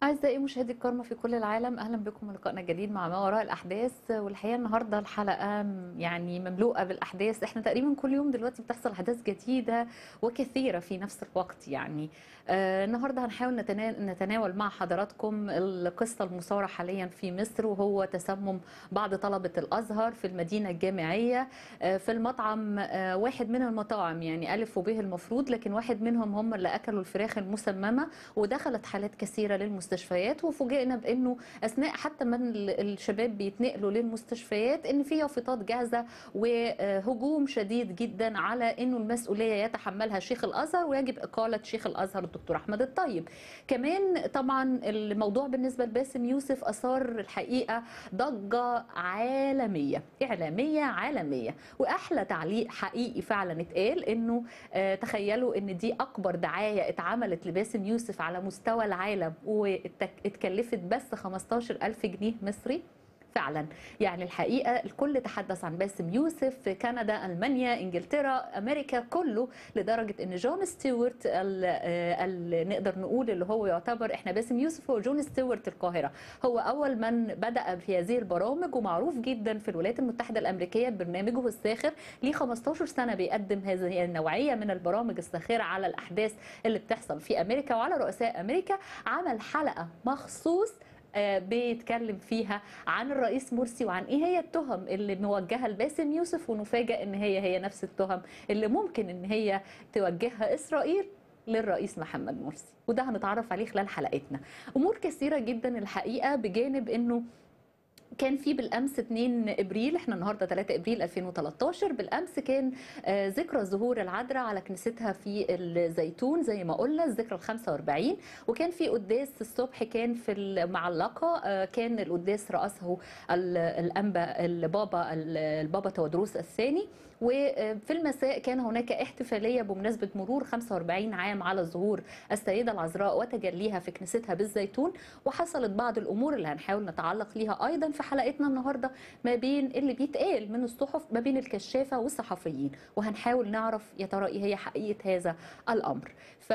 أعزائي مشاهدي الكرامة في كل العالم أهلا بكم لقائنا الجديد مع ما وراء الأحداث والحقيقة النهاردة الحلقة يعني مملوءة بالأحداث احنا تقريبا كل يوم دلوقتي بتحصل أحداث جديدة وكثيرة في نفس الوقت يعني آه النهاردة هنحاول نتنا- نتناول مع حضراتكم القصة المثارة حاليا في مصر وهو تسمم بعض طلبة الأزهر في المدينة الجامعية آه في المطعم آه واحد من المطاعم يعني ألف وب المفروض لكن واحد منهم هم اللي أكلوا الفراخ المسممة ودخلت حالات كثيرة للمستشفيات وفوجئنا بأنه أثناء حتى ما ال- الشباب بيتنقلوا للمستشفيات أن في يافطات جاهزة وهجوم شديد جدا على أنه المسؤولية يتحملها شيخ الأزهر ويجب إقالة شيخ الأزهر الدكتور أحمد الطيب كمان طبعا الموضوع بالنسبة لباسم يوسف أثار الحقيقة ضجة عالمية إعلامية عالمية وأحلى تعليق حقيقي فعلا اتقال أنه آه، تخيلوا ان دي اكبر دعايه اتعملت لباسم يوسف على مستوى العالم واتكلفت بس 15000 جنيه مصري فعلا يعني الحقيقه الكل تحدث عن باسم يوسف في كندا المانيا انجلترا امريكا كله لدرجه ان جون ستيوارت ال- آه، ال- نقدر نقول اللي هو يعتبر احنا باسم يوسف هو جون ستيوارت القاهره هو اول من بدا في هذه البرامج ومعروف جدا في الولايات المتحده الامريكيه ببرنامجه الساخر ليه 15 سنه بيقدم هذه النوعيه من البرامج الساخره على الاحداث اللي بتحصل في امريكا وعلى رؤساء امريكا عمل حلقه مخصوص آه، بيتكلم فيها عن الرئيس مرسي وعن ايه هي التهم اللي موجهه لباسم يوسف ونفاجئ ان هي هي نفس التهم اللي ممكن ان هي توجهها اسرائيل للرئيس محمد مرسي وده هنتعرف عليه خلال حلقتنا امور كثيره جدا الحقيقه بجانب انه كان في بالامس 2 ابريل احنا النهارده 3 ابريل 2013 بالامس كان آه، ذكرى ظهور العذراء على كنيستها في الزيتون زي ما قلنا الذكرى ال 45 وكان في قداس الصبح كان في المعلقه آه، كان القداس راسه ال- الانبا البابا البابا تودروس الثاني وفي المساء كان هناك احتفاليه بمناسبه مرور 45 عام على ظهور السيده العذراء وتجليها في كنيستها بالزيتون وحصلت بعض الامور اللي هنحاول نتعلق ليها ايضا في حلقتنا النهارده ما بين اللي بيتقال من الصحف ما بين الكشافه والصحفيين وهنحاول نعرف يا ترى ايه هي حقيقه هذا الامر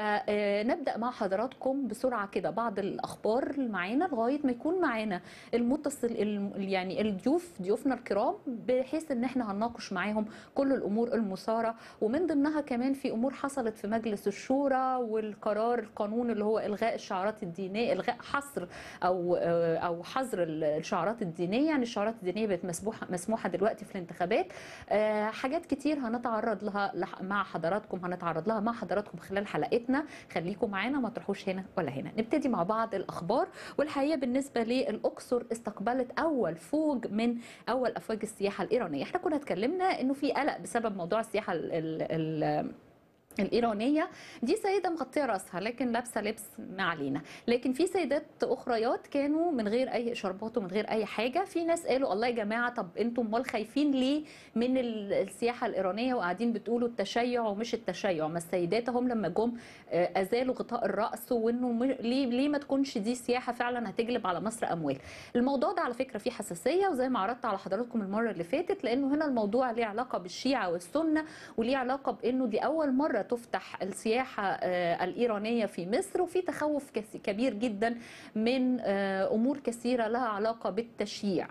فنبدا مع حضراتكم بسرعه كده بعض الاخبار اللي معانا لغايه ما يكون معانا المتصل الم- يعني الضيوف ضيوفنا الكرام بحيث ان احنا هنناقش معاهم كل الامور المثاره ومن ضمنها كمان في امور حصلت في مجلس الشورى والقرار القانون اللي هو الغاء الشعارات الدينيه الغاء حصر او او حظر الشعارات الدينيه يعني الشعارات الدينيه بقت مسموحه مسموحه دلوقتي في الانتخابات آه، حاجات كتير هنتعرض لها لح- مع حضراتكم هنتعرض لها مع حضراتكم خلال حلقتنا خليكم معانا ما تروحوش هنا ولا هنا نبتدي مع بعض الاخبار والحقيقه بالنسبه للاقصر استقبلت اول فوج من اول افواج السياحه الايرانيه احنا كنا اتكلمنا انه في قلق بسبب موضوع السياحه ال ال ال الإيرانية دي سيدة مغطية راسها لكن لابسة لبس ما علينا لكن في سيدات أخريات كانوا من غير أي إشاربات ومن غير أي حاجة في ناس قالوا الله يا جماعة طب أنتم امال خايفين ليه من ال- السياحة الإيرانية وقاعدين بتقولوا التشيع ومش التشيع ما السيدات هم لما جم آه، أزالوا غطاء الرأس وإنه م- ليه ليه ما تكونش دي سياحة فعلا هتجلب على مصر أموال الموضوع ده على فكرة فيه حساسية وزي ما عرضت على حضراتكم المرة اللي فاتت لأنه هنا الموضوع ليه علاقة بالشيعة والسنة وليه علاقة بأنه دي أول مرة تفتح السياحة آه، الإيرانية في مصر وفي تخوف كس- كبير جدا من آه، أمور كثيرة لها علاقة بالتشييع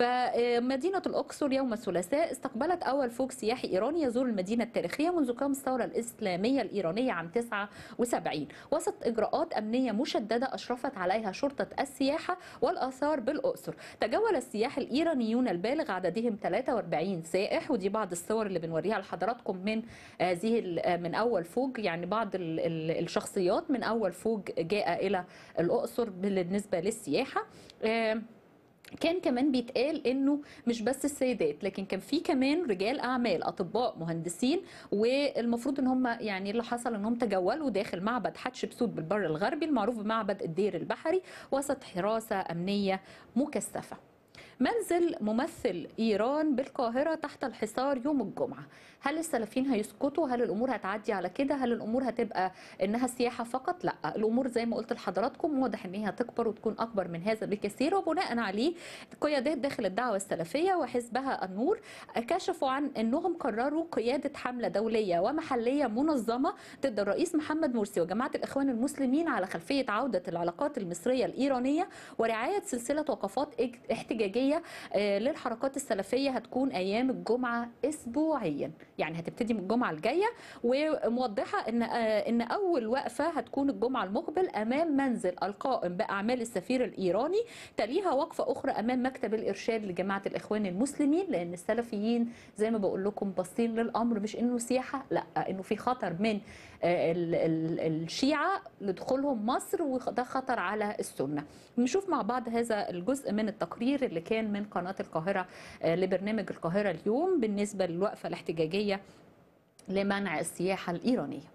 فمدينة الأقصر يوم الثلاثاء استقبلت أول فوج سياحي إيراني يزور المدينة التاريخية منذ قيام الثورة الإسلامية الإيرانية عام 79 وسط إجراءات أمنية مشددة أشرفت عليها شرطة السياحة والآثار بالأقصر تجول السياح الإيرانيون البالغ عددهم 43 سائح ودي بعض الصور اللي بنوريها لحضراتكم من هذه ال- من أول فوج يعني بعض ال- ال- الشخصيات من أول فوج جاء إلى الأقصر بالنسبة للسياحة آم، كان كمان بيتقال انه مش بس السيدات لكن كان في كمان رجال اعمال اطباء مهندسين والمفروض ان هم يعني اللي حصل انهم تجولوا داخل معبد حتشبسوت بالبر الغربي المعروف بمعبد الدير البحري وسط حراسه امنيه مكثفه منزل ممثل إيران بالقاهرة تحت الحصار يوم الجمعة هل السلفيين هيسكتوا هل الأمور هتعدي على كده هل الأمور هتبقى إنها سياحة فقط لا الأمور زي ما قلت لحضراتكم واضح إن هي هتكبر وتكون أكبر من هذا بكثير وبناء عليه قيادات داخل الدعوة السلفية وحزبها النور كشفوا عن أنهم قرروا قيادة حملة دولية ومحلية منظمة ضد الرئيس محمد مرسي وجماعة الإخوان المسلمين على خلفية عودة العلاقات المصرية الإيرانية ورعاية سلسلة وقفات احتجاجية للحركات السلفية هتكون أيام الجمعة أسبوعيا يعني هتبتدي من الجمعة الجاية وموضحة أن أن أول وقفة هتكون الجمعة المقبل أمام منزل القائم بأعمال السفير الإيراني تليها وقفة أخرى أمام مكتب الإرشاد لجماعة الإخوان المسلمين لأن السلفيين زي ما بقول لكم باصين للأمر مش إنه سياحة لا إنه في خطر من الشيعة لدخولهم مصر وده خطر على السنة نشوف مع بعض هذا الجزء من التقرير اللي كان من قناة القاهرة لبرنامج القاهرة اليوم بالنسبة للوقفة الاحتجاجية لمنع السياحة الإيرانية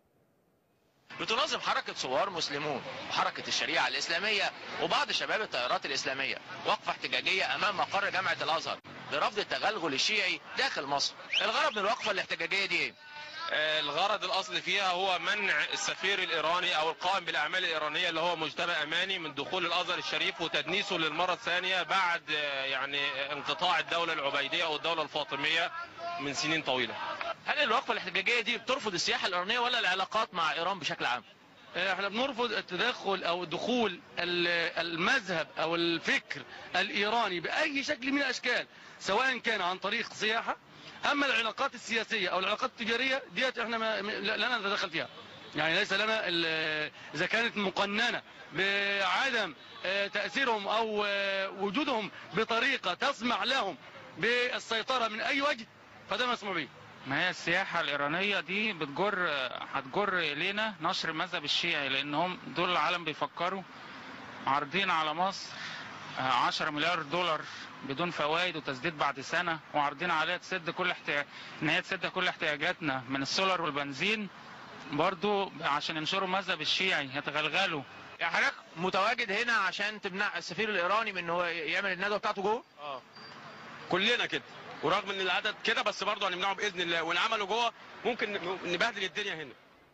بتنظم حركة ثوار مسلمون وحركة الشريعة الإسلامية وبعض شباب التيارات الإسلامية وقفة احتجاجية أمام مقر جامعة الأزهر لرفض التغلغل الشيعي داخل مصر الغرض من الوقفة الاحتجاجية دي ايه؟ الغرض الاصلي فيها هو منع السفير الايراني او القائم بالاعمال الايرانيه اللي هو مجتبى اماني من دخول الازهر الشريف وتدنيسه للمره الثانيه بعد يعني انقطاع الدوله العبيديه او الدوله الفاطميه من سنين طويله. هل الوقفه الاحتجاجيه دي بترفض السياحه الايرانيه ولا العلاقات مع ايران بشكل عام؟ احنا بنرفض التدخل او دخول المذهب او الفكر الايراني باي شكل من الاشكال سواء كان عن طريق سياحه اما العلاقات السياسيه او العلاقات التجاريه ديت احنا ما لا نتدخل فيها يعني ليس لنا اذا كانت مقننه بعدم تاثيرهم او وجودهم بطريقه تسمح لهم بالسيطره من اي وجه فده مسموح به ما هي السياحة الإيرانية دي بتجر هتجر إلينا نشر المذهب الشيعي لأنهم دول العالم بيفكروا عارضين على مصر 10 مليار دولار بدون فوائد وتسديد بعد سنة وعارضين عليها تسد كل احتياج إن هي تسد كل احتياجاتنا من السولار والبنزين برضو عشان ينشروا المذهب الشيعي يتغلغلوا يعني حضرتك متواجد هنا عشان تمنع السفير الإيراني من إن هو يعمل الندوة بتاعته جوه؟ اه كلنا كده ورغم ان العدد كده بس برضه هنمنعه باذن الله وان عملوا جوه ممكن نبهدل الدنيا هنا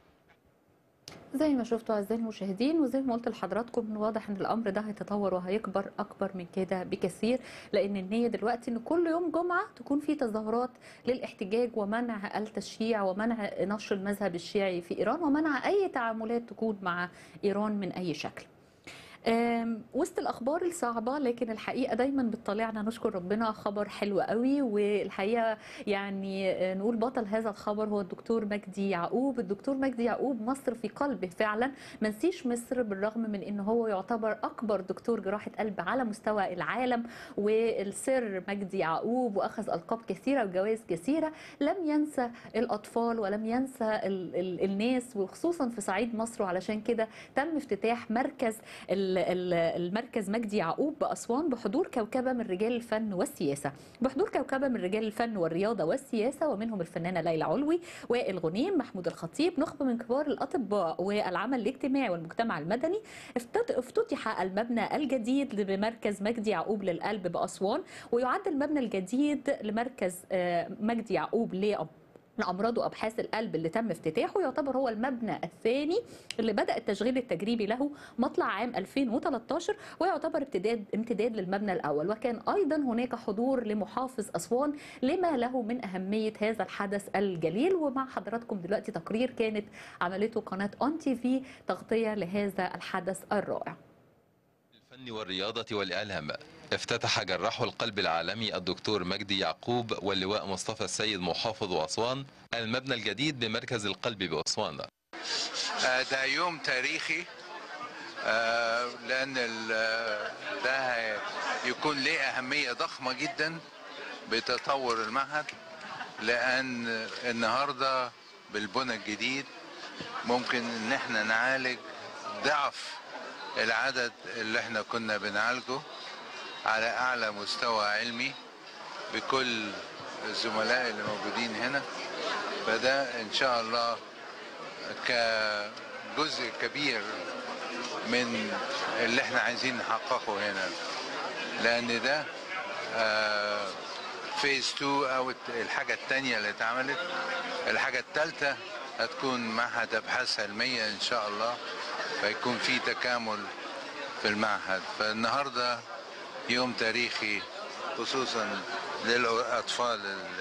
زي ما شفتوا اعزائي المشاهدين وزي ما قلت لحضراتكم من واضح ان الامر ده هيتطور وهيكبر اكبر من كده بكثير لان النيه دلوقتي ان كل يوم جمعه تكون في تظاهرات للاحتجاج ومنع التشييع ومنع نشر المذهب الشيعي في ايران ومنع اي تعاملات تكون مع ايران من اي شكل. وسط الاخبار الصعبه لكن الحقيقه دايما بتطلعنا نشكر ربنا خبر حلو قوي والحقيقه يعني نقول بطل هذا الخبر هو الدكتور مجدي يعقوب الدكتور مجدي يعقوب مصر في قلبه فعلا ما نسيش مصر بالرغم من ان هو يعتبر اكبر دكتور جراحه قلب على مستوى العالم والسر مجدي يعقوب واخذ القاب كثيره وجوائز كثيره لم ينسى الاطفال ولم ينسى ال ال الناس وخصوصا في صعيد مصر وعلشان كده تم افتتاح مركز المركز مجدي يعقوب بأسوان بحضور كوكبة من رجال الفن والسياسة بحضور كوكبة من رجال الفن والرياضة والسياسة ومنهم الفنانة ليلى علوي وائل غنيم محمود الخطيب نخبة من كبار الأطباء والعمل الاجتماعي والمجتمع المدني افتتح المبنى الجديد بمركز مجدي يعقوب للقلب بأسوان ويعد المبنى الجديد لمركز مجدي يعقوب لأب لامراض وابحاث القلب اللي تم افتتاحه يعتبر هو المبنى الثاني اللي بدا التشغيل التجريبي له مطلع عام 2013 ويعتبر امتداد امتداد للمبنى الاول وكان ايضا هناك حضور لمحافظ اسوان لما له من اهميه هذا الحدث الجليل ومع حضراتكم دلوقتي تقرير كانت عملته قناه اون تي في تغطيه لهذا الحدث الرائع الفن والرياضة والإعلام افتتح جراح القلب العالمي الدكتور مجدي يعقوب واللواء مصطفى السيد محافظ أسوان المبنى الجديد بمركز القلب بأسوان ده يوم تاريخي لأن ده يكون له أهمية ضخمة جدا بتطور المعهد لأن النهاردة بالبنى الجديد ممكن إن احنا نعالج ضعف العدد اللي احنا كنا بنعالجه على اعلى مستوى علمي بكل الزملاء اللي موجودين هنا فده ان شاء الله كجزء كبير من اللي احنا عايزين نحققه هنا لان ده فيز 2 او الت- الحاجه الثانيه اللي اتعملت الحاجه الثالثه هتكون معهد ابحاث علميه ان شاء الله فيكون في تكامل في المعهد فالنهارده يوم تاريخي خصوصا للاطفال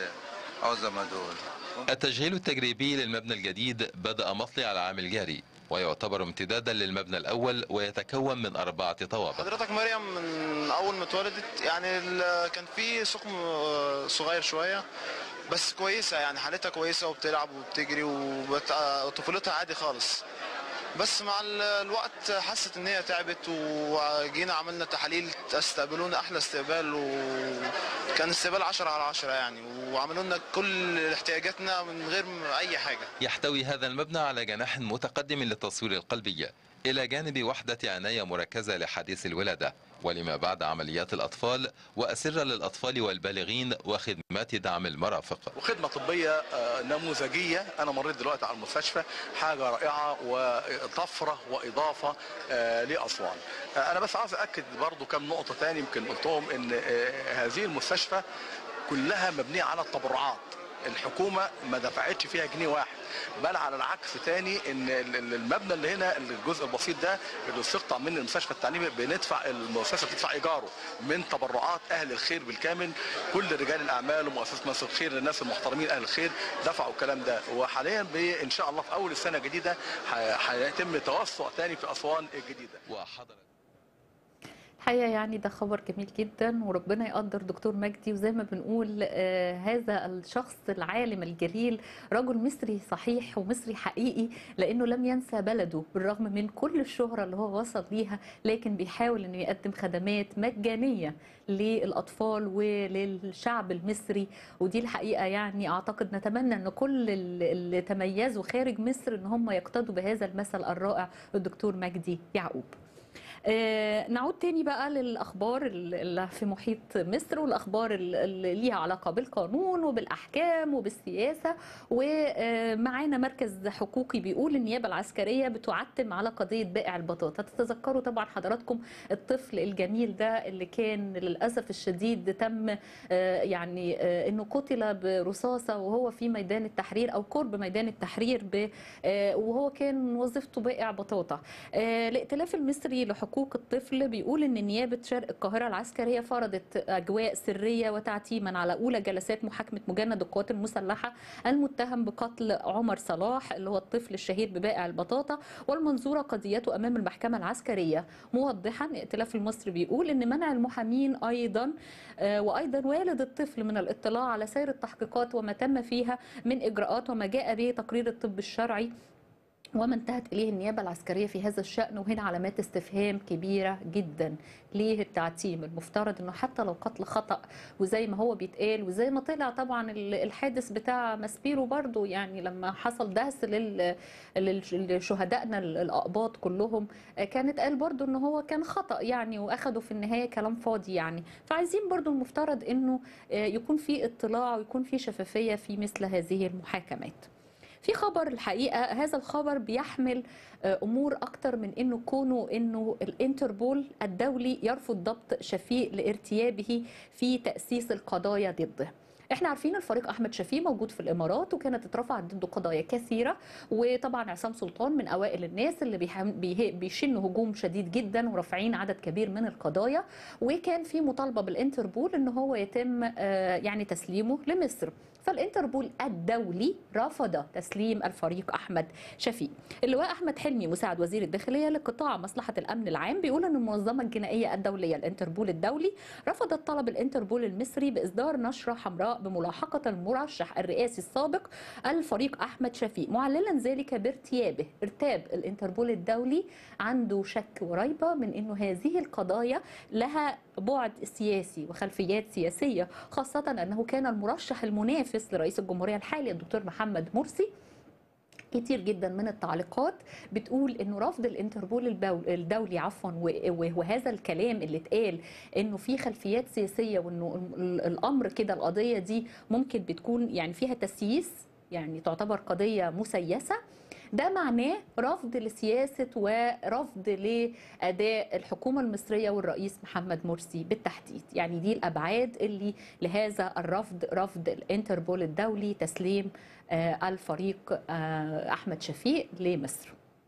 العظمى دول التشغيل التجريبي للمبنى الجديد بدأ مطلع العام الجاري ويعتبر امتدادا للمبنى الأول ويتكون من أربعة طوابق حضرتك مريم من اول ما اتولدت يعني ال- كان في سقم آه، صغير شويه بس كويسه يعني حالتها كويسه وبتلعب وبتجري وبت- آه، وطفولتها عادي خالص بس مع ال- الوقت حست ان هي تعبت وجينا عملنا تحاليل استقبلونا احلى استقبال وكان استقبال 10 على 10 يعني وعملوا لنا كل احتياجاتنا من غير اي حاجه يحتوي هذا المبنى على جناح متقدم للتصوير القلبي إلى جانب وحدة عناية مركزة لحديث الولادة ولما بعد عمليات الأطفال وأسرة للأطفال والبالغين وخدمات دعم المرافق وخدمه طبيه آه، نموذجيه انا مريت دلوقتي على المستشفى حاجه رائعه وطفره واضافه آه، لاسوان آه، انا بس عاوز اكد برضو كم نقطه تاني يمكن قلتهم ان آه، هذه المستشفى كلها مبنيه على التبرعات الحكومه ما دفعتش فيها جنيه واحد بل على العكس تاني ان ال- ال- المبنى اللي هنا الجزء البسيط ده اللي استقطع من المستشفى التعليمي بندفع المؤسسه بتدفع ايجاره من تبرعات اهل الخير بالكامل كل رجال الاعمال ومؤسسه مصر الخير للناس المحترمين اهل الخير دفعوا الكلام ده وحاليا ب- ان شاء الله في اول السنه الجديده ح- هيتم توسع تاني في اسوان الجديده وحضر الحقيقة يعني ده خبر جميل جدا وربنا يقدر دكتور مجدي وزي ما بنقول آه هذا الشخص العالم الجليل رجل مصري صحيح ومصري حقيقي لأنه لم ينسى بلده بالرغم من كل الشهرة اللي هو وصل ليها لكن بيحاول أنه يقدم خدمات مجانية للأطفال وللشعب المصري ودي الحقيقة يعني أعتقد نتمنى أن كل اللي تميزوا خارج مصر أن هم يقتدوا بهذا المثل الرائع الدكتور مجدي يعقوب آه، نعود تاني بقى للاخبار اللي في محيط مصر والاخبار اللي ليها علاقه بالقانون وبالاحكام وبالسياسه ومعانا مركز حقوقي بيقول النيابه العسكريه بتعتم على قضيه بائع البطاطا تتذكروا طبعا حضراتكم الطفل الجميل ده اللي كان للاسف الشديد تم آه، يعني آه، انه قتل برصاصه وهو في ميدان التحرير او قرب ميدان التحرير ب- آه، وهو كان وظيفته بائع بطاطا آه، الائتلاف المصري لحقوق الطفل بيقول ان نيابه شرق القاهره العسكريه فرضت اجواء سريه وتعتيما على اولى جلسات محاكمه مجند القوات المسلحه المتهم بقتل عمر صلاح اللي هو الطفل الشهير ببائع البطاطا والمنظوره قضيته امام المحكمه العسكريه موضحا الائتلاف المصري بيقول ان منع المحامين ايضا آه، وايضا والد الطفل من الاطلاع على سير التحقيقات وما تم فيها من اجراءات وما جاء به تقرير الطب الشرعي وما انتهت اليه النيابه العسكريه في هذا الشان وهنا علامات استفهام كبيره جدا ليه التعتيم المفترض انه حتى لو قتل خطا وزي ما هو بيتقال وزي ما طلع طبعا ال- الحادث بتاع ماسبيرو برضو يعني لما حصل دهس لل- لل- لشهدائنا ال- الاقباط كلهم آه، كانت قال برضو ان هو كان خطا يعني واخدوا في النهايه كلام فاضي يعني فعايزين برضو المفترض انه آه، يكون في اطلاع ويكون في شفافيه في مثل هذه المحاكمات في خبر الحقيقه هذا الخبر بيحمل آه، امور اكتر من انه كونه انه الانتربول الدولي يرفض ضبط شفيق لارتيابه في تاسيس القضايا ضده احنا عارفين الفريق احمد شفيق موجود في الامارات وكانت اترفعت ضده قضايا كثيره وطبعا عصام سلطان من اوائل الناس اللي بيحم- بيه- بيشنوا هجوم شديد جدا ورافعين عدد كبير من القضايا وكان في مطالبه بالانتربول ان هو يتم آه، يعني تسليمه لمصر فالانتربول الدولي رفض تسليم الفريق احمد شفيق اللواء احمد حلمي مساعد وزير الداخليه لقطاع مصلحه الامن العام بيقول ان المنظمه الجنائيه الدوليه الانتربول الدولي رفضت طلب الانتربول المصري باصدار نشره حمراء بملاحقه المرشح الرئاسي السابق الفريق احمد شفيق معللا ذلك بارتيابه ارتاب الانتربول الدولي عنده شك وريبه من انه هذه القضايا لها بعد سياسي وخلفيات سياسيه خاصه انه كان المرشح المنافس لرئيس الجمهوريه الحالي الدكتور محمد مرسي كتير جدا من التعليقات بتقول انه رفض الانتربول البول- الدولي عفوا و- و- وهذا الكلام اللي اتقال انه في خلفيات سياسيه وانه ال- الامر كده القضيه دي ممكن بتكون يعني فيها تسييس يعني تعتبر قضيه مسيسه ده معناه رفض لسياسه ورفض لاداء الحكومه المصريه والرئيس محمد مرسي بالتحديد يعني دي الابعاد اللي لهذا الرفض رفض الانتربول الدولي تسليم آه، الفريق آه، احمد شفيق لمصر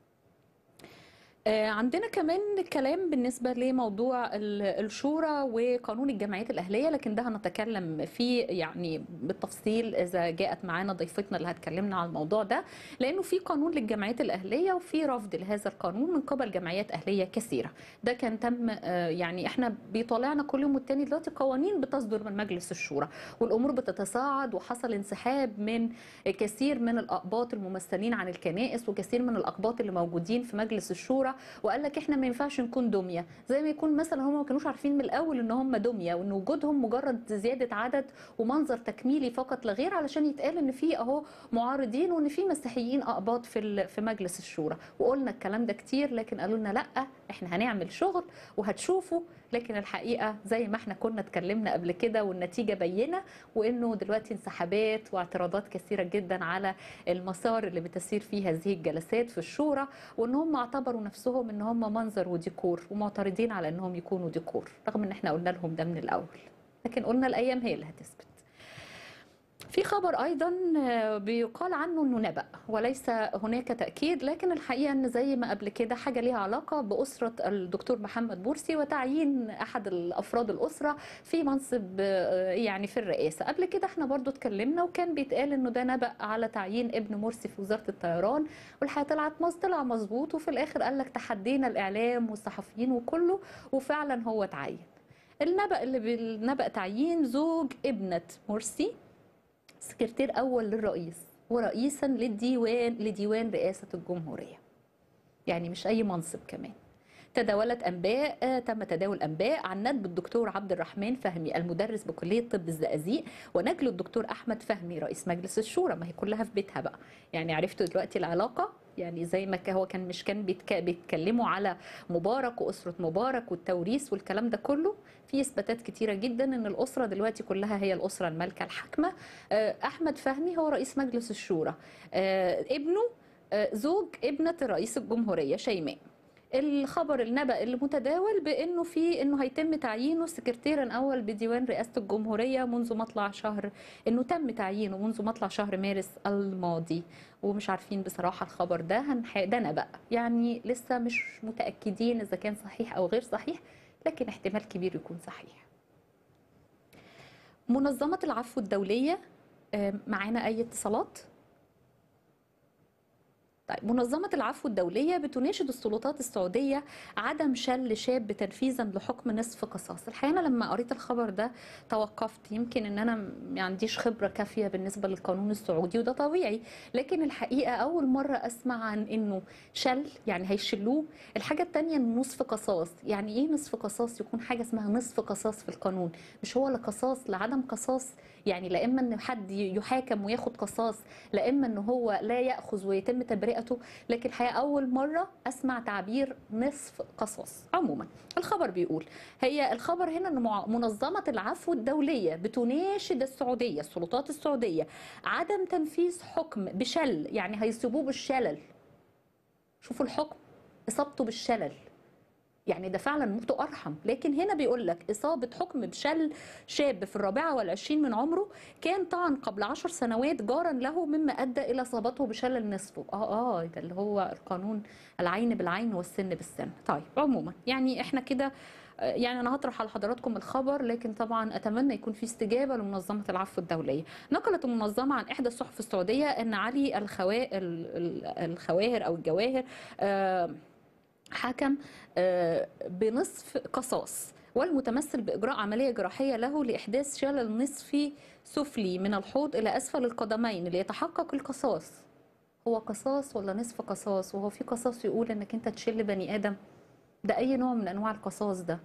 آه، عندنا كمان كلام بالنسبة لموضوع ال- الشورى وقانون الجمعيات الأهلية لكن ده هنتكلم فيه يعني بالتفصيل إذا جاءت معانا ضيفتنا اللي هتكلمنا عن الموضوع ده لأنه في قانون للجمعيات الأهلية وفي رفض لهذا القانون من قبل جمعيات أهلية كثيرة ده كان تم آه، يعني احنا بيطالعنا كل يوم والتاني دلوقتي قوانين بتصدر من مجلس الشورى والأمور بتتصاعد وحصل انسحاب من كثير من الأقباط الممثلين عن الكنائس وكثير من الأقباط اللي موجودين في مجلس الشورى وقال لك احنا ما ينفعش نكون دميه زي ما يكون مثلا هم ما كانوش عارفين من الاول ان هم دميه وان وجودهم مجرد زياده عدد ومنظر تكميلي فقط لا غير علشان يتقال ان في اهو معارضين وان في مسيحيين اقباط في ال- في مجلس الشورى وقلنا الكلام ده كتير لكن قالوا لنا لا احنا هنعمل شغل وهتشوفوا لكن الحقيقه زي ما احنا كنا اتكلمنا قبل كده والنتيجه بينه وانه دلوقتي انسحابات واعتراضات كثيره جدا على المسار اللي بتسير فيه هذه الجلسات في الشورى وان هم اعتبروا نفسهم ان هم منظر وديكور ومعترضين على انهم يكونوا ديكور رغم ان احنا قلنا لهم ده من الاول لكن قلنا الايام هي اللي هتثبت في خبر ايضا آه، بيقال عنه انه نبأ وليس هناك تاكيد لكن الحقيقه ان زي ما قبل كده حاجه ليها علاقه باسره الدكتور محمد مرسي وتعيين احد الافراد الاسره في منصب آه، يعني في الرئاسه قبل كده احنا برضو اتكلمنا وكان بيتقال انه ده نبأ على تعيين ابن مرسي في وزاره الطيران والحقيقه طلعت مز طلع مظبوط وفي الاخر قال لك تحدينا الاعلام والصحفيين وكله وفعلا هو اتعين النبأ اللي بالنبأ تعيين زوج ابنه مرسي سكرتير اول للرئيس ورئيسا للديوان لديوان رئاسه الجمهوريه يعني مش اي منصب كمان تداولت انباء آه، تم تداول انباء عن ندب الدكتور عبد الرحمن فهمي المدرس بكليه طب الزقازيق ونجله الدكتور احمد فهمي رئيس مجلس الشورى ما هي كلها في بيتها بقى يعني عرفتوا دلوقتي العلاقه يعني زي ما كان- هو كان مش كان بيتك... بيتكلموا على مبارك واسره مبارك والتوريث والكلام ده كله في اثباتات كتيره جدا ان الاسره دلوقتي كلها هي الاسره المالكه الحاكمه آه، احمد فهمي هو رئيس مجلس الشورى آه، ابنه آه، زوج ابنه رئيس الجمهوريه شيماء الخبر النبأ اللي متداول بانه في انه هيتم تعيينه سكرتيرا اول بديوان رئاسه الجمهوريه منذ مطلع شهر انه تم تعيينه منذ مطلع شهر مارس الماضي ومش عارفين بصراحه الخبر ده هنح... ده نبأ يعني لسه مش متاكدين اذا كان صحيح او غير صحيح لكن احتمال كبير يكون صحيح منظمه العفو الدوليه آه، معانا اي اتصالات طيب منظمة العفو الدولية بتناشد السلطات السعودية عدم شل شاب تنفيذا لحكم نصف قصاص الحقيقة أنا لما قريت الخبر ده توقفت يمكن ان انا ما عنديش خبرة كافية بالنسبة للقانون السعودي وده طبيعي لكن الحقيقة اول مرة اسمع عن انه شل يعني هيشلوه الحاجة التانية انه نصف قصاص يعني ايه نصف قصاص يكون حاجة اسمها نصف قصاص في القانون مش هو لا قصاص لعدم قصاص يعني لا اما ان حد يحاكم وياخد قصاص لا اما ان هو لا ياخذ ويتم تبرئته لكن الحقيقه اول مره اسمع تعبير نصف قصاص عموما الخبر بيقول هي الخبر هنا ان مع- منظمه العفو الدوليه بتناشد السعوديه السلطات السعوديه عدم تنفيذ حكم بشل يعني هيصيبوه بالشلل شوفوا الحكم اصابته بالشلل يعني ده فعلا موته ارحم لكن هنا بيقول لك اصابه حكم بشل شاب في الرابعه والعشرين من عمره كان طعن قبل عشر سنوات جارا له مما ادى الى اصابته بشلل نصفه اه اه ده اللي هو القانون العين بالعين والسن بالسن طيب عموما يعني احنا كده آه، يعني انا هطرح على حضراتكم الخبر لكن طبعا اتمنى يكون في استجابه لمنظمه العفو الدوليه نقلت المنظمه عن احدى الصحف السعوديه ان علي الخوا... ال- ال- الخواهر او الجواهر آه حكم آه، بنصف قصاص والمتمثل بإجراء عملية جراحية له لإحداث شلل نصفي سفلي من الحوض إلى أسفل القدمين ليتحقق القصاص هو قصاص ولا نصف قصاص وهو في قصاص يقول إنك أنت تشل بني آدم ده أي نوع من أنواع القصاص ده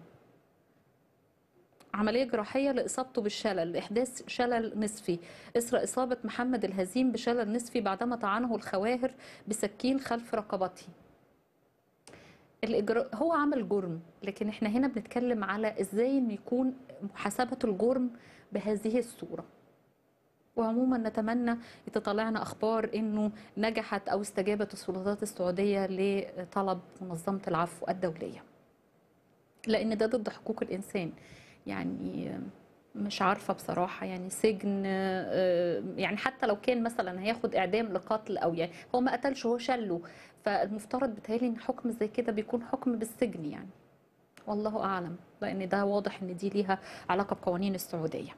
عملية جراحية لإصابته بالشلل لإحداث شلل نصفي إثر إصابة محمد الهزيم بشلل نصفي بعدما طعنه الخواهر بسكين خلف رقبته الإجراء هو عمل جرم لكن احنا هنا بنتكلم على ازاي انه يكون محاسبة الجرم بهذه الصورة وعموما نتمنى تطلعنا اخبار انه نجحت او استجابت السلطات السعوديه لطلب منظمه العفو الدوليه لان ده ضد حقوق الانسان يعني مش عارفه بصراحه يعني سجن آه، يعني حتى لو كان مثلا هياخد اعدام لقتل او يعني هو ما قتلش هو شله فالمفترض بتهيألي ان حكم زي كده بيكون حكم بالسجن يعني والله اعلم لان ده واضح ان دي ليها علاقه بقوانين السعوديه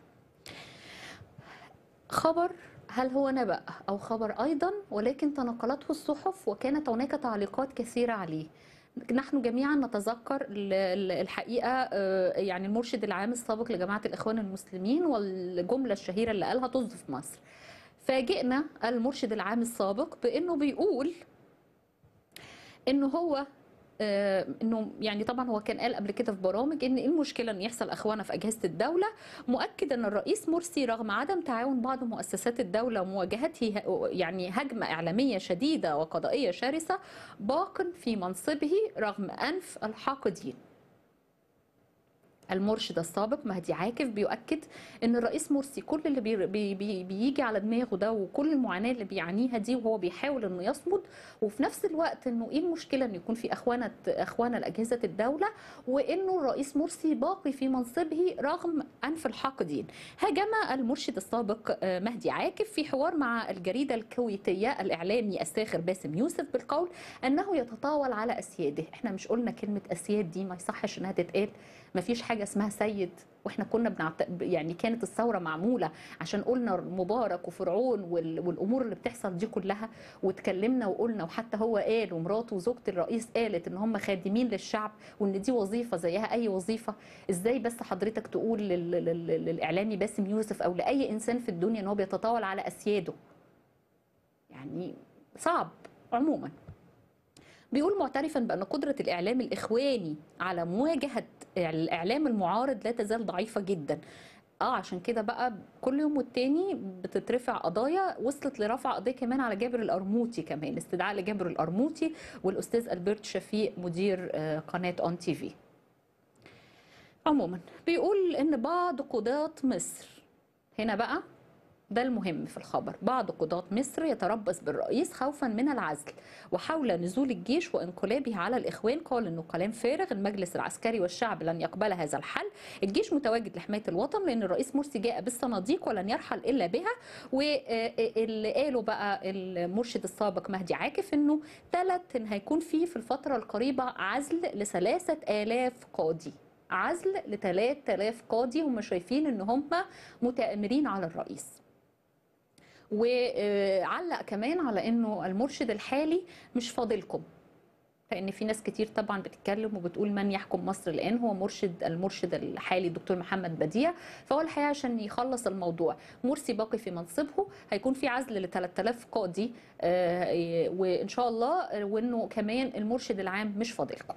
خبر هل هو نبأ أو خبر أيضا ولكن تناقلته الصحف وكانت هناك تعليقات كثيرة عليه نحن جميعا نتذكر ال- ال- الحقيقة آه، يعني المرشد العام السابق لجماعة الإخوان المسلمين والجملة الشهيرة اللي قالها طز في مصر فاجئنا المرشد العام السابق بأنه بيقول انه هو آه، انه يعني طبعا هو كان قال قبل كده في برامج ان ايه المشكله ان يحصل اخوانه في اجهزه الدوله مؤكد ان الرئيس مرسي رغم عدم تعاون بعض مؤسسات الدوله ومواجهته ه- يعني هجمه اعلاميه شديده وقضائيه شرسه باق في منصبه رغم انف الحاقدين المرشد السابق مهدي عاكف بيؤكد ان الرئيس مرسي كل اللي بي بي بي بيجي على دماغه ده وكل المعاناه اللي بيعانيها دي وهو بيحاول انه يصمد وفي نفس الوقت انه ايه المشكله ان يكون في اخوانه اخوانه لاجهزه الدوله وانه الرئيس مرسي باقي في منصبه رغم انف الحاقدين هاجم المرشد السابق آه، مهدي عاكف في حوار مع الجريده الكويتيه الاعلامي الساخر باسم يوسف بالقول انه يتطاول على اسياده احنا مش قلنا كلمه اسياد دي ما يصحش انها تتقال ما فيش حاجه اسمها سيد واحنا كنا بنعت... يعني كانت الثوره معموله عشان قلنا مبارك وفرعون وال... والامور اللي بتحصل دي كلها واتكلمنا وقلنا وحتى هو قال ومراته وزوجة الرئيس قالت ان هم خادمين للشعب وان دي وظيفه زيها اي وظيفه ازاي بس حضرتك تقول لل... لل... للاعلامي باسم يوسف او لاي انسان في الدنيا ان هو بيتطاول على اسياده يعني صعب عموما بيقول معترفا بان قدره الاعلام الاخواني على مواجهه الاعلام المعارض لا تزال ضعيفه جدا اه عشان كده بقى كل يوم والتاني بتترفع قضايا وصلت لرفع قضيه كمان على جابر القرموطي كمان استدعاء لجابر القرموطي والاستاذ البرت شفيق مدير آه، قناه اون تي في عموما بيقول ان بعض قضاة مصر هنا بقى ده المهم في الخبر بعض قضاة مصر يتربص بالرئيس خوفا من العزل وحول نزول الجيش وانقلابه على الإخوان قال إنه كلام فارغ المجلس العسكري والشعب لن يقبل هذا الحل الجيش متواجد لحماية الوطن لأن الرئيس مرسي جاء بالصناديق ولن يرحل إلا بها واللي قاله بقى المرشد السابق مهدي عاكف إنه ثلاث إن هيكون في في الفترة القريبة عزل لثلاثة آلاف قاضي عزل ل 3000 قاضي هم شايفين ان هم متآمرين على الرئيس وعلق كمان على انه المرشد الحالي مش فاضلكم لان في ناس كتير طبعا بتتكلم وبتقول من يحكم مصر الان هو مرشد المرشد الحالي الدكتور محمد بديع فهو الحقيقه عشان يخلص الموضوع مرسي باقي في منصبه هيكون في عزل ل 3000 قاضي آه، وان شاء الله وانه كمان المرشد العام مش فاضلكم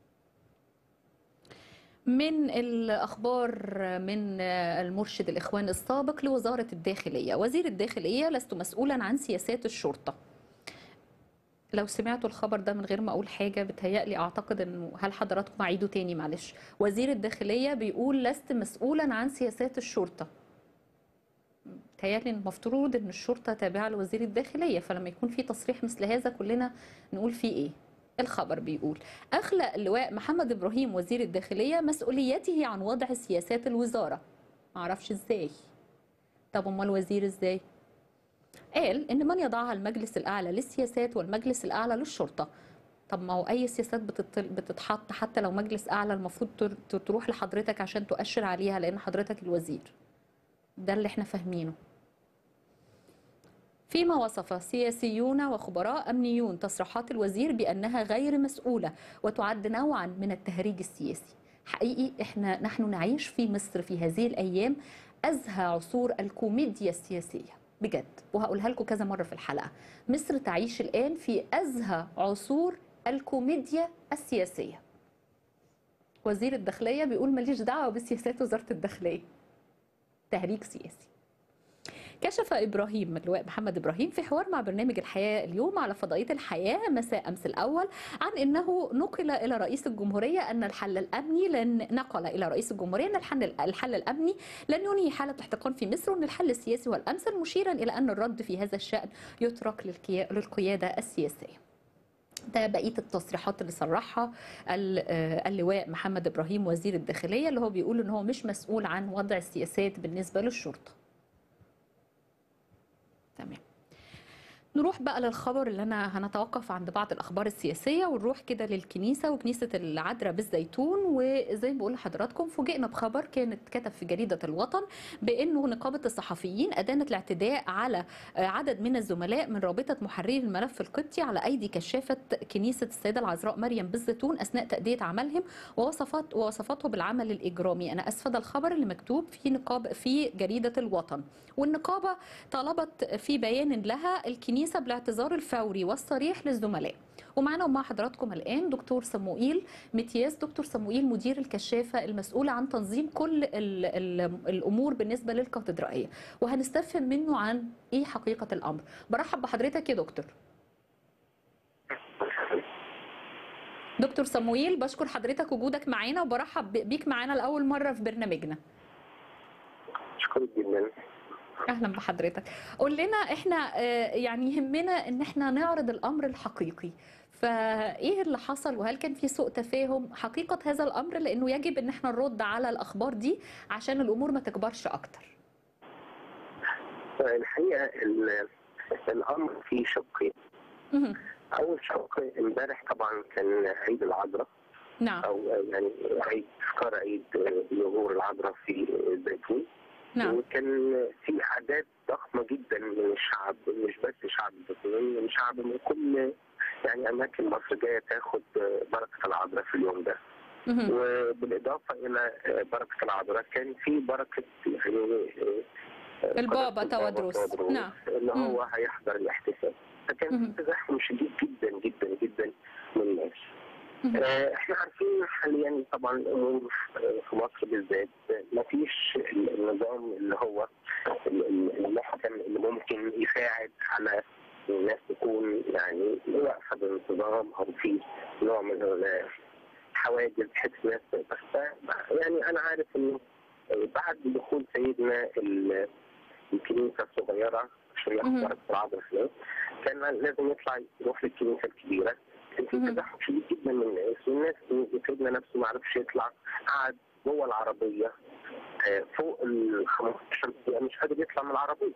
من الأخبار من المرشد الإخوان السابق لوزارة الداخلية وزير الداخلية لست مسؤولا عن سياسات الشرطة لو سمعتوا الخبر ده من غير ما اقول حاجه بتهيألي اعتقد انه هل حضراتكم اعيدوا تاني معلش وزير الداخليه بيقول لست مسؤولا عن سياسات الشرطه بتهيألي المفترض ان الشرطه تابعه لوزير الداخليه فلما يكون في تصريح مثل هذا كلنا نقول فيه ايه الخبر بيقول أخلى اللواء محمد إبراهيم وزير الداخلية مسؤوليته عن وضع سياسات الوزارة معرفش إزاي طب أمال وزير إزاي قال إن من يضعها المجلس الأعلى للسياسات والمجلس الأعلى للشرطة طب ما هو أي سياسات بتط- بتتحط حتى لو مجلس أعلى المفروض تر- تروح لحضرتك عشان تؤشر عليها لأن حضرتك الوزير ده اللي احنا فاهمينه فيما وصف سياسيون وخبراء أمنيون تصريحات الوزير بأنها غير مسؤولة وتعد نوعا من التهريج السياسي حقيقي احنا نحن نعيش في مصر في هذه الأيام أزهى عصور الكوميديا السياسية بجد وهقولها لكم كذا مرة في الحلقة مصر تعيش الآن في أزهى عصور الكوميديا السياسية وزير الداخلية بيقول ماليش دعوة بسياسات وزارة الداخلية تهريج سياسي كشف إبراهيم اللواء محمد إبراهيم في حوار مع برنامج الحياة اليوم على فضائية الحياة مساء أمس الأول عن أنه نقل إلى رئيس الجمهورية أن الحل الأمني لن نقل إلى رئيس الجمهورية أن الحل, الحل الأمني لن ينهي حالة احتقان في مصر وأن الحل السياسي هو الأمثل مشيرا إلى أن الرد في هذا الشأن يترك للكيا- للقيادة السياسية ده بقيه التصريحات اللي صرحها ال- آه، اللواء محمد ابراهيم وزير الداخليه اللي هو بيقول ان هو مش مسؤول عن وضع السياسات بالنسبه للشرطه. تمام. نروح بقى للخبر اللي انا هنتوقف عند بعض الاخبار السياسيه ونروح كده للكنيسه وكنيسه العذراء بالزيتون وزي ما بقول لحضراتكم فوجئنا بخبر كانت كتب في جريده الوطن بانه نقابه الصحفيين ادانت الاعتداء على آه، عدد من الزملاء من رابطه محرري الملف القبطي على ايدي كشافه كنيسه السيده العذراء مريم بالزيتون اثناء تاديه عملهم ووصفت ووصفته بالعمل الاجرامي انا اسفه ده الخبر اللي مكتوب في نقاب في جريده الوطن والنقابه طلبت في بيان لها الكنيسه بالاعتذار الفوري والصريح للزملاء ومعنا ومع حضراتكم الان دكتور صموئيل متياس دكتور صموئيل مدير الكشافه المسؤوله عن تنظيم كل ال ال الامور بالنسبه للكاتدرائيه وهنستفهم منه عن ايه حقيقه الامر برحب بحضرتك يا دكتور دكتور صموئيل بشكر حضرتك وجودك معانا وبرحب بيك معانا لاول مره في برنامجنا اشكرك جدا اهلا بحضرتك قول لنا احنا آه، يعني يهمنا ان احنا نعرض الامر الحقيقي فايه اللي حصل وهل كان في سوء تفاهم حقيقه هذا الامر لانه يجب ان احنا نرد على الاخبار دي عشان الامور ما تكبرش اكتر الحقيقه ال- الامر فيه شقين مهم. اول شق امبارح طبعا كان عيد العذراء نعم او يعني عيد تذكار عيد ظهور العذراء في الزيتون نعم وكان في اعداد ضخمه جدا من الشعب مش بس شعب الزيتون من شعب من كل يعني اماكن مصر جايه تاخد بركه العذراء في اليوم ده مهم. وبالاضافه الى بركه العذراء كان في بركه يعني البابا قداسة تودروس. تودروس نعم. اللي هو مم. هيحضر الاحتفال فكان مهم. في تزاحم شديد جدا جدا جدا من الناس مهم. آه، احنا عارفين حاليا طبعا الامور في- في مصر بالذات ما فيش النظام اللي هو ال- ال- المحكم اللي ممكن يساعد على الناس تكون يعني واقفه بانتظام او في نوع من الحواجز بحيث الناس تقدر ف- يعني انا عارف انه بعد دخول سيدنا ال- الكنيسه الصغيره عشان مهم. ياخد بركه العذراء هناك كان لازم يطلع يروح للكنيسه الكبيره كان في مهم. تزاحم شديد جدا من الناس والناس سيدنا نفسه ما عرفش يطلع قعد جوه العربيه آه، فوق ال 15 دقيقه مش قادر يطلع من العربيه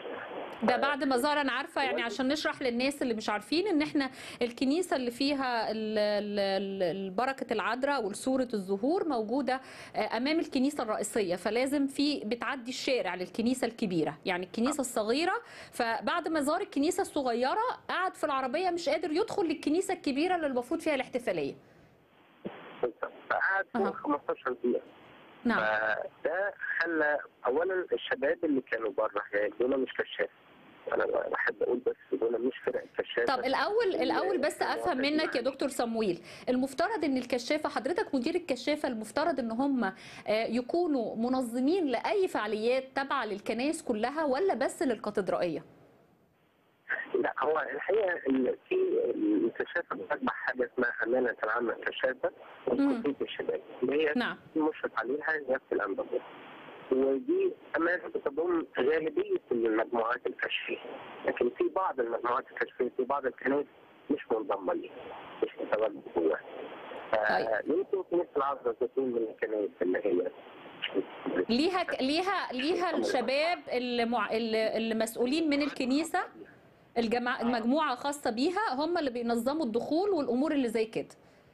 ده بعد ما ظهر انا عارفه يعني عشان نشرح للناس اللي مش عارفين ان احنا الكنيسه اللي فيها ال- ال- ال- البركه العذراء وصوره الظهور موجوده آه، امام الكنيسه الرئيسيه فلازم في بتعدي الشارع للكنيسه الكبيره يعني الكنيسه الصغيره فبعد ما زار الكنيسه الصغيره قعد في العربيه مش قادر يدخل للكنيسه الكبيره اللي المفروض فيها الاحتفاليه بالظبط. فقعد فوق أها. 15 دقيقه نعم فده خلى اولا الشباب اللي كانوا بره يعني دول مش كشاف انا بحب اقول بس دول مش فرق كشافه طب الاول الاول بس افهم منك يا دكتور صمويل المفترض ان الكشافه حضرتك مدير الكشافه المفترض ان هم آه، يكونوا منظمين لاي فعاليات تابعه للكنائس كلها ولا بس للكاتدرائيه لا هو الحقيقه ال- في الكشافه بتتبع حاجه اسمها امانه العامه الكشافه وكليه الشباب اللي هي نعم المشرف عليها نفس الانبابه ودي امانه بتضم غالبيه المجموعات الكشفيه لكن في بعض المجموعات الكشفيه في بعض الكنائس مش منضمه ليها مش متواجده جواها يمكن كنيسه العذراء تكون من الكنائس اللي هي ليها ليها ليها الشباب اللي, مع... اللي اللي مسؤولين من الكنيسه الجماعه المجموعه خاصه بيها هم اللي بينظموا الدخول والامور اللي زي كده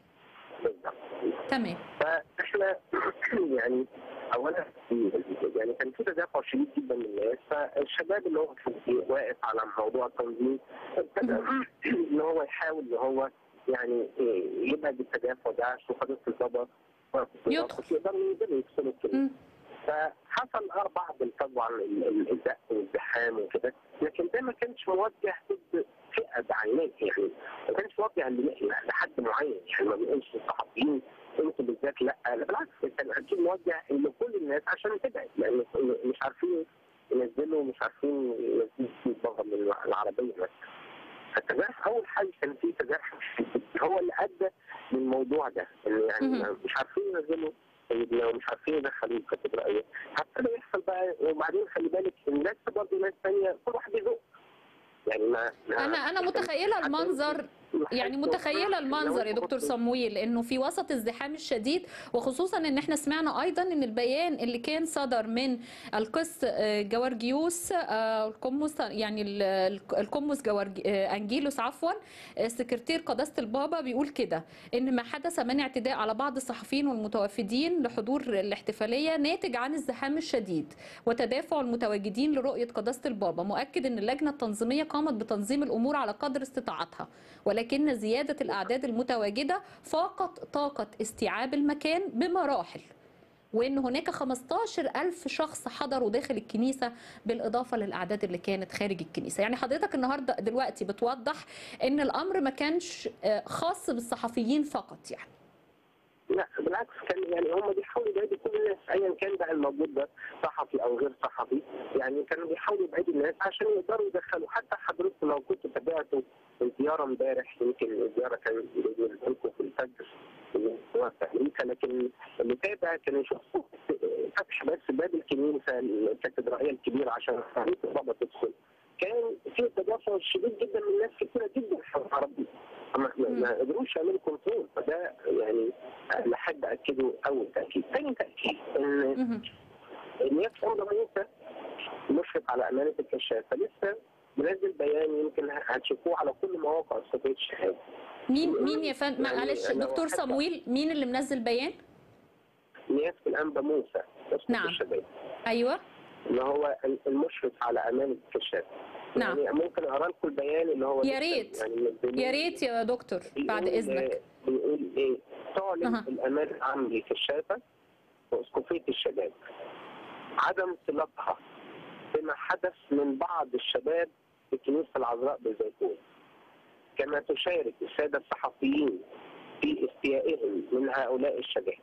تمام فاحنا يعني اولا يعني كان في تدافع شديد جدا من الناس فالشباب اللي هو كان واقف على موضوع التنظيم ابتدى ان هو يحاول ان هو يعني يبعد التدافع ده عشان خاطر البابا يدخل يقدروا يقدروا يدخلوا الكنيسه فحصل اه بعض طبعا ال- ال- الزق والزحام وكده لكن ده ما كانش موجه ضد فئه بعينيه يعني ما كانش موجه ل- لحد معين يعني ما بيقولش الصحفيين انتوا بالذات لا لا بالعكس كان اكيد موجه لكل الناس عشان تبعد لان مش عارفين ينزلوا مش عارفين ينزلوا البغل من العربيه مثلا فالتزاحم اول حاجه كان في تزاحم شديد. هو اللي ادى للموضوع ده ان يعني مهم. مش عارفين ينزلوا سيدنا ومش عارفين يدخلوا الكاتدرائيه هبتدى يحصل بقى وبعدين خلي بالك الناس برضه ناس ثانيه كل واحد بيزق يعني ما ما- انا انا متخيله المنظر يعني متخيله المنظر يا دكتور صمويل انه في وسط الزحام الشديد وخصوصا ان احنا سمعنا ايضا ان البيان اللي كان صدر من القس آه، جوارجيوس آه، القمص يعني ال- القمص جوارج آه، انجيلوس عفوا آه، سكرتير قداسه البابا بيقول كده ان ما حدث من اعتداء على بعض الصحفيين والمتوافدين لحضور الاحتفاليه ناتج عن الزحام الشديد وتدافع المتواجدين لرؤيه قداسه البابا مؤكد ان اللجنه التنظيميه قامت بتنظيم الامور على قدر استطاعتها ولكن زياده الاعداد المتواجده فاقت طاقه استيعاب المكان بمراحل وان هناك 15 ألف شخص حضروا داخل الكنيسة بالإضافة للأعداد اللي كانت خارج الكنيسة يعني حضرتك النهاردة دلوقتي بتوضح ان الأمر ما كانش آه، خاص بالصحفيين فقط يعني لا بالعكس كان يعني هم بيحاولوا يبعدوا كل الناس ايا كان بقى الموجود ده صحفي او غير صحفي يعني كانوا بيحاولوا يبعدوا الناس عشان يقدروا يدخلوا حتى حضرتك لو كنت تابعتوا الزياره امبارح يمكن الزياره كانت لكم في الفجر في امريكا لكن اللي تابع كانوا يشوفوا فتح بس باب الكنيسه الكاتدرائيه الكبيره عشان خلية البابا تدخل كان في تدافع شديد جدا من ناس كثيره جدا في العربيه ما ما- ما قدروش يعملوا كنترول فده يعني لحد اكده اول تاكيد ثاني تاكيد ان مهم. ان يكفي امر موسى مشرف على امانه الكشافه لسه منزل بيان يمكن هتشوفوه على كل مواقع صفحه الشهاده مين مين يا فندم يعني معلش أنا دكتور حتى- صمويل مين اللي منزل بيان نيافه الانبا موسى أسقف نعم. الشباب ايوه اللي هو المشرف على امانه الكشافه نعم. يعني ممكن اقرا لكم البيان اللي هو يا لسه ريت. يعني منزلينه. يا ريت يا دكتور بعد بيقول- اذنك بيقول ايه؟ تعلن أها. الامانه العامه للكشافه واسقفيه الشباب عدم صلتها بما حدث من بعض الشباب في كنيسه العذراء بالزيتون كما تشارك الساده الصحفيين في استيائهم من هؤلاء الشباب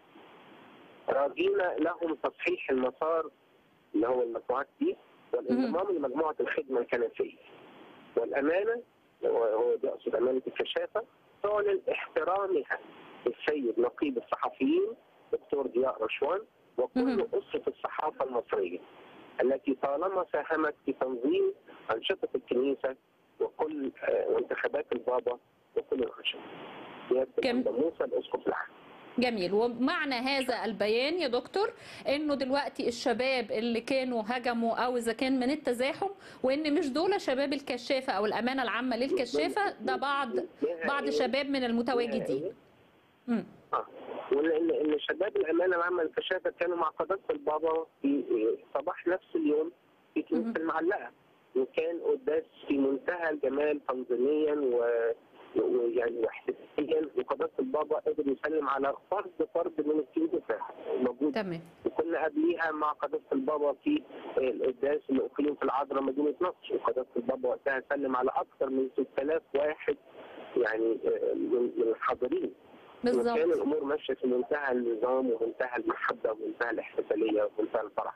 راجين لهم تصحيح المسار اللي هو المجموعات دي والانضمام لمجموعه الخدمه الكنسيه والامانه هو هو بيقصد امانه الكشافه تعلن احترامها للسيد نقيب الصحفيين دكتور ضياء رشوان وكل مهم. اسره الصحافه المصريه التي طالما ساهمت في تنظيم انشطه الكنيسه وكل آه، وانتخابات البابا وكل الانشطه. سياده كم- الأنبا موسى الاسقف العام. جميل ومعنى هذا البيان يا دكتور انه دلوقتي الشباب اللي كانوا هجموا او اذا كان من التزاحم وان مش دول شباب الكشافه او الامانه العامه للكشافه ده بعض بعض شباب من المتواجدين مم. اه وان ان شباب الامانه العامه للكشافه كانوا مع قداسه البابا في صباح نفس اليوم في كنيسه مهم. المعلقه وكان قداس في منتهى الجمال تنظيميا و ويعني واحتفاليا وقداسه البابا قدر يسلم على فرد فرد من الكنيسه موجود تمام وكنا قبليها مع قداسه البابا في القداس اللي اقيم في العذراء مدينه نصر وقداسه البابا وقتها سلم على اكثر من 6000 واحد يعني آه، من من الحاضرين وكان بالظبط الامور ماشيه في منتهى النظام ومنتهى المحبه ومنتهى الاحتفاليه ومنتهى الفرح.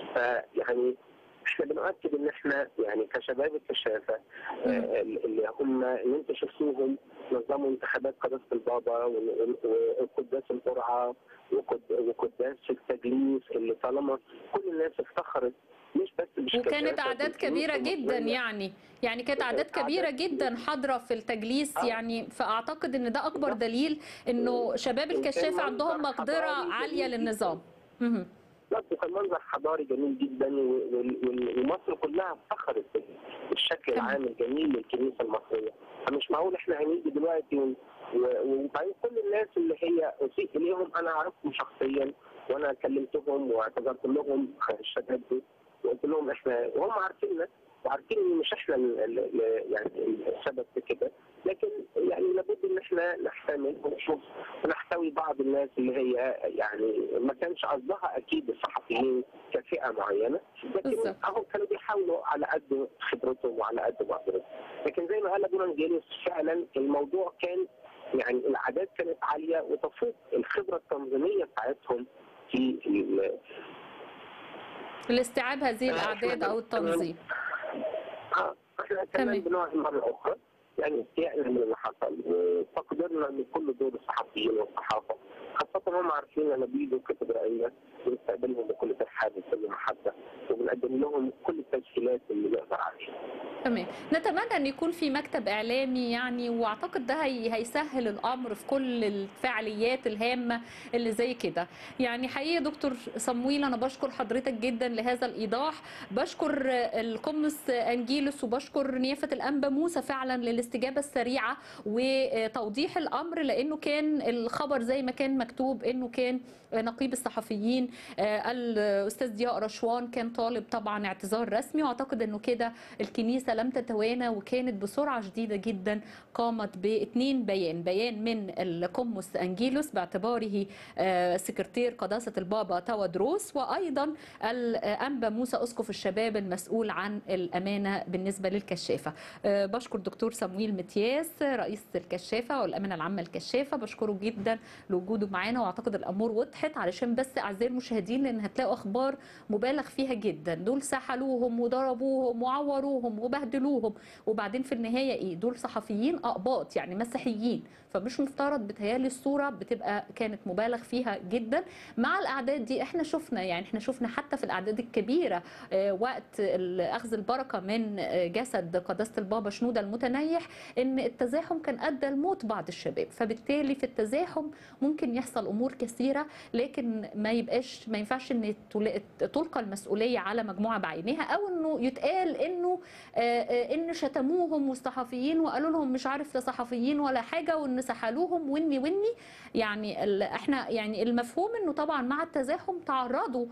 فيعني احنا بنؤكد ان احنا يعني كشباب الكشافه آه، اللي هم اللي انتم شفتوهم نظموا انتخابات قداسه البابا و- و- وقداس القرعه وقد- وقداس التجليس اللي طالما كل الناس افتخرت مش بس مش وكانت كشافة، اعداد بالكنيسة كبيره جدا المصرية. يعني يعني كانت اعداد وكانت كبيره أعداد جدا حاضره في التجليس آه. يعني فاعتقد ان ده اكبر دليل انه شباب وكان الكشافه عندهم منظر مقدره حضاري عاليه جميل للنظام مهم. لا وكان منظر حضاري جميل جدا و- وال- وال- ومصر كلها افتخرت بالشكل تمام. العام الجميل للكنيسه المصريه فمش معقول احنا هنيجي دلوقتي و- و- وبعدين كل الناس اللي هي اسيء اليهم انا اعرفهم شخصيا وانا كلمتهم واعتذرت لهم الشباب دول وقلت لهم احنا وهم عارفيننا وعارفين ان مش احنا ال- ال- ال- يعني السبب في كده لكن يعني لابد ان احنا نحتمل ونشوف ونحتوي بعض الناس اللي هي يعني ما كانش قصدها اكيد الصحفيين كفئه معينه لكن بالظبط. اهم كانوا بيحاولوا على قد خبرتهم وعلى قد مقدرتهم لكن زي ما قال ابونا انجيلوس فعلا الموضوع كان يعني الاعداد كانت عاليه وتفوق الخبره التنظيميه بتاعتهم في ال- لاستيعاب هذه الاعداد او التنظيم اه احنا تمام. كمان بنوع مره اخرى يعني استيائنا من اللي حصل وفقدنا من كل دور الصحفيين والصحافه خاصة هم عارفين لما بيجوا كتب رأينا بنستقبلهم بكل ترحاب وكل محبة وبنقدم لهم كل التسهيلات اللي نقدر عليها. تمام نتمنى ان يكون في مكتب اعلامي يعني واعتقد ده هي هيسهل الامر في كل الفعاليات الهامه اللي زي كده يعني حقيقي يا دكتور صمويل انا بشكر حضرتك جدا لهذا الايضاح بشكر القمص انجيلوس وبشكر نيافه الانبا موسى فعلا للاستجابه السريعه وتوضيح الامر لانه كان الخبر زي ما كان مكتوب انه كان نقيب الصحفيين آه، الاستاذ ضياء رشوان كان طالب طبعا اعتذار رسمي واعتقد انه كده الكنيسه لم تتوانى وكانت بسرعه شديده جدا قامت باثنين بيان بيان من القمص انجيلوس باعتباره آه، سكرتير قداسه البابا تودروس وايضا الانبا موسى اسقف الشباب المسؤول عن الامانه بالنسبه للكشافه آه، بشكر دكتور صمويل متياس رئيس الكشافه والامانه العامه الكشافه بشكره جدا لوجوده معانا واعتقد الامور وضحت علشان بس اعزائي المشاهدين لان هتلاقوا اخبار مبالغ فيها جدا دول سحلوهم وضربوهم وعوروهم وبهدلوهم وبعدين في النهايه ايه دول صحفيين اقباط يعني مسيحيين فمش مفترض بتهيالي الصوره بتبقى كانت مبالغ فيها جدا مع الاعداد دي احنا شفنا يعني احنا شفنا حتى في الاعداد الكبيره آه، وقت ال- اخذ البركه من آه، جسد قداسه البابا شنوده المتنيح ان التزاحم كان ادى لموت بعض الشباب فبالتالي في التزاحم ممكن يحصل امور كثيره لكن ما يبقاش ما ينفعش ان تل- تلقى المسؤوليه على مجموعه بعينها او انه يتقال انه آه، آه، ان شتموهم والصحفيين وقالوا لهم مش عارف لا صحفيين ولا حاجه وان سحلوهم وني وني يعني ال- احنا يعني المفهوم انه طبعا مع التزاحم تعرضوا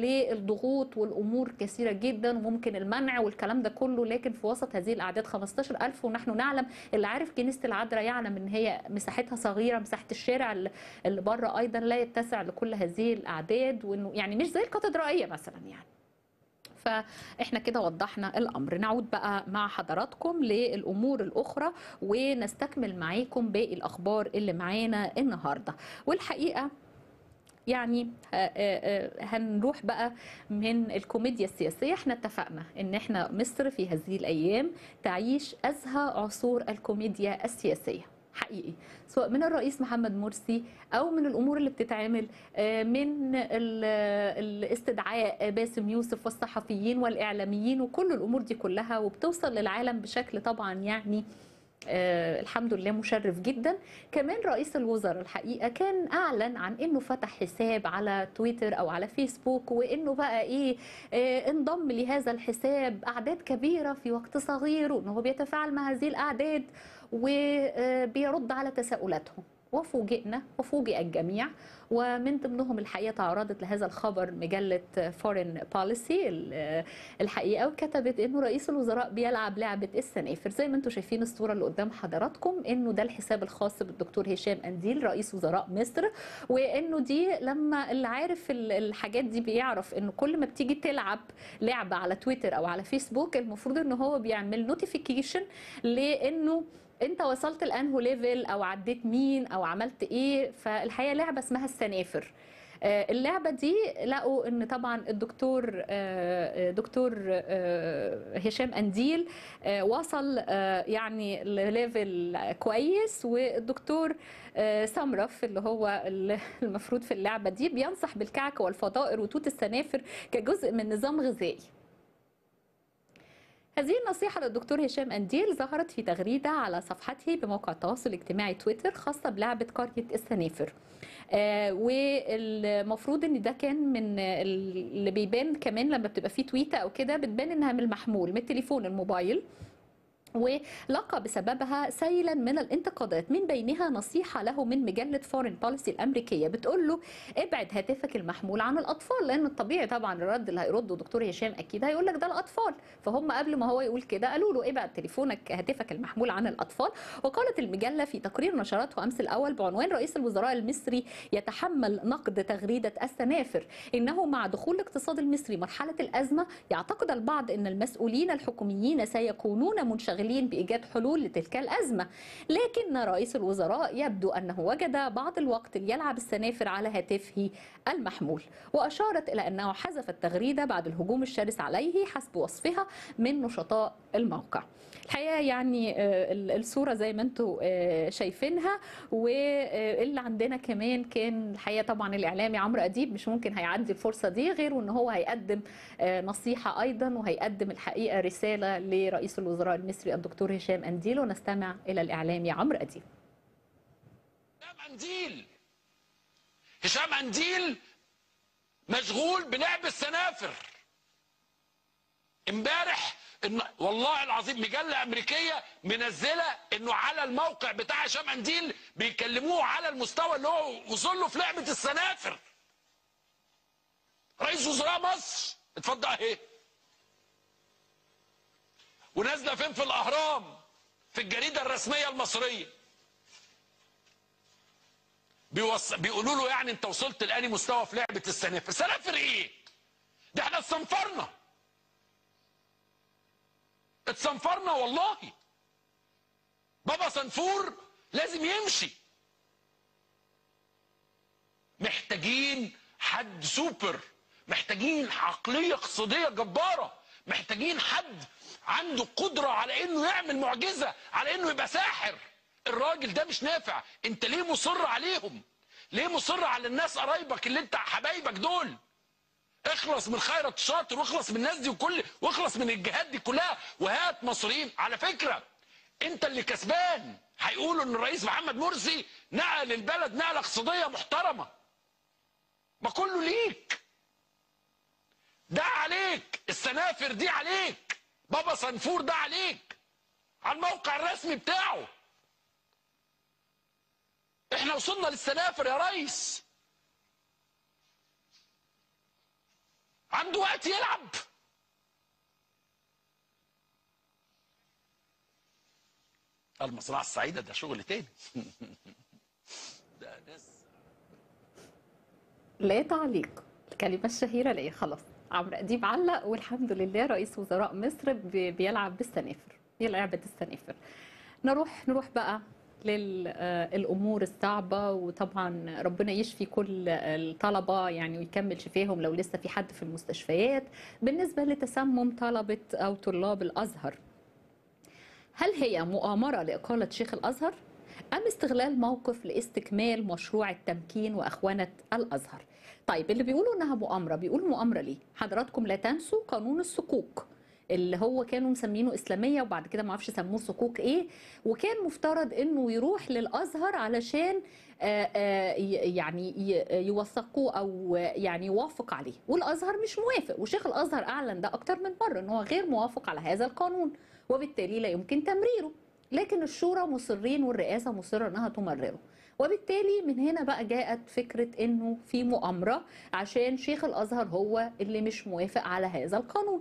للضغوط والامور كثيره جدا وممكن المنع والكلام ده كله لكن في وسط هذه الاعداد 15000 ونحن نعلم اللي عارف كنيسه العذراء يعلم ان هي مساحتها صغيره مساحه الشارع اللي اللي بره ايضا لا يتسع لكل هذه الاعداد وانه يعني مش زي الكاتدرائيه مثلا يعني فاحنا كده وضحنا الامر نعود بقى مع حضراتكم للامور الاخرى ونستكمل معاكم باقي الاخبار اللي معانا النهارده والحقيقه يعني آه، آه، آه، هنروح بقى من الكوميديا السياسية احنا اتفقنا ان احنا مصر في هذه الايام تعيش ازهى عصور الكوميديا السياسية حقيقي سواء من الرئيس محمد مرسي او من الامور اللي بتتعمل آه، من ال- الاستدعاء باسم يوسف والصحفيين والاعلاميين وكل الامور دي كلها وبتوصل للعالم بشكل طبعا يعني آه، الحمد لله مشرف جدا كمان رئيس الوزراء الحقيقه كان اعلن عن انه فتح حساب على تويتر او على فيسبوك وانه بقى ايه آه، انضم لهذا الحساب اعداد كبيره في وقت صغير وانه هو بيتفاعل مع هذه الاعداد وبيرد على تساؤلاتهم وفوجئنا وفوجئ الجميع ومن ضمنهم الحقيقه تعرضت لهذا الخبر مجله فورين بوليسي الحقيقه وكتبت انه رئيس الوزراء بيلعب لعبه السنافر زي ما انتم شايفين الصوره اللي قدام حضراتكم انه ده الحساب الخاص بالدكتور هشام انديل رئيس وزراء مصر وانه دي لما اللي عارف ال- الحاجات دي بيعرف انه كل ما بتيجي تلعب لعبه على تويتر او على فيسبوك المفروض ان هو بيعمل نوتيفيكيشن لانه انت وصلت لانهو ليفل او عديت مين او عملت ايه فالحقيقه لعبه اسمها السنافر آه، اللعبه دي لقوا ان طبعا الدكتور آه، آه، دكتور آه، هشام انديل آه، وصل آه، يعني لليفل كويس والدكتور آه، سمرف اللي هو ال- المفروض في اللعبه دي بينصح بالكعك والفضائر وتوت السنافر كجزء من نظام غذائي هذه النصيحة للدكتور هشام أنديل ظهرت في تغريدة على صفحته بموقع التواصل الاجتماعي تويتر خاصة بلعبة قرية السنافر آه والمفروض ان ده كان من اللي بيبان كمان لما بتبقى فيه تويتة او كده بتبان انها من المحمول من التليفون الموبايل ولقى بسببها سيلا من الانتقادات من بينها نصيحة له من مجلة فورين بوليسي الأمريكية بتقول له ابعد هاتفك المحمول عن الأطفال لأن الطبيعي طبعا الرد اللي هيرده دكتور هشام أكيد هيقول لك ده الأطفال فهم قبل ما هو يقول كده قالوا له ابعد تليفونك هاتفك المحمول عن الأطفال وقالت المجلة في تقرير نشرته أمس الأول بعنوان رئيس الوزراء المصري يتحمل نقد تغريدة السنافر إنه مع دخول الاقتصاد المصري مرحلة الأزمة يعتقد البعض أن المسؤولين الحكوميين سيكونون منشغلين شاغلين بايجاد حلول لتلك الازمه لكن رئيس الوزراء يبدو انه وجد بعض الوقت ليلعب السنافر على هاتفه المحمول واشارت الى انه حذف التغريده بعد الهجوم الشرس عليه حسب وصفها من نشطاء الموقع الحقيقه يعني آه، ال- الصوره زي ما انتم آه، شايفينها واللي عندنا كمان كان الحقيقه طبعا الاعلامي عمرو اديب مش ممكن هيعدي الفرصه دي غير وان هو هيقدم آه، نصيحه ايضا وهيقدم الحقيقه رساله لرئيس الوزراء المصري الدكتور هشام انديل ونستمع الى الاعلامي عمرو اديب هشام انديل هشام انديل مشغول بلعب السنافر امبارح إن والله العظيم مجله امريكيه منزله انه على الموقع بتاع هشام انديل بيكلموه على المستوى اللي هو وصل له في لعبه السنافر رئيس وزراء مصر اتفضل اهي ونازله فين في الاهرام في الجريده الرسميه المصريه بيوص... بيقولوا له يعني انت وصلت لاني مستوى في لعبه السنافر سنافر ايه ده احنا اتصنفرنا اتصنفرنا والله بابا صنفور لازم يمشي محتاجين حد سوبر محتاجين عقلية اقتصادية جبارة محتاجين حد عنده قدرة على انه يعمل معجزة على انه يبقى ساحر الراجل ده مش نافع انت ليه مصر عليهم ليه مصر على الناس قرايبك اللي انت حبايبك دول اخلص من خيرت الشاطر واخلص من الناس دي وكل واخلص من الجهات دي كلها وهات مصريين على فكره انت اللي كسبان هيقولوا ان الرئيس محمد مرسي نقل البلد نقله اقتصاديه محترمه ما كله ليك ده عليك السنافر دي عليك بابا صنفور ده عليك على الموقع الرسمي بتاعه احنا وصلنا للسنافر يا ريس عنده وقت يلعب المزرعة السعيدة ده شغل تاني ده ناس لا تعليق الكلمة الشهيرة لا خلاص عمرو أديب علق والحمد لله رئيس وزراء مصر بي- بيلعب بالسنافر هي لعبة السنافر نروح نروح بقى للأمور الصعبة وطبعا ربنا يشفي كل الطلبة يعني ويكمل شفاهم لو لسه في حد في المستشفيات بالنسبة لتسمم طلبة أو طلاب الأزهر هل هي مؤامرة لإقالة شيخ الأزهر؟ أم استغلال موقف لاستكمال مشروع التمكين وأخوانة الأزهر؟ طيب اللي بيقولوا إنها مؤامرة بيقولوا مؤامرة ليه؟ حضراتكم لا تنسوا قانون الصكوك اللي هو كانوا مسمينه إسلامية وبعد كده معرفش سموه صكوك إيه وكان مفترض إنه يروح للأزهر علشان آه، آه، ي- يعني ي- يوثقوه أو يعني يوافق عليه والأزهر مش موافق وشيخ الأزهر أعلن ده أكتر من مرة إن هو غير موافق على هذا القانون وبالتالي لا يمكن تمريره لكن الشورى مصرين والرئاسه مصره انها تمرره وبالتالي من هنا بقى جاءت فكره انه في مؤامره عشان شيخ الازهر هو اللي مش موافق على هذا القانون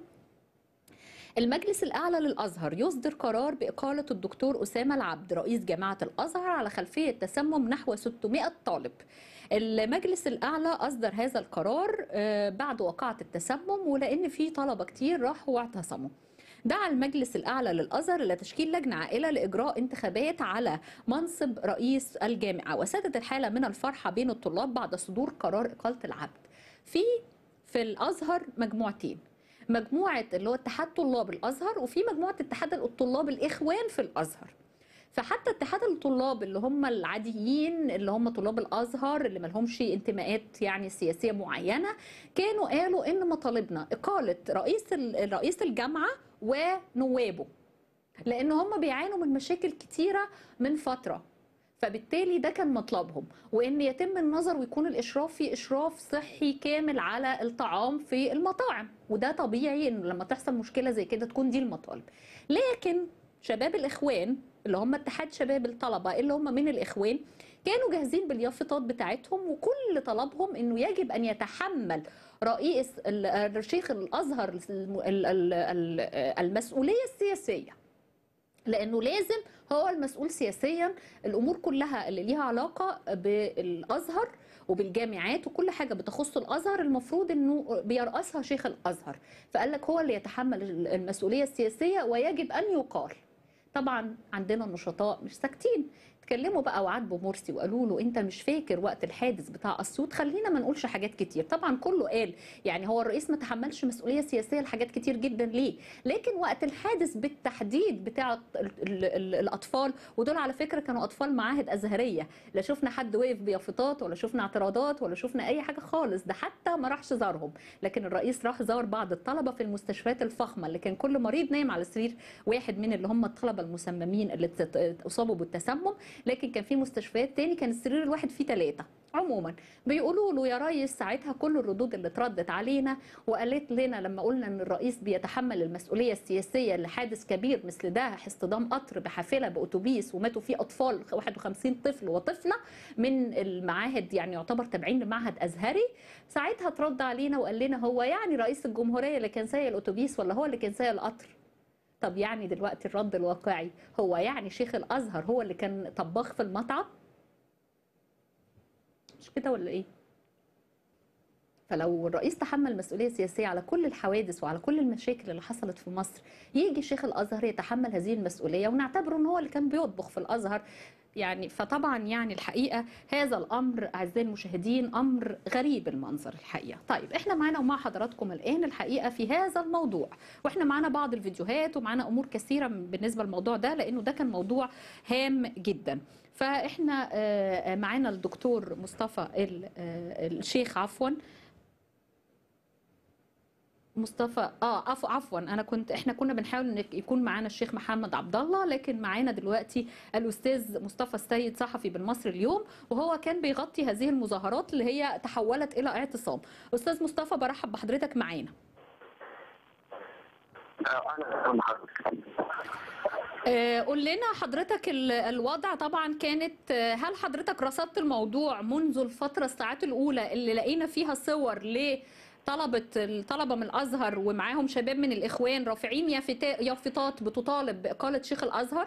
المجلس الأعلى للأزهر يصدر قرار بإقالة الدكتور أسامة العبد رئيس جامعة الأزهر على خلفية تسمم نحو 600 طالب المجلس الأعلى أصدر هذا القرار آه، بعد وقعة التسمم ولأن في طلبة كتير راحوا واعتصموا دعا المجلس الأعلى للأزهر إلى تشكيل لجنة عائلة لإجراء انتخابات على منصب رئيس الجامعة وسادت الحالة من الفرحة بين الطلاب بعد صدور قرار إقالة العبد في في الأزهر مجموعتين مجموعة اللي هو اتحاد طلاب الأزهر وفي مجموعة اتحاد الطلاب الإخوان في الأزهر فحتى اتحاد الطلاب اللي هم العاديين اللي هم طلاب الازهر اللي ملهمش انتماءات يعني سياسيه معينه كانوا قالوا ان مطالبنا اقاله رئيس ال- رئيس الجامعه ونوابه لان هم بيعانوا من مشاكل كتيره من فتره فبالتالي ده كان مطلبهم وان يتم النظر ويكون الاشراف في اشراف صحي كامل على الطعام في المطاعم وده طبيعي ان لما تحصل مشكله زي كده تكون دي المطالب لكن شباب الاخوان اللي هم اتحاد شباب الطلبه اللي هم من الاخوان كانوا جاهزين باليافطات بتاعتهم وكل طلبهم انه يجب ان يتحمل رئيس ال- الشيخ الازهر الم- ال- ال- ال- المسؤوليه السياسيه لانه لازم هو المسؤول سياسيا الامور كلها اللي ليها علاقه بالازهر وبالجامعات وكل حاجه بتخص الازهر المفروض انه بيرأسها شيخ الازهر فقال لك هو اللي يتحمل المسؤوليه السياسيه ويجب ان يقال طبعا عندنا النشطاء مش ساكتين اتكلموا بقى وعاتبوا مرسي وقالوا له انت مش فاكر وقت الحادث بتاع اسيوط خلينا ما نقولش حاجات كتير طبعا كله قال يعني هو الرئيس ما تحملش مسؤوليه سياسيه لحاجات كتير جدا ليه لكن وقت الحادث بالتحديد بتاع ال- ال- ال- الاطفال ودول على فكره كانوا اطفال معاهد ازهريه لا شفنا حد وقف بيافطات ولا شفنا اعتراضات ولا شفنا اي حاجه خالص ده حتى ما راحش زارهم لكن الرئيس راح زار بعض الطلبه في المستشفيات الفخمه اللي كان كل مريض نايم على سرير واحد من اللي هم الطلبه المسممين اللي ات- اصابوا بالتسمم لكن كان في مستشفيات تاني كان السرير الواحد فيه ثلاثه عموما بيقولوا له يا ريس ساعتها كل الردود اللي اتردت علينا وقالت لنا لما قلنا ان الرئيس بيتحمل المسؤوليه السياسيه لحادث كبير مثل ده اصطدام قطر بحافله باتوبيس وماتوا فيه اطفال 51 طفل وطفله من المعاهد يعني يعتبر تابعين لمعهد ازهري ساعتها ترد علينا وقال لنا هو يعني رئيس الجمهوريه اللي كان سايق الاتوبيس ولا هو اللي كان سايق القطر طب يعني دلوقتي الرد الواقعي هو يعني شيخ الازهر هو اللي كان طباخ في المطعم مش كده ولا ايه فلو الرئيس تحمل مسؤوليه سياسيه على كل الحوادث وعلى كل المشاكل اللي حصلت في مصر يجي شيخ الازهر يتحمل هذه المسؤوليه ونعتبره ان هو اللي كان بيطبخ في الازهر يعني فطبعا يعني الحقيقه هذا الامر اعزائي المشاهدين امر غريب المنظر الحقيقه طيب احنا معانا ومع حضراتكم الان الحقيقه في هذا الموضوع واحنا معانا بعض الفيديوهات ومعانا امور كثيره بالنسبه للموضوع ده لانه ده كان موضوع هام جدا فاحنا آه، معانا الدكتور مصطفى ال- آه، الشيخ عفوا مصطفى اه عفوا عفوا انا كنت احنا كنا بنحاول ان يكون معانا الشيخ محمد عبد الله لكن معانا دلوقتي الاستاذ مصطفى السيد صحفي بالمصري اليوم وهو كان بيغطي هذه المظاهرات اللي هي تحولت الى اعتصام استاذ مصطفى برحب بحضرتك معانا انا آه، قول لنا حضرتك ال- الوضع طبعا كانت آه، هل حضرتك رصدت الموضوع منذ الفترة الساعات الأولى اللي لقينا فيها صور لطلبة الطلبة من الأزهر ومعاهم شباب من الإخوان رافعين يافتا- يافطات بتطالب بإقالة شيخ الأزهر؟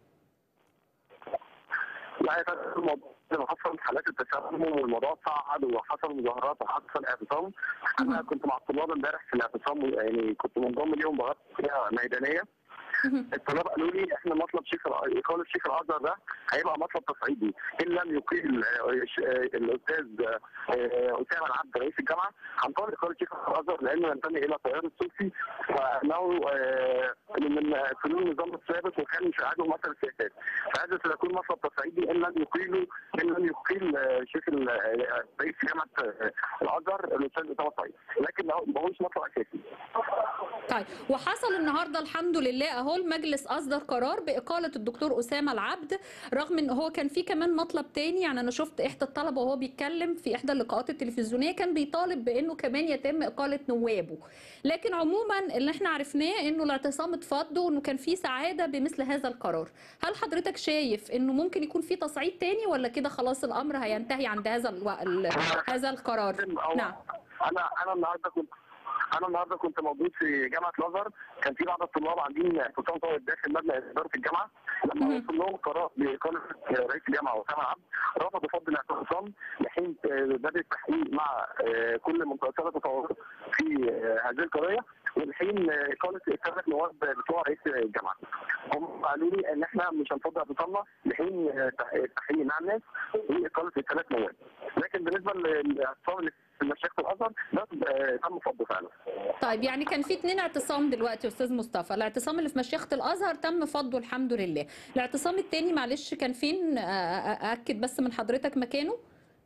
لا يا فندم الموضوع لما حصل حالات التسمم والموضوع صعد وحصل مظاهرات وحصل اعتصام انا كنت مع الطلاب امبارح في الاعتصام يعني كنت منضم اليوم بغطي فيها ميدانيه الطلاب قالوا لي احنا مطلب شيخ الأ- اقاله شيخ الازهر ده هيبقى مطلب تصعيدي ان لم يقيل آه، ش- آه، الاستاذ آه، اسامه العبد رئيس الجامعه هنطالب اقاله شيخ الازهر لانه ينتمي الى التيار الصوفي وانه آه، من فنون النظام السابق وكان مش عاجبه مثل السياسات فهذا سيكون مطلب تصعيدي ان لم يقيلوا ان لم يقيل آه، شيخ ال- آه، رئيس جامعه آه، الازهر الاستاذ اسامه سعيد لكن ما هوش مطلب اساسي طيب وحصل النهارده الحمد لله اهو المجلس اصدر قرار باقاله الدكتور اسامه العبد رغم ان هو كان في كمان مطلب تاني يعني انا شفت احدى الطلبه وهو بيتكلم في احدى اللقاءات التلفزيونيه كان بيطالب بانه كمان يتم اقاله نوابه لكن عموما اللي احنا عرفناه انه الاعتصام اتفض وانه كان في سعاده بمثل هذا القرار هل حضرتك شايف انه ممكن يكون في تصعيد تاني ولا كده خلاص الامر هينتهي عند هذا الو... ال... هذا القرار نعم انا انا النهارده كنت انا النهارده كنت موجود في جامعه الازهر كان في بعض الطلاب عاملين اعتصام طويل داخل مبنى اداره الجامعه لما وصل لهم قرار باقاله رئيس الجامعه اسامه عبد رفضوا فض الاعتصام لحين آه، بدا التحقيق مع آه، كل منطقه تطورات في آه، هذه القضيه ولحين آه، اقاله الثلاث نواب بتوع رئيس الجامعه هم قالوا لي ان احنا مش هنفض اعتصامنا لحين آه، تح- التحقيق مع الناس واقاله الثلاث نواب لكن بالنسبه للاعتصام اللي في مشيخه الازهر ده آه، تم فضه فعلا طيب يعني كان في اتنين اعتصام دلوقتي يا استاذ مصطفى الاعتصام اللي في مشيخه الازهر تم فضه الحمد لله الاعتصام التاني معلش كان فين آه، آه، ااكد بس من حضرتك مكانه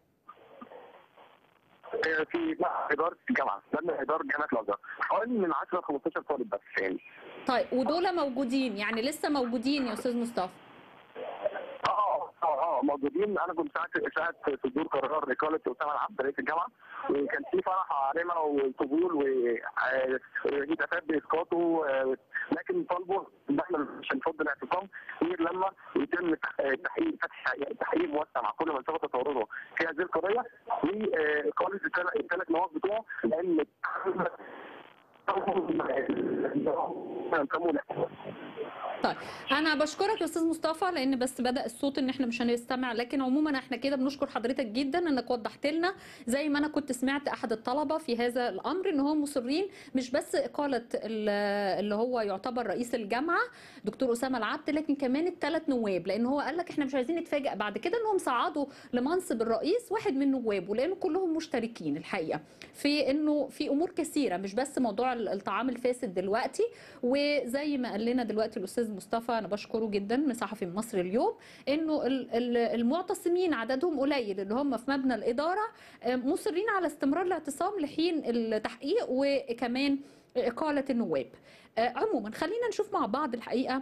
آه، في مع اداره الجامعه مبنى اداره جامعه الازهر حوالي من 10 ل 15 طالب بس يعني طيب ودول موجودين يعني لسه موجودين يا استاذ مصطفى اه اه اه موجودين انا كنت ساعه ساعه صدور قرار اقاله اسامه العبد رئيس الجامعه وكان في فرح عارمه وقبول وهتافات باسقاطه آه، لكن طالبوا ان احنا مش هنفض الاعتصام غير لما يتم تح- تحقيق فتح تحقيق موسع مع كل من ثبت تورطه في هذه القضيه واقاله الثلاث الثلاث نواب بتوعه لان ينتموا طيب انا بشكرك يا استاذ مصطفى لان بس بدا الصوت ان احنا مش هنستمع لكن عموما احنا كده بنشكر حضرتك جدا انك وضحت لنا زي ما انا كنت سمعت احد الطلبه في هذا الامر ان هم مصرين مش بس اقاله ال- اللي هو يعتبر رئيس الجامعه دكتور اسامه العبد لكن كمان الثلاث نواب لان هو قال لك احنا مش عايزين نتفاجئ بعد كده انهم صعدوا لمنصب الرئيس واحد من نوابه لانه كلهم مشتركين الحقيقه في انه في امور كثيره مش بس موضوع الطعام الفاسد دلوقتي وزي ما قال لنا دلوقتي الاستاذ مصطفى انا بشكره جدا من صحفي من مصر اليوم انه ال- ال- المعتصمين عددهم قليل اللي هم في مبنى الاداره آه، مصرين على استمرار الاعتصام لحين التحقيق وكمان اقاله النواب آه، عموما خلينا نشوف مع بعض الحقيقه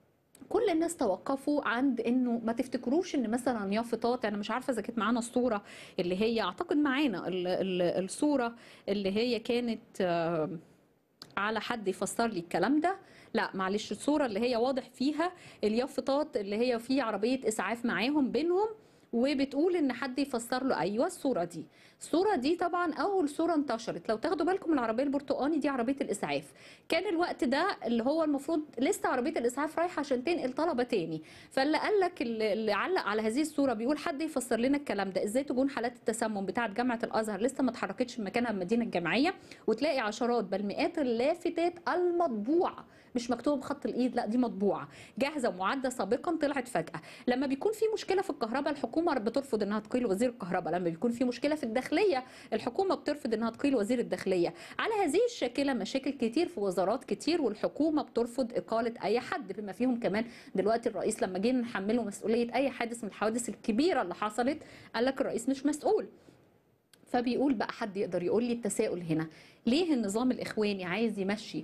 كل الناس توقفوا عند انه ما تفتكروش ان مثلا يافطات انا مش عارفه اذا كانت معانا الصوره اللي هي اعتقد معانا ال- ال- الصوره اللي هي كانت آه، على حد يفسر لي الكلام ده لا معلش الصوره اللي هي واضح فيها اليافطات اللي هي في عربيه اسعاف معاهم بينهم وبتقول ان حد يفسر له ايوه الصوره دي الصوره دي طبعا اول صوره انتشرت لو تاخدوا بالكم العربيه البرتقاني دي عربيه الاسعاف كان الوقت ده اللي هو المفروض لسه عربيه الاسعاف رايحه عشان تنقل طلبه تاني فاللي قال لك اللي اللي علق على هذه الصوره بيقول حد يفسر لنا الكلام ده ازاي تكون حالات التسمم بتاعه جامعه الازهر لسه ما اتحركتش من مكانها المدينه الجامعيه وتلاقي عشرات بل مئات اللافتات المطبوعه مش مكتوبه بخط الايد لا دي مطبوعه جاهزه ومعده سابقا طلعت فجاه لما بيكون في مشكله في الكهرباء الحكومه بترفض انها تقيل وزير الكهرباء لما بيكون في مشكله في الداخليه الحكومه بترفض انها تقيل وزير الداخليه على هذه الشاكله مشاكل كتير في وزارات كتير والحكومه بترفض اقاله اي حد بما فيهم كمان دلوقتي الرئيس لما جينا نحمله مسؤوليه اي حادث من الحوادث الكبيره اللي حصلت قال لك الرئيس مش مسؤول فبيقول بقى حد يقدر يقول لي التساؤل هنا ليه النظام الاخواني عايز يمشي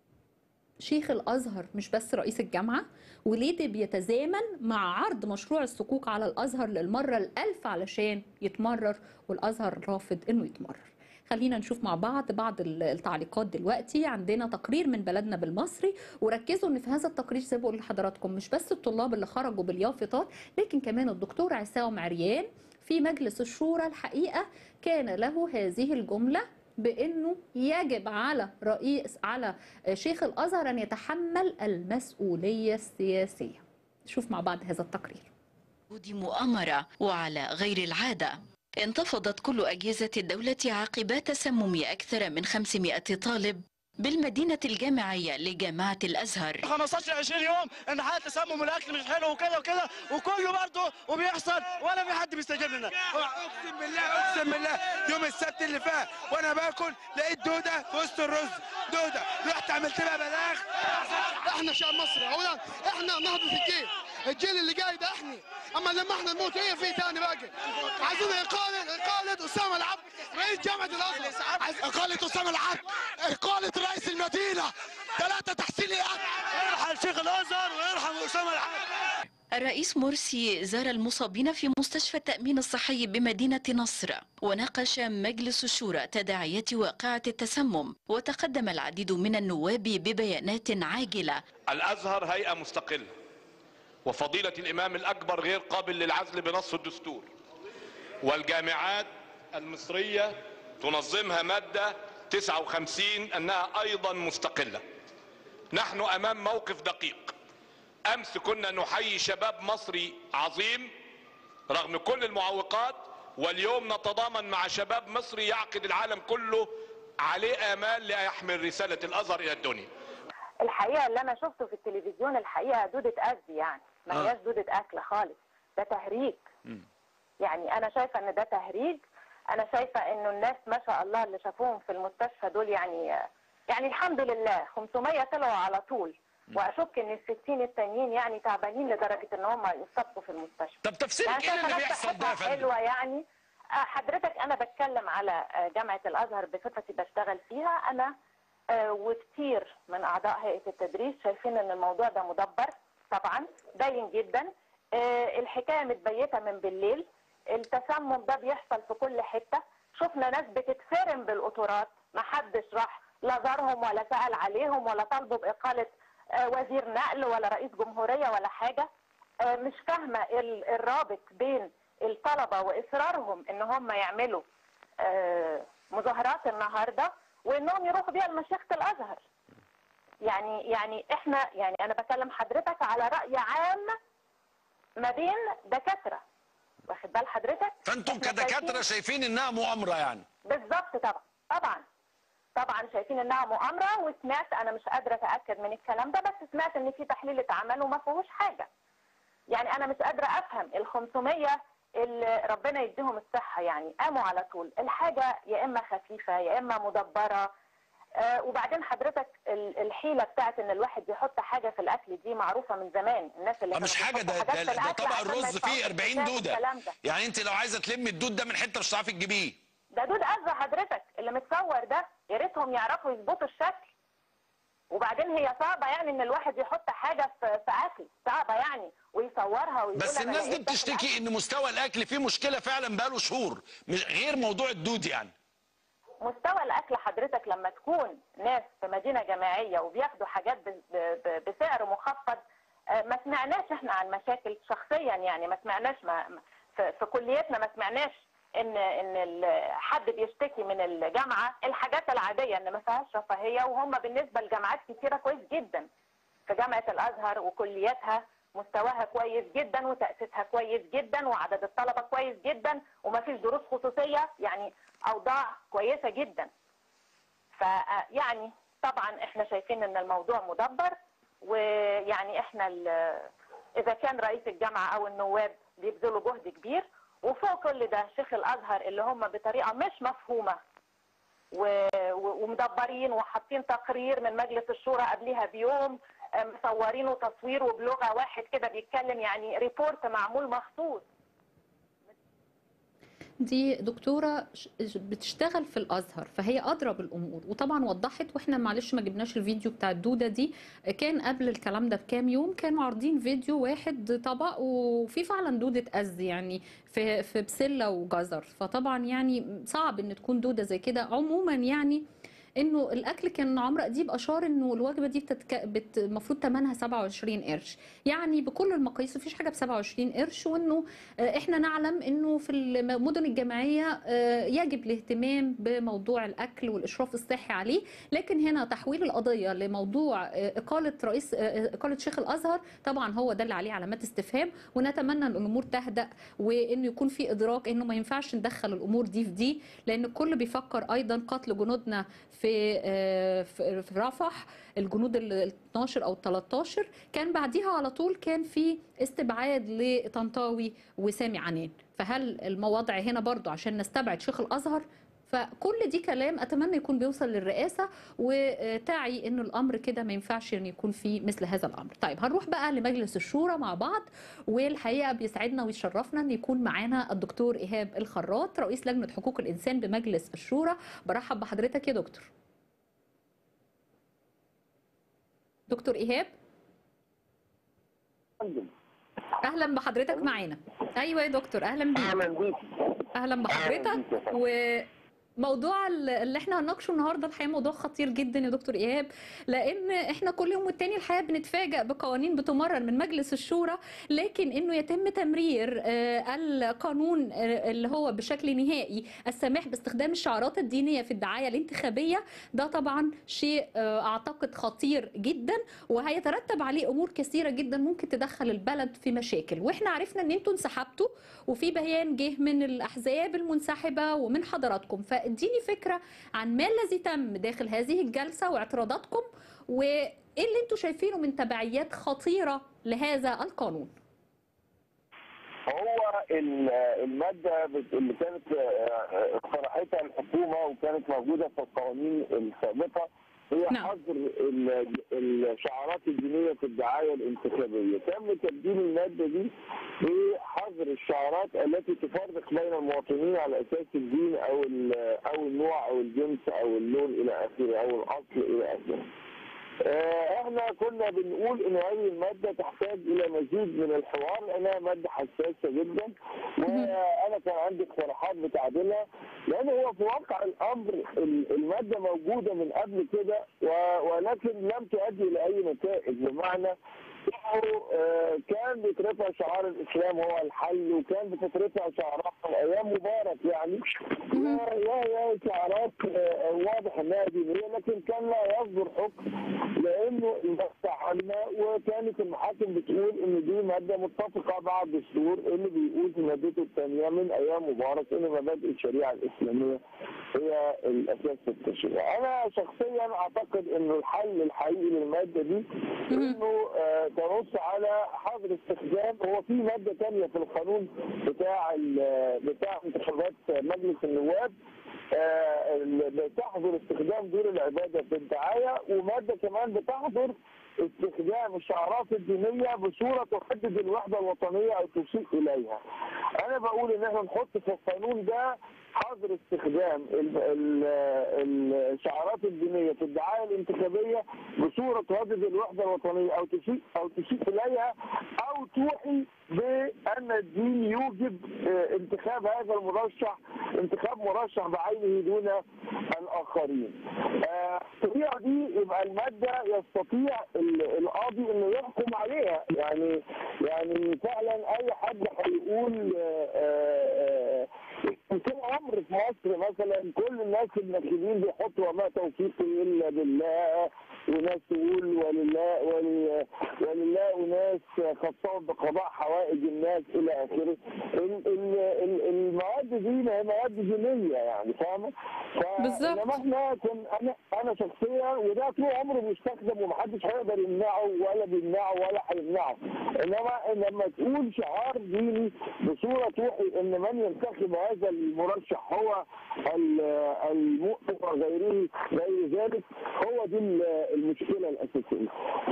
شيخ الازهر مش بس رئيس الجامعه وليه ده بيتزامن مع عرض مشروع الصكوك على الازهر للمره الالف علشان يتمرر والازهر رافض انه يتمرر خلينا نشوف مع بعض بعض ال- التعليقات دلوقتي عندنا تقرير من بلدنا بالمصري وركزوا ان في هذا التقرير زي ما بقول لحضراتكم مش بس الطلاب اللي خرجوا باليافطات لكن كمان الدكتور عصام عريان في مجلس الشورى الحقيقه كان له هذه الجمله بانه يجب على رئيس على شيخ الازهر ان يتحمل المسؤوليه السياسيه نشوف مع بعض هذا التقرير وجود مؤامرة وعلى غير العادة انتفضت كل أجهزة الدولة عقب تسمم أكثر من 500 طالب بالمدينة الجامعية لجامعة الأزهر 15 20 يوم ان حاله تسمم الاكل مش حلو وكده وكده وكله برضه وبيحصل ولا في حد بيستجيب لنا اقسم بالله اقسم بالله يوم السبت اللي فات وانا باكل لقيت دوده في وسط الرز دوده رحت عملت لها بلاغ احنا شعب مصر اولا احنا نهضة الجيل الجيل اللي جاي ده احنا اما لما احنا نموت ايه في تاني باقي عايزين اقالة اقالة اسامة العبد رئيس جامعة الازهر عايز اقالة اسامة العبد اقالة رئيس المدينة ثلاثة تحصيليات ارحل شيخ الازهر ويرحم اسامه العبد الرئيس مرسي زار المصابين في مستشفى التأمين الصحي بمدينة نصر وناقش مجلس الشورى تداعيات واقعة التسمم وتقدم العديد من النواب ببيانات عاجلة الازهر هيئه مستقله وفضيله الامام الاكبر غير قابل للعزل بنص الدستور والجامعات المصريه تنظمها ماده 59 انها ايضا مستقله نحن امام موقف دقيق امس كنا نحيي شباب مصري عظيم رغم كل المعوقات واليوم نتضامن مع شباب مصري يعقد العالم كله عليه امال ليحمل رساله الازهر الى الدنيا الحقيقه اللي انا شفته في التلفزيون الحقيقه دوده اذى يعني ما آه. هياش دوده اكل خالص ده تهريج يعني انا شايفه ان ده تهريج انا شايفه انه الناس ما شاء الله اللي شافوهم في المستشفى دول يعني يعني الحمد لله 500 طلعوا على طول واشك ان ال 60 التانيين يعني تعبانين لدرجه ان هم يصطفوا في المستشفى طب تفسيرك يعني ايه اللي شايفة بيحصل نفسها ده يا فندم؟ حلوه يعني آه، حضرتك انا بتكلم على آه، جامعه الازهر بصفتي بشتغل فيها انا آه، وكتير من اعضاء هيئه التدريس شايفين ان الموضوع ده مدبر طبعا باين جدا آه، الحكايه متبيته من بالليل التسمم ده بيحصل في كل حته شفنا ناس بتتفرم بالقطورات ما حدش راح لا زارهم ولا سال عليهم ولا طالبوا باقاله آه، وزير نقل ولا رئيس جمهوريه ولا حاجه آه، مش فاهمه ال- الرابط بين الطلبه واصرارهم ان هم يعملوا آه، مظاهرات النهارده وانهم يروحوا بيها لمشيخه الازهر يعني يعني احنا يعني انا بكلم حضرتك على راي عام ما بين دكاتره واخد بال حضرتك فانتم إحنا كدكاتره شايفين انها مؤامره يعني بالظبط طبعا طبعا طبعا شايفين انها مؤامره وسمعت انا مش قادره اتاكد من الكلام ده بس سمعت ان في تحليل اتعمل وما فيهوش حاجه يعني انا مش قادره افهم ال 500 اللي ربنا يديهم الصحه يعني قاموا على طول الحاجه يا اما خفيفه يا اما مدبره آه وبعدين حضرتك ال- الحيله بتاعت ان الواحد يحط حاجه في الاكل دي معروفه من زمان الناس اللي آه، مش كانوا حاجه ده بيحطوا حاجات ده, في ده الأكل طبق عشان ما الرز فيه يدفعوش 40 الكتاب دوده والكلام ده. يعني انت لو عايزه تلمي الدود ده من حته مش هتعرفي تجيبيه ده دود أذى حضرتك اللي متصور ده يا ريتهم يعرفوا يظبطوا الشكل وبعدين هي صعبة يعني ان الواحد يحط حاجة في, في اكل صعبة يعني ويصورها ويقول بس أنا الناس دي لقيت ده في بتشتكي ان مستوى الاكل فيه مشكله فعلا بقاله شهور مش غير موضوع الدود يعني مستوى الاكل حضرتك لما تكون ناس في مدينه جامعيه وبياخدوا حاجات ب- ب- ب- بسعر مخفض آه، ما سمعناش احنا عن مشاكل شخصيا يعني ما سمعناش ما ما- في في كليتنا ما سمعناش ان ان ال- حد بيشتكي من الجامعه الحاجات العاديه ان ما فيهاش رفاهيه وهم بالنسبه لجامعات كتيره كويس جدا في جامعه الازهر وكلياتها مستواها كويس جدا وتاسيسها كويس جدا وعدد الطلبه كويس جدا ومفيش دروس خصوصيه يعني اوضاع كويسه جدا فيعني طبعا احنا شايفين ان الموضوع مدبر ويعني احنا ال- اذا كان رئيس الجامعه او النواب بيبذلوا جهد كبير وفوق كل ده شيخ الازهر اللي هم بطريقه مش مفهومه و- و- ومدبرين وحاطين تقرير من مجلس الشورى قبلها بيوم آه، مصورينه تصوير وبلغه واحد كده بيتكلم يعني ريبورت معمول مخصوص دي دكتورة ش- بتشتغل في الأزهر فهي أدرى بالأمور وطبعا وضحت وإحنا معلش ما جبناش الفيديو بتاع الدودة دي كان قبل الكلام ده بكام يوم كانوا عارضين فيديو واحد طبق وفي فعلا دودة أز يعني في في بسلة وجزر فطبعا يعني صعب إن تكون دودة زي كده عموما يعني انه الاكل كان عمرو اديب اشار انه الوجبه دي بتتك... بت... المفروض ثمنها 27 قرش يعني بكل المقاييس مفيش حاجه ب 27 قرش وانه آه، احنا نعلم انه في المدن الجامعيه آه، يجب الاهتمام بموضوع الاكل والاشراف الصحي عليه لكن هنا تحويل القضيه لموضوع آه، اقاله رئيس آه، اقاله شيخ الازهر طبعا هو ده اللي عليه علامات استفهام ونتمنى ان الامور تهدأ وانه يكون في ادراك انه ما ينفعش ندخل الامور دي في دي لان الكل بيفكر ايضا قتل جنودنا في آه، في في رفح الجنود ال 12 او 13 كان بعديها على طول كان في استبعاد لطنطاوي وسامي عنان فهل المواضع هنا برضو عشان نستبعد شيخ الازهر فكل دي كلام اتمنى يكون بيوصل للرئاسه وتعي ان الامر كده ما ينفعش ان يكون في مثل هذا الامر طيب هنروح بقى لمجلس الشورى مع بعض والحقيقه بيسعدنا ويشرفنا ان يكون معانا الدكتور ايهاب الخراط رئيس لجنه حقوق الانسان بمجلس الشورى برحب بحضرتك يا دكتور دكتور ايهاب اهلا بحضرتك معانا ايوه يا دكتور اهلا بيك اهلا بيك اهلا بحضرتك وموضوع ال- اللي احنا هنناقشه النهارده الحقيقه موضوع خطير جدا يا دكتور ايهاب لان احنا كل يوم والتاني الحقيقه بنتفاجئ بقوانين بتمرر من مجلس الشورى لكن انه يتم تمرير آه، القانون آه، اللي هو بشكل نهائي السماح باستخدام الشعارات الدينيه في الدعايه الانتخابيه ده طبعا شيء آه، اعتقد خطير جدا وهيترتب عليه امور كثيره جدا ممكن تدخل البلد في مشاكل واحنا عرفنا ان انتوا انسحبتوا وفي بيان جه من الاحزاب المنسحبه ومن حضراتكم فاديني فكره عن ما الذي تم داخل هذه الجلسه واعتراضاتكم وايه اللي انتوا شايفينه من تبعيات خطيره لهذا القانون هو ال- المادة بت- اللي كانت آه، اقترحتها الحكومة وكانت موجودة في القوانين السابقة هي حظر ال- الشعارات الدينية في الدعاية الانتخابية تم تبديل المادة دي بحظر الشعارات التي تفرق بين المواطنين على أساس الدين أو ال- أو النوع أو الجنس أو اللون إلى آخره أو الأصل إلى آخره آه، احنا كنا بنقول ان هذه الماده تحتاج الى مزيد من الحوار لانها ماده حساسه جدا وانا كان عندي اقتراحات بتعديلها لان هو في واقع الامر ال- الماده موجوده من قبل كده و- ولكن لم تؤدي الى اي نتائج بمعنى إنه، آه، كان بيترفع شعار الاسلام هو الحل وكان بتترفع شعارات من ايام مبارك يعني يا يا شعارات آه، واضح انها دينيه لكن كان لا يصدر حكم لانه البحث عنا وكانت المحاكم بتقول ان دي ماده متفقه مع الدستور اللي بيقول في مادته الثانيه من ايام مبارك ان مبادئ الشريعه الاسلاميه هي الاساس في التشريع. انا شخصيا اعتقد انه الحل الحقيقي للماده دي انه آه، تنص على حظر استخدام هو في ماده ثانيه في القانون بتاع ال- بتاع انتخابات مجلس النواب آه، ال- بتحظر استخدام دور العباده في الدعايه وماده كمان بتحظر استخدام الشعارات الدينيه بصوره تحدد الوحده الوطنيه او تسيء اليها. انا بقول ان احنا نحط في القانون ده حظر استخدام ال- ال- الشعارات الدينيه في الدعايه الانتخابيه بصوره تهدد الوحده الوطنيه او تسيء او تسيء اليها او توحي بان الدين يوجب آه، انتخاب هذا المرشح انتخاب مرشح بعينه دون الاخرين. آه، الطريقه دي يبقى الماده يستطيع ال- القاضي انه يحكم عليها يعني يعني فعلا اي حد هيقول آه، آه، آه، كل امر في مصر مثلا كل الناس الناخبين بيحطوا وما توفيقي الا بالله وناس تقول ولله ول- ولله وناس خاصهم بقضاء حوائج الناس الى اخره ال- ال- ال- المواد دي ما هي مواد دينيه يعني فاهمه؟ بالظبط. انما احنا كن انا انا شخصيا وده طول عمره بيستخدم ومحدش هيقدر يمنعه ولا بيمنعه ولا هيمنعه انما لما تقول شعار ديني بصوره توحي ان من ينتخب هذا المرشح هو ال- المؤمن وغيره غير ذلك هو دي ال- المشكله الاساسيه.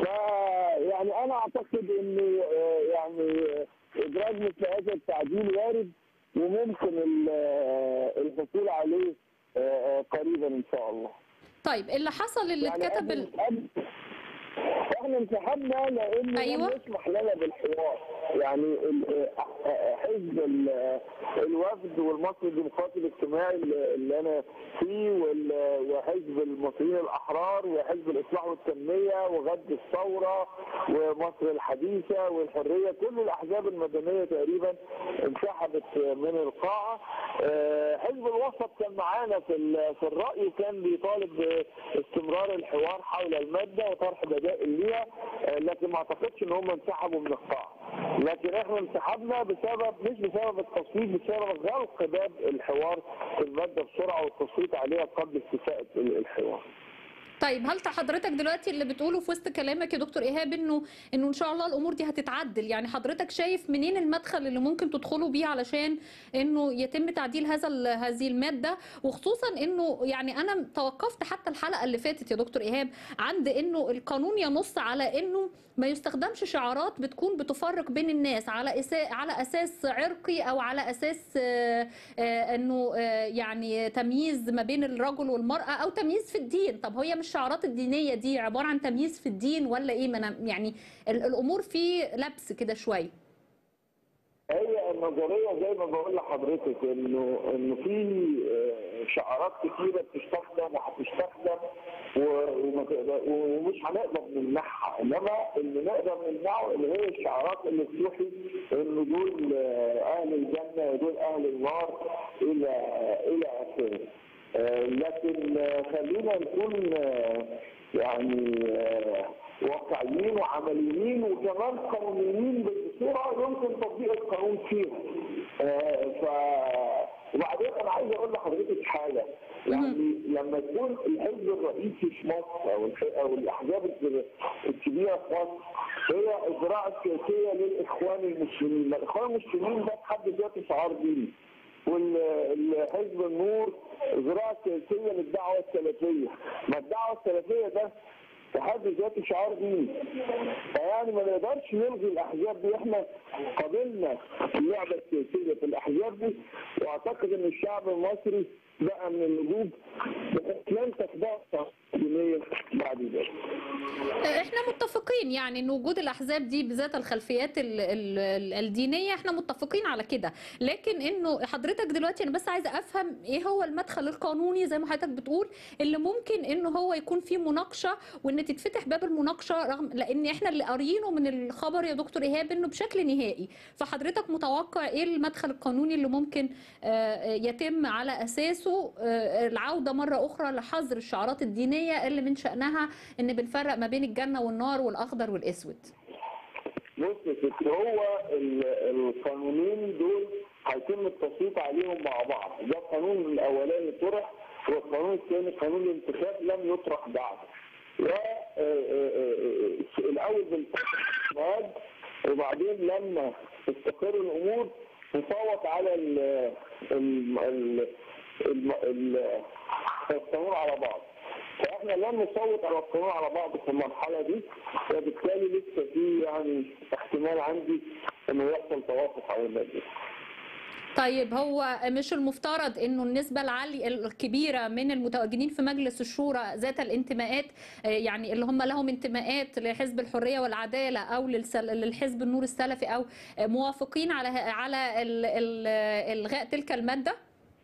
فيعني انا اعتقد ان آه، يعني آه، ادراج مثل هذا التعديل وارد وممكن ال- آه، الحصول عليه آه، آه، قريبا ان شاء الله. طيب اللي حصل اللي يعني اتكتب ال... قبل- احنا انسحبنا لان أيوة. لم يسمح لنا بالحوار يعني ال- آه، حزب ال- الوفد والمصري الديمقراطي الاجتماعي اللي اللي انا فيه وال- وحزب المصريين الاحرار وحزب الاصلاح والتنميه وغد الثوره ومصر الحديثه والحريه كل الاحزاب المدنيه تقريبا انسحبت من القاعه آه، حزب الوسط كان معانا في ال- في الراي وكان بيطالب باستمرار الحوار حول الماده وطرح بدائل ليها آه، لكن ما اعتقدش ان هم انسحبوا من القاعه لكن احنا انسحبنا بسبب مش بسبب التصويت بسبب غلق باب الحوار في الماده بسرعه والتصويت عليها قبل استفاءه ال- الحوار طيب هل حضرتك دلوقتي اللي بتقوله في وسط كلامك يا دكتور ايهاب انه انه ان شاء الله الامور دي هتتعدل يعني حضرتك شايف منين المدخل اللي ممكن تدخلوا بيه علشان انه يتم تعديل هذا ال- هذه الماده وخصوصا انه يعني انا توقفت حتى الحلقه اللي فاتت يا دكتور ايهاب عند انه القانون ينص على انه ما يستخدمش شعارات بتكون بتفرق بين الناس على اساس على اساس عرقي او على اساس آه، آه، انه آه، يعني تمييز ما بين الرجل والمراه او تمييز في الدين طب هي مش الشعارات الدينيه دي عباره عن تمييز في الدين ولا ايه ما أنا يعني ال- الامور فيه لبس كده شويه هي النظريه زي ما بقول لحضرتك انه انه في آه، شعارات كتيره بتستخدم وهتستخدم و- وما تقدر- ومش هنقدر نمنعها انما اللي نقدر نمنعه اللي هي الشعارات اللي بتوحي انه دول آه، اهل الجنه ودول اهل النار الى الى اخره آه، لكن آه، خلينا نكون آه، يعني آه، واقعيين وعمليين وكمان قانونيين بصوره يمكن تطبيق القانون فيها. آه، ف وبعدين انا عايز اقول لحضرتك حاجه يعني لما يكون الحزب الرئيسي في مصر او الح- او الاحزاب الكبيرة- الكبيره في مصر هي الزراعه السياسيه للاخوان المسلمين، ما الاخوان المسلمين ده بحد ذاته شعار ديني. والحزب النور زراعه سياسيه للدعوه السلفيه، ما الدعوه السلفيه ده في حد ذاته شعار ديني فيعني ما نقدرش نلغي الاحزاب دي احنا قابلنا اللعبه السياسيه في الاحزاب دي واعتقد ان الشعب المصري بقى من النجوم لن تخضع دينيه بعد ذلك احنا متفقين يعني ان وجود الاحزاب دي بذات الخلفيات ال- ال- ال- الدينيه احنا متفقين على كده لكن انه حضرتك دلوقتي انا بس عايزه افهم ايه هو المدخل القانوني زي ما حضرتك بتقول اللي ممكن انه هو يكون فيه مناقشه وان ان تتفتح باب المناقشه رغم لان احنا اللي قاريينه من الخبر يا دكتور ايهاب انه بشكل نهائي فحضرتك متوقع ايه المدخل القانوني اللي ممكن آه، يتم على اساسه آه، العوده مره اخرى لحظر الشعارات الدينيه اللي من شانها ان بنفرق ما بين الجنه والنار والاخضر والاسود بص يا ستي هو ال- القانونين دول هيتم التصويت عليهم مع بعض ده القانون الاولاني طرح والقانون الثاني قانون الانتخاب لم يطرح بعد و آه، آه، آه، الاول بالمواد وبعدين لما تستقر الامور نصوت على ال ال ال ال- ال- القانون على بعض فاحنا لم نصوت على القانون على بعض في المرحله دي وبالتالي لسه في يعني احتمال عندي انه يحصل توافق على الماده طيب هو مش المفترض انه النسبه العاليه الكبيره من المتواجدين في مجلس الشورى ذات الانتماءات آه، يعني اللي هم لهم انتماءات لحزب الحريه والعداله او للسل- للحزب النور السلفي او آه، موافقين على على ال- ال- الغاء تلك الماده؟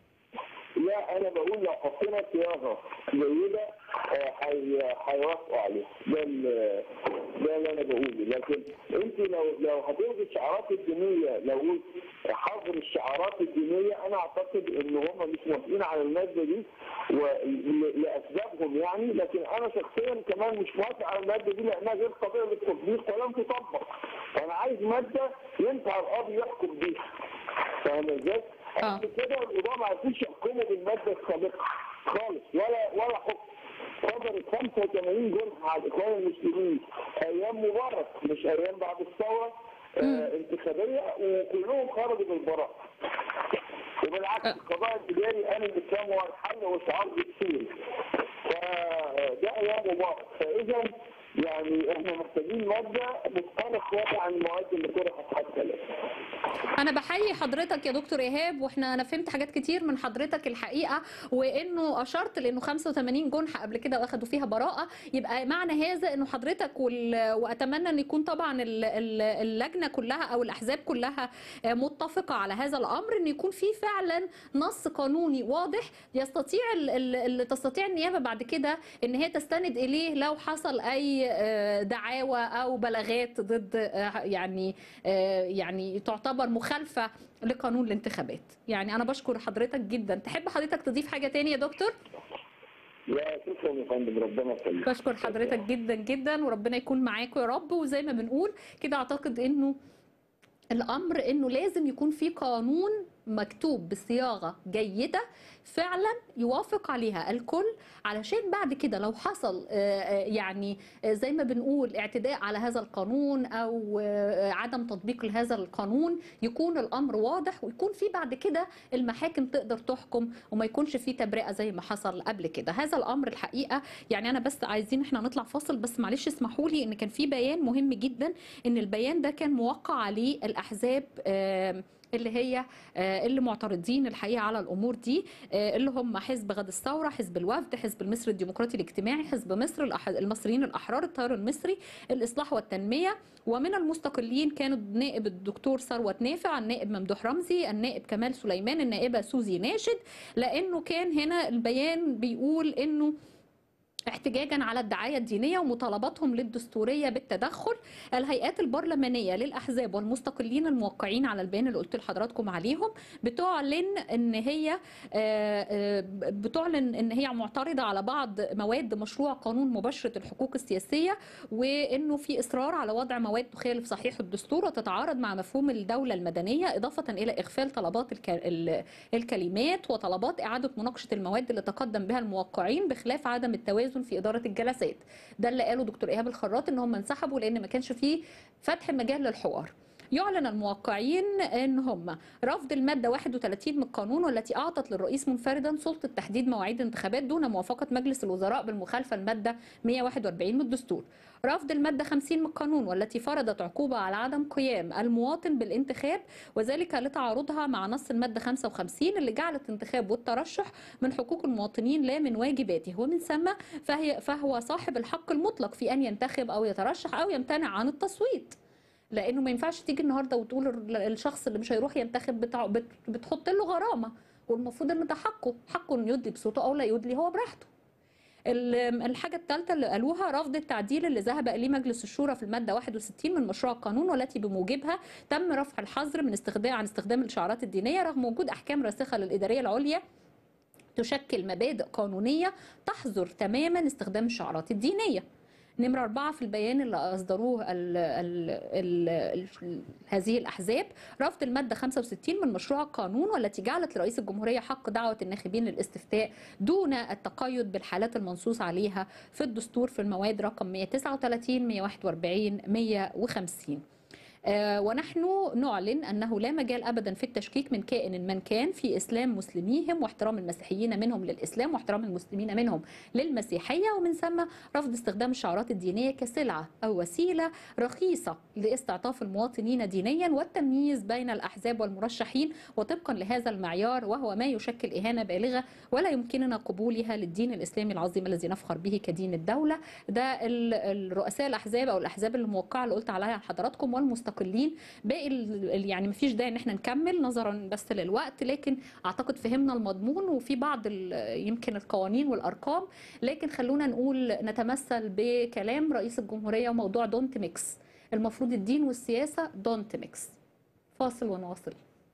لا انا بقول لو حطينا صياغه جيده آه، هي- هيوافقوا عليها ده ال- ده اللي انا بقوله لكن انت لو لو هتلغي الشعارات الدينيه لو قلت حظر الشعارات الدينيه انا اعتقد ان هم مش موافقين على الماده دي ول- لاسبابهم يعني لكن انا شخصيا كمان مش موافق على الماده دي لانها غير قابله للتطبيق ولم تطبق فانا عايز ماده ينفع القاضي يحكم بيها فاهم ازاي؟ قبل كده القضاة ما عرفوش يحكموا بالماده السابقه خالص ولا ولا حكم صدرت 85 جرح على الاخوان المسلمين ايام مبارك مش ايام بعد الثوره آه انتخابيه وكلهم خرجوا بالبراءه وبالعكس القضاء التجاري قال ان الاسلام هو الحل والشعار بالسوري فده ايام مبارك فاذا يعني احنا محتاجين ماده مختلف شويه عن المواد اللي طرحت حتى الان انا بحيي حضرتك يا دكتور ايهاب واحنا انا فهمت حاجات كتير من حضرتك الحقيقه وانه اشرت لانه 85 جنحه قبل كده واخدوا فيها براءه يبقى معنى هذا انه حضرتك وال... واتمنى ان يكون طبعا ال- ال- اللجنه كلها او الاحزاب كلها متفقه على هذا الامر ان يكون في فعلا نص قانوني واضح يستطيع ال- ال- اللي تستطيع النيابه بعد كده ان هي تستند اليه لو حصل اي آه، دعاوى او بلاغات ضد آه، يعني آه، يعني تعتبر مخالفه لقانون الانتخابات يعني انا بشكر حضرتك جدا تحب حضرتك تضيف حاجه تانية يا دكتور لا شكرا يا فندم ربنا يخليك بشكر حضرتك جدا جدا وربنا يكون معاكم يا رب وزي ما بنقول كده اعتقد انه الامر انه لازم يكون في قانون مكتوب بصياغه جيده فعلا يوافق عليها الكل علشان بعد كده لو حصل آه، آه، يعني آه، زي ما بنقول اعتداء على هذا القانون او آه، عدم تطبيق لهذا القانون يكون الامر واضح ويكون في بعد كده المحاكم تقدر تحكم وما يكونش في تبرئه زي ما حصل قبل كده هذا الامر الحقيقه يعني انا بس عايزين احنا نطلع فاصل بس معلش اسمحوا لي ان كان في بيان مهم جدا ان البيان ده كان موقع عليه الاحزاب آم، اللي هي آه، اللي معترضين الحقيقه على الامور دي آه، اللي هم حزب غد الثوره حزب الوفد حزب المصري الديمقراطي الاجتماعي حزب مصر الأح- المصريين الاحرار التيار المصري الاصلاح والتنميه ومن المستقلين كانوا النائب الدكتور ثروت نافع النائب ممدوح رمزي النائب كمال سليمان النائبه سوزي ناشد لانه كان هنا البيان بيقول انه احتجاجا على الدعايه الدينيه ومطالباتهم للدستوريه بالتدخل الهيئات البرلمانيه للاحزاب والمستقلين الموقعين على البيان اللي قلت لحضراتكم عليهم بتعلن ان هي آه، آه، بتعلن ان هي معترضه على بعض مواد مشروع قانون مباشره الحقوق السياسيه وانه في اصرار على وضع مواد تخالف صحيح الدستور وتتعارض مع مفهوم الدوله المدنيه اضافه الى اغفال طلبات الك- ال- الكلمات وطلبات اعاده مناقشه المواد اللي تقدم بها الموقعين بخلاف عدم التوازن في اداره الجلسات ده اللي قاله دكتور ايهاب الخراط ان هم انسحبوا لان ما كانش فيه فتح مجال للحوار يعلن الموقعين ان هم رفض الماده 31 من القانون والتي اعطت للرئيس منفردا سلطه تحديد مواعيد الانتخابات دون موافقه مجلس الوزراء بالمخالفه الماده 141 من الدستور رفض الماده 50 من القانون والتي فرضت عقوبه على عدم قيام المواطن بالانتخاب وذلك لتعارضها مع نص الماده 55 اللي جعلت الانتخاب والترشح من حقوق المواطنين لا من واجباته ومن ثم فهي فهو صاحب الحق المطلق في ان ينتخب او يترشح او يمتنع عن التصويت لانه ما ينفعش تيجي النهارده وتقول ال- الشخص اللي مش هيروح ينتخب بتاع بت- بتحط له غرامه والمفروض ان ده حقه حقه انه يدلي بصوته او لا يدلي هو براحته ال- الحاجة الثالثة اللي قالوها رفض التعديل اللي ذهب إليه مجلس الشورى في المادة 61 من مشروع القانون والتي بموجبها تم رفع الحظر من استخدام عن استخدام الشعارات الدينية رغم وجود أحكام راسخة للإدارية العليا تشكل مبادئ قانونية تحظر تماما استخدام الشعارات الدينية نمرة أربعة في البيان اللي أصدروه ال ال ال ال هذه الأحزاب رفض المادة 65 من مشروع القانون والتي جعلت لرئيس الجمهورية حق دعوة الناخبين للاستفتاء دون التقيد بالحالات المنصوص عليها في الدستور في المواد رقم 139 141 150 آه، ونحن نعلن أنه لا مجال أبدا في التشكيك من كائن من كان في إسلام مسلميهم واحترام المسيحيين منهم للإسلام واحترام المسلمين منهم للمسيحية ومن ثم رفض استخدام الشعارات الدينية كسلعة أو وسيلة رخيصة لاستعطاف المواطنين دينيا والتمييز بين الأحزاب والمرشحين وطبقا لهذا المعيار وهو ما يشكل إهانة بالغة ولا يمكننا قبولها للدين الإسلامي العظيم الذي نفخر به كدين الدولة ده ال- الرؤساء الأحزاب أو الأحزاب الموقعة اللي قلت عليها لحضراتكم والمستقلين باقي ال- ال- يعني مفيش داعي ان احنا نكمل نظرا بس للوقت لكن اعتقد فهمنا المضمون وفي بعض ال- يمكن القوانين والارقام لكن خلونا نقول نتمثل بكلام رئيس الجمهورية وموضوع دونت ميكس المفروض الدين والسياسة دونت ميكس فاصل ونواصل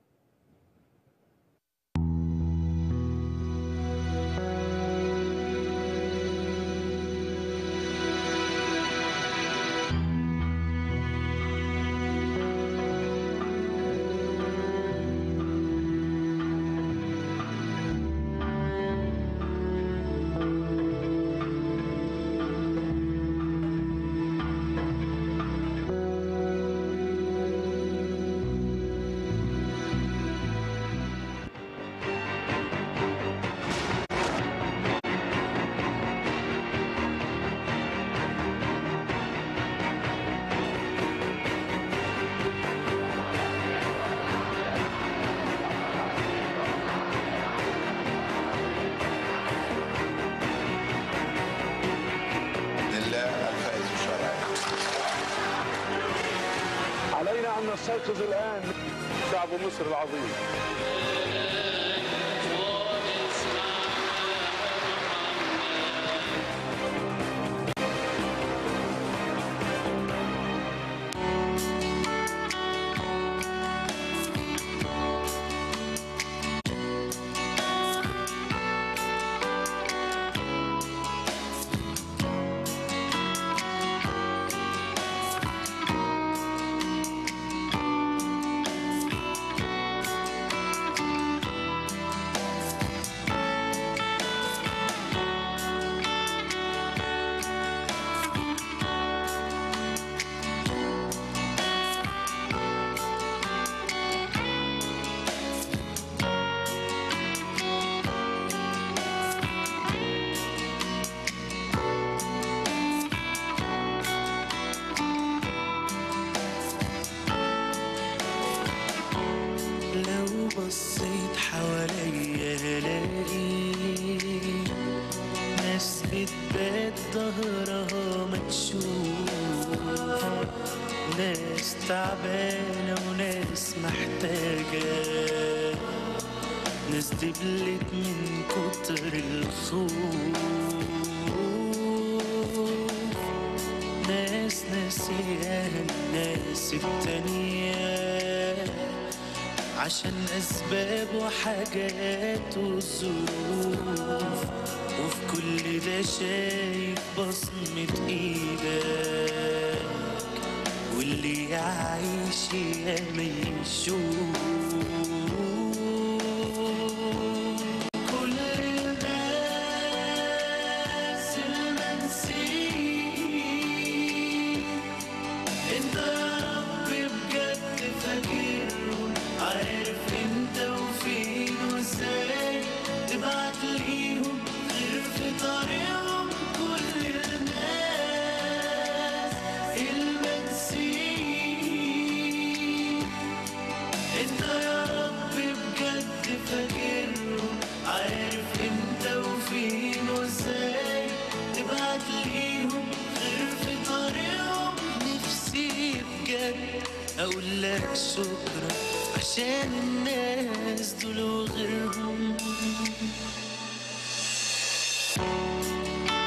لله الفائز الشرعي علينا أن نستيقظ الآن شعب مصر العظيم لو بصيت حواليا هلاقي ناس بتبات ظهرها مكشوف ناس تعبانة وناس محتاجة ناس دبلت من كتر الخوف ناس ناسيها الناس التانية عشان أسباب وحاجات وظروف وفي كل ده شايف بصمة إيدك واللي يعيش ياما يشوف كل الناس المنسيين انت يا رب بجد فاكرهم عارف انت وفين وازاي تبعت ليهم غير في طريقهم كل الناس المنسيين انت يا رب بجد فاكرهم عارف انت وفين وازاي تبعت ليهم غير في طريقهم نفسي بجد اقول لك شكرا عشان الناس دول وغيرهم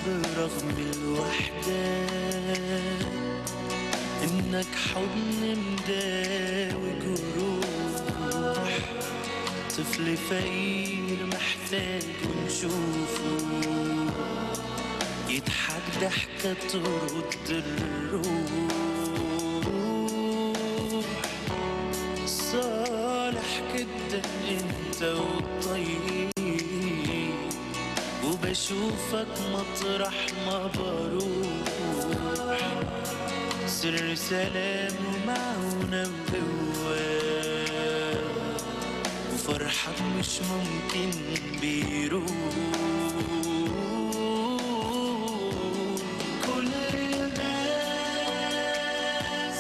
برغم الوحدة إنك حضن مداوي جروح طفل فقير محتاج نشوفه يضحك ضحكة ترد الروح صالح جدا انت والطيب وبشوفك مطرح ما بروح سر سلام ومعونة وقوة وفرحك مش ممكن بيروح كل الناس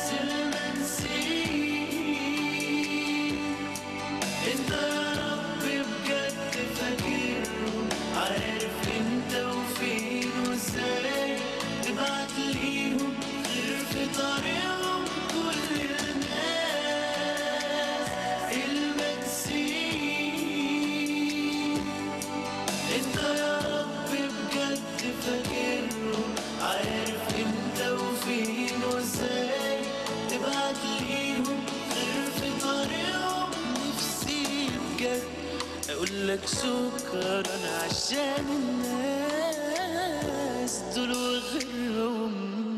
المنسيين انت يا رب بجد فاكرهم عارف انت وفين وازاي تبعت ليهم غير في طريقهم كل الناس المنسيين انت يا رب بجد فاكرهم عارف انت وفين وازاي تبعت ليهم غير في طريقهم نفسي بجد اقول لك شكرا عشان الناس دول وغيرهم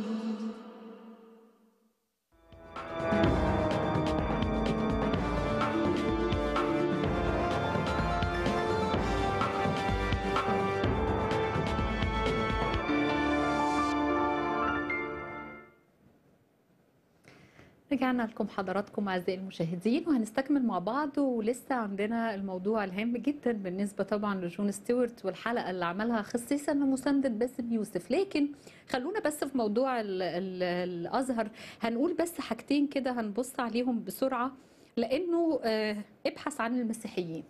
رجعنا لكم حضراتكم اعزائي المشاهدين وهنستكمل مع بعض ولسه عندنا الموضوع الهام جدا بالنسبه طبعا لجون ستيوارت والحلقه اللي عملها خصيصا لمسانده باسم يوسف لكن خلونا بس في موضوع ال ال الازهر هنقول بس حاجتين كده هنبص عليهم بسرعه لانه آه، ابحث عن المسيحيين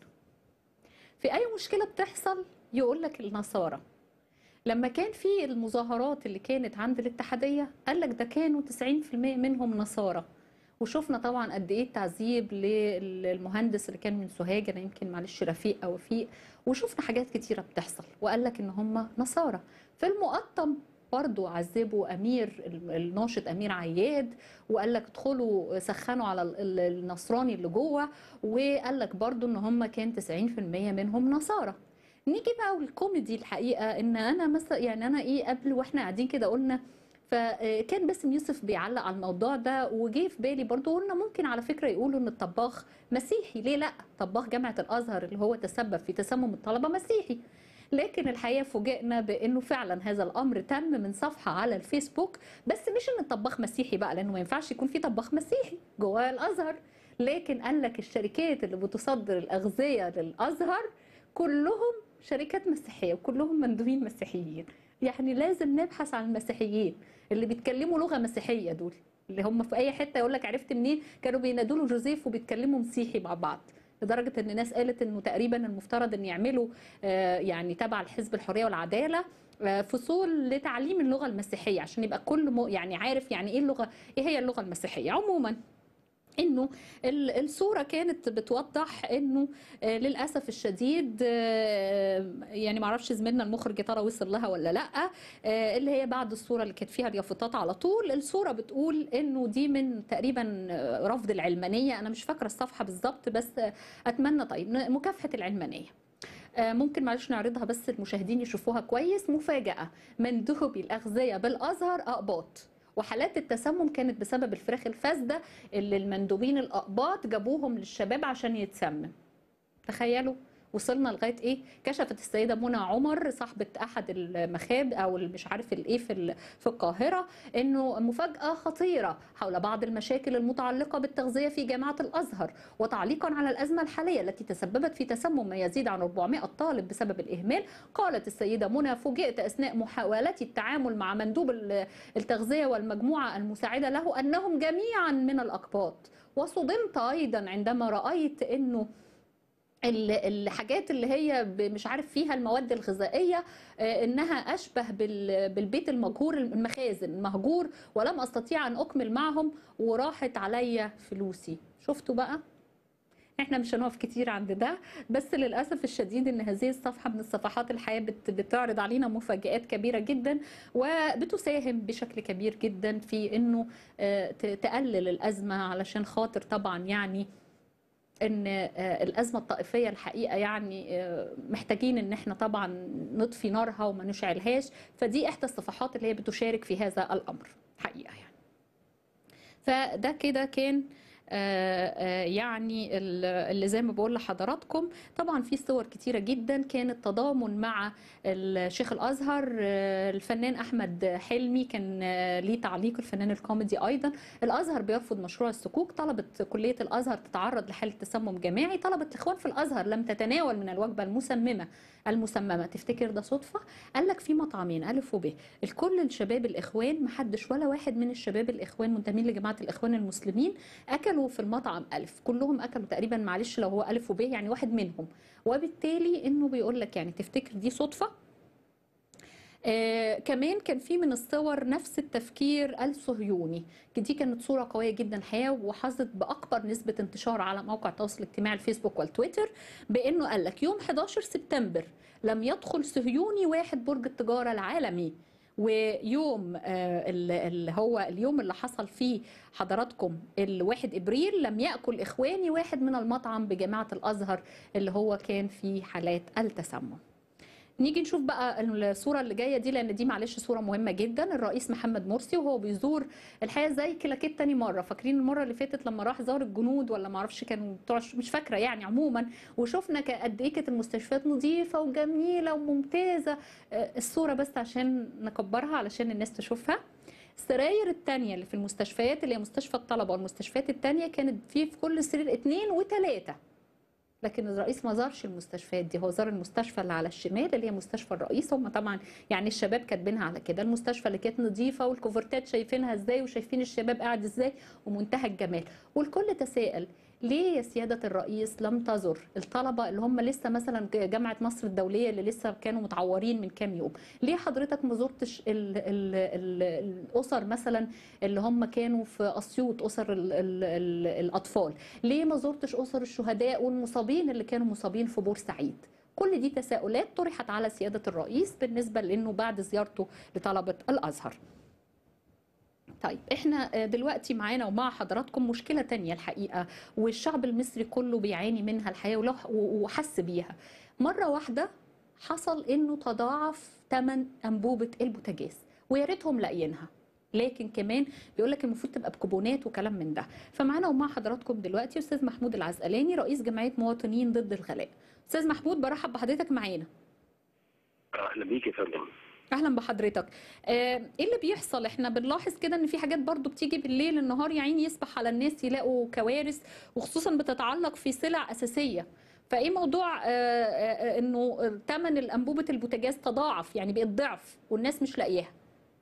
في اي مشكله بتحصل يقول لك النصارى لما كان في المظاهرات اللي كانت عند الاتحادية قال لك ده كانوا 90% منهم نصارى وشفنا طبعا قد ايه التعذيب للمهندس اللي كان من سوهاج انا يمكن معلش رفيق او وفيق وشفنا حاجات كتيره بتحصل وقال لك ان هم نصارى في المقطم برضو عذبوا امير الناشط امير عياد وقال لك ادخلوا سخنوا على ال- ال- النصراني اللي جوه وقال لك برضو ان هم كان 90% منهم نصارى نيجي بقى والكوميدي الحقيقه ان انا مثلا يعني انا ايه قبل واحنا قاعدين كده قلنا فكان باسم يوسف بيعلق على الموضوع ده وجه في بالي برضو قلنا ممكن على فكره يقولوا ان الطباخ مسيحي ليه لا طباخ جامعه الازهر اللي هو تسبب في تسمم الطلبه مسيحي لكن الحقيقه فوجئنا بانه فعلا هذا الامر تم من صفحه على الفيسبوك بس مش ان الطباخ مسيحي بقى لانه ما ينفعش يكون في طباخ مسيحي جوه الازهر لكن قال لك الشركات اللي بتصدر الاغذيه للازهر كلهم شركات مسيحيه وكلهم مندوبين مسيحيين يعني لازم نبحث عن المسيحيين اللي بيتكلموا لغه مسيحيه دول اللي هم في اي حته يقول لك عرفت منين كانوا بينادوا له جوزيف وبيتكلموا مسيحي مع بعض لدرجه ان ناس قالت انه تقريبا المفترض ان يعملوا آه، يعني تبع الحزب الحريه والعداله آه، فصول لتعليم اللغه المسيحيه عشان يبقى كل م- يعني عارف يعني ايه اللغه ايه هي اللغه المسيحيه عموما انه ال- الصوره كانت بتوضح انه آه، للاسف الشديد آه، يعني معرفش زميلنا المخرج يا ترى وصل لها ولا لا آه، اللي هي بعد الصوره اللي كانت فيها اليافطات على طول الصوره بتقول انه دي من تقريبا آه، رفض العلمانيه انا مش فاكره الصفحه بالظبط بس آه، اتمنى طيب ن- مكافحه العلمانيه آه، ممكن معلش نعرضها بس المشاهدين يشوفوها كويس مفاجأة مندوبي الأغذية بالأزهر أقباط وحالات التسمم كانت بسبب الفراخ الفاسدة اللي المندوبين الأقباط جابوهم للشباب عشان يتسمم تخيلوا وصلنا لغايه ايه كشفت السيده منى عمر صاحبه احد المخاب او مش عارف الايه في ال- في القاهره انه مفاجاه خطيره حول بعض المشاكل المتعلقه بالتغذيه في جامعه الازهر وتعليقا على الازمه الحاليه التي تسببت في تسمم ما يزيد عن 400 طالب بسبب الاهمال قالت السيده منى فوجئت اثناء محاولتي التعامل مع مندوب ال- التغذيه والمجموعه المساعده له انهم جميعا من الاقباط وصدمت ايضا عندما رايت انه ال- الحاجات اللي هي ب- مش عارف فيها المواد الغذائيه آه، انها اشبه بال- بالبيت المجهور المخازن المهجور ولم استطيع ان اكمل معهم وراحت عليا فلوسي شفتوا بقى احنا مش هنقف كتير عند ده بس للاسف الشديد ان هذه الصفحه من الصفحات الحقيقه بت- بتعرض علينا مفاجات كبيره جدا وبتساهم بشكل كبير جدا في انه آه، ت- تقلل الازمه علشان خاطر طبعا يعني ان آه، الازمه الطائفيه الحقيقه يعني آه، محتاجين ان احنا طبعا نطفي نارها وما نشعلهاش فدي احدى الصفحات اللي هي بتشارك في هذا الامر حقيقه يعني فده كده كان آه، آه، يعني ال- اللي زي ما بقول لحضراتكم طبعا في صور كتيرة جدا كانت تضامن مع الشيخ الأزهر آه، الفنان أحمد حلمي كان آه، ليه تعليق الفنان الكوميدي أيضا الأزهر بيرفض مشروع السكوك طلبت كلية الأزهر تتعرض لحالة تسمم جماعي طلبت الإخوان في الأزهر لم تتناول من الوجبة المسممة المسممة تفتكر ده صدفة قال لك في مطعمين ألف وب الكل الشباب الإخوان محدش ولا واحد من الشباب الإخوان منتمين لجماعة الإخوان المسلمين أكلوا في المطعم ألف كلهم أكلوا تقريبا معلش لو هو ألف وب يعني واحد منهم وبالتالي إنه بيقول لك يعني تفتكر دي صدفة آه كمان كان في من الصور نفس التفكير الصهيوني دي كانت صورة قوية جدا الحقيقة وحظت بأكبر نسبة انتشار على موقع التواصل الاجتماعي الفيسبوك والتويتر بأنه قال لك يوم 11 سبتمبر لم يدخل صهيوني واحد برج التجارة العالمي ويوم آه، ال- اللي هو اليوم اللي حصل فيه حضراتكم الواحد ابريل لم ياكل اخواني واحد من المطعم بجامعه الازهر اللي هو كان فيه حالات التسمم نيجي نشوف بقى الصوره اللي جايه دي لان دي معلش صوره مهمه جدا الرئيس محمد مرسي وهو بيزور الحقيقه زي كلاكيت تاني مره فاكرين المره اللي فاتت لما راح زار الجنود ولا ما اعرفش كانوا بتوع مش فاكره يعني عموما وشفنا ك- قد ايه كانت المستشفيات نظيفه وجميله وممتازه آه، الصوره بس عشان نكبرها علشان الناس تشوفها السراير التانية اللي في المستشفيات اللي هي مستشفى الطلبة والمستشفيات التانية كانت في في كل سرير اتنين وتلاتة لكن الرئيس ما زارش المستشفيات دي هو زار المستشفى اللي على الشمال اللي هي مستشفى الرئيس هم طبعا يعني الشباب كاتبينها على كده المستشفى اللي كانت نظيفه والكوفرتات شايفينها ازاي وشايفين الشباب قاعد ازاي ومنتهى الجمال والكل تساءل ليه يا سيادة الرئيس لم تزر الطلبة اللي هم لسه مثلا جامعة مصر الدولية اللي لسه كانوا متعورين من كام يوم ليه حضرتك ما زرتش ال ال ال الأسر مثلا اللي هم كانوا في أسيوط أسر ال ال ال الأطفال ليه ما زرتش أسر الشهداء والمصابين اللي كانوا مصابين في بورسعيد كل دي تساؤلات طرحت على سيادة الرئيس بالنسبة لأنه بعد زيارته لطلبة الأزهر طيب احنا دلوقتي معانا ومع حضراتكم مشكلة تانية الحقيقة والشعب المصري كله بيعاني منها الحقيقة ولو- وحس بيها مرة واحدة حصل انه تضاعف ثمن انبوبة البوتاجاز ويا ريتهم لاقيينها لكن كمان بيقول لك المفروض تبقى بكوبونات وكلام من ده فمعانا ومع حضراتكم دلوقتي استاذ محمود العزقلاني رئيس جمعيه مواطنين ضد الغلاء استاذ محمود برحب بحضرتك معانا اهلا بيك يا فندم اهلا بحضرتك آه، ايه اللي بيحصل احنا بنلاحظ كده ان في حاجات برضو بتيجي بالليل النهار يا عيني يصبح على الناس يلاقوا كوارث وخصوصا بتتعلق في سلع اساسيه فايه موضوع آه، آه، انه ثمن الانبوبه البوتاجاز تضاعف يعني بقت ضعف والناس مش لاقياها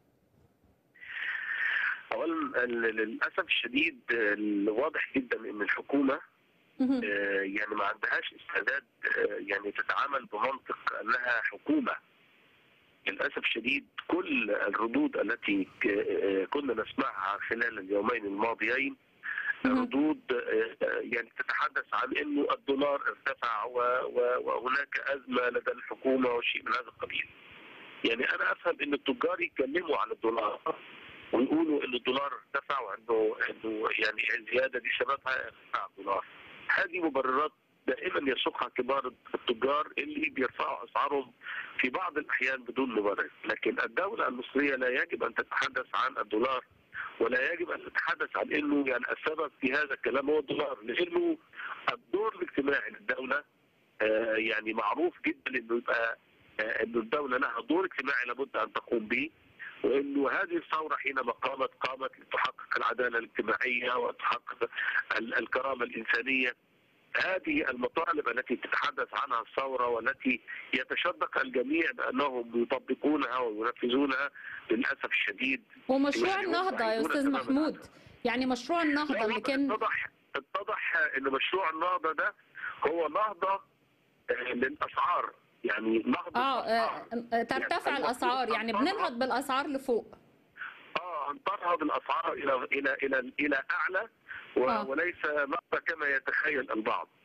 اولا ال- للاسف الشديد آه، واضح جدا ان الحكومه آه، يعني ما عندهاش استعداد آه، يعني تتعامل بمنطق انها حكومه للاسف الشديد كل الردود التي ك- آه، كنا نسمعها خلال اليومين الماضيين ردود آه، آه، يعني تتحدث عن انه الدولار ارتفع و- و- وهناك ازمه لدى الحكومه وشيء من هذا القبيل. يعني انا افهم ان التجار يتكلموا عن الدولار ويقولوا ان الدولار ارتفع وانه انه يعني الزياده دي سببها ارتفاع الدولار. هذه مبررات دائما يسوقها كبار التجار اللي بيرفعوا اسعارهم في بعض الاحيان بدون مبرر، لكن الدوله المصريه لا يجب ان تتحدث عن الدولار ولا يجب ان تتحدث عن انه يعني السبب في هذا الكلام هو الدولار لانه الدور الاجتماعي للدوله آه، يعني معروف جدا انه يبقى آه، انه الدوله لها دور اجتماعي لابد ان تقوم به وانه هذه الثوره حينما قامت قامت لتحقق العداله الاجتماعيه وتحقق ال- الكرامه الانسانيه هذه المطالب التي تتحدث عنها الثوره والتي يتشدق الجميع بانهم يطبقونها وينفذونها للاسف الشديد ومشروع يحيون- النهضه يا يحيون استاذ تماماً محمود يعني مشروع النهضه اللي كان اتضح اتضح ان مشروع النهضه ده هو نهضه آه، للاسعار يعني نهضه اه آه، ترتفع يعني الاسعار يعني بننهض بالاسعار لفوق اه ان تنهض الاسعار الى الى الى الى اعلى و- آه. وليس نهضه كما يتخيل البعض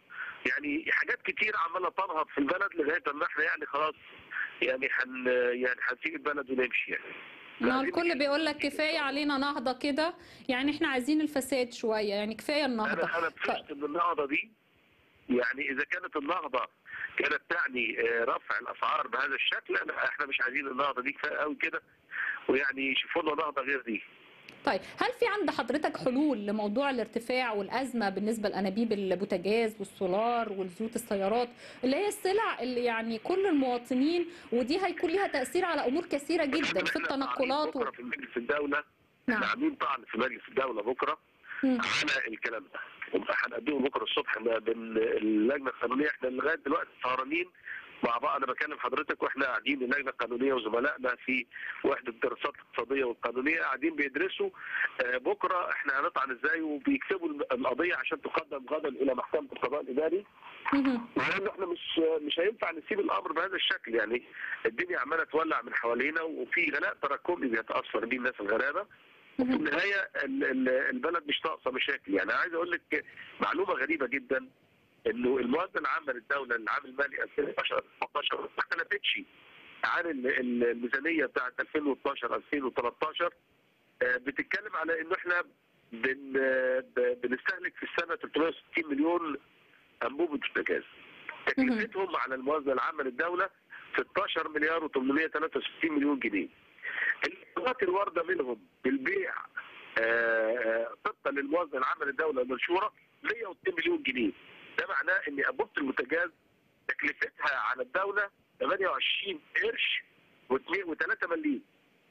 يعني حاجات كتير عماله تنهض في البلد لغايه اما احنا يعني خلاص يعني حن يعني هنسيب البلد ونمشي يعني ما هو الكل بيقول لك كفايه علينا نهضه كده يعني احنا عايزين الفساد شويه يعني كفايه النهضه انا انا فهمت ان النهضه دي يعني اذا كانت النهضه كانت تعني آه، رفع الاسعار بهذا الشكل لا احنا مش عايزين النهضه دي كفايه قوي كده ويعني يشوفوا لنا نهضه غير دي طيب هل في عند حضرتك حلول لموضوع الارتفاع والازمه بالنسبه لانابيب البوتاجاز والسولار والزيوت السيارات اللي هي السلع اللي يعني كل المواطنين ودي هيكون ليها تاثير على امور كثيره جدا في التنقلات و... بكره في مجلس الدوله نعم. احنا عاملين طعن في مجلس الدوله بكره مم. على الكلام ده هنقدمه بكره الصبح ما بين اللجنه القانونيه احنا لغايه دلوقتي سهرانين مع بعض انا بكلم حضرتك واحنا قاعدين اللجنه القانونيه وزملائنا في وحده الدراسات الاقتصاديه والقانونيه قاعدين بيدرسوا آه، بكره احنا هنطعن ازاي وبيكتبوا القضيه عشان تقدم غدا الى محكمه القضاء الاداري لان احنا مش مش هينفع نسيب الامر بهذا الشكل يعني الدنيا عماله تولع من حوالينا وفي غلاء تراكمي بيتاثر بيه الناس الغلابه وفي النهايه ال- ال- البلد مش ناقصه مشاكل يعني عايز اقول لك معلومه غريبه جدا انه الموازنه العامه للدوله العام المالي 2012 2013 ما اختلفتش عن ال- ال- الميزانيه بتاعت 2012 2013 آه، بتتكلم على انه احنا بن ب- بنستهلك في السنه 360 مليون انبوبه بوتاجاز تكلفتهم على الموازنه العامه للدوله 16 مليار و863 مليون جنيه الإيرادات الواردة منهم بالبيع آه، آه، طبقا للموازنة العامة للدولة المنشورة 102 مليون جنيه ده معناه ان انبوبة البوتاجاز تكلفتها على الدولة 28 قرش و3 مليم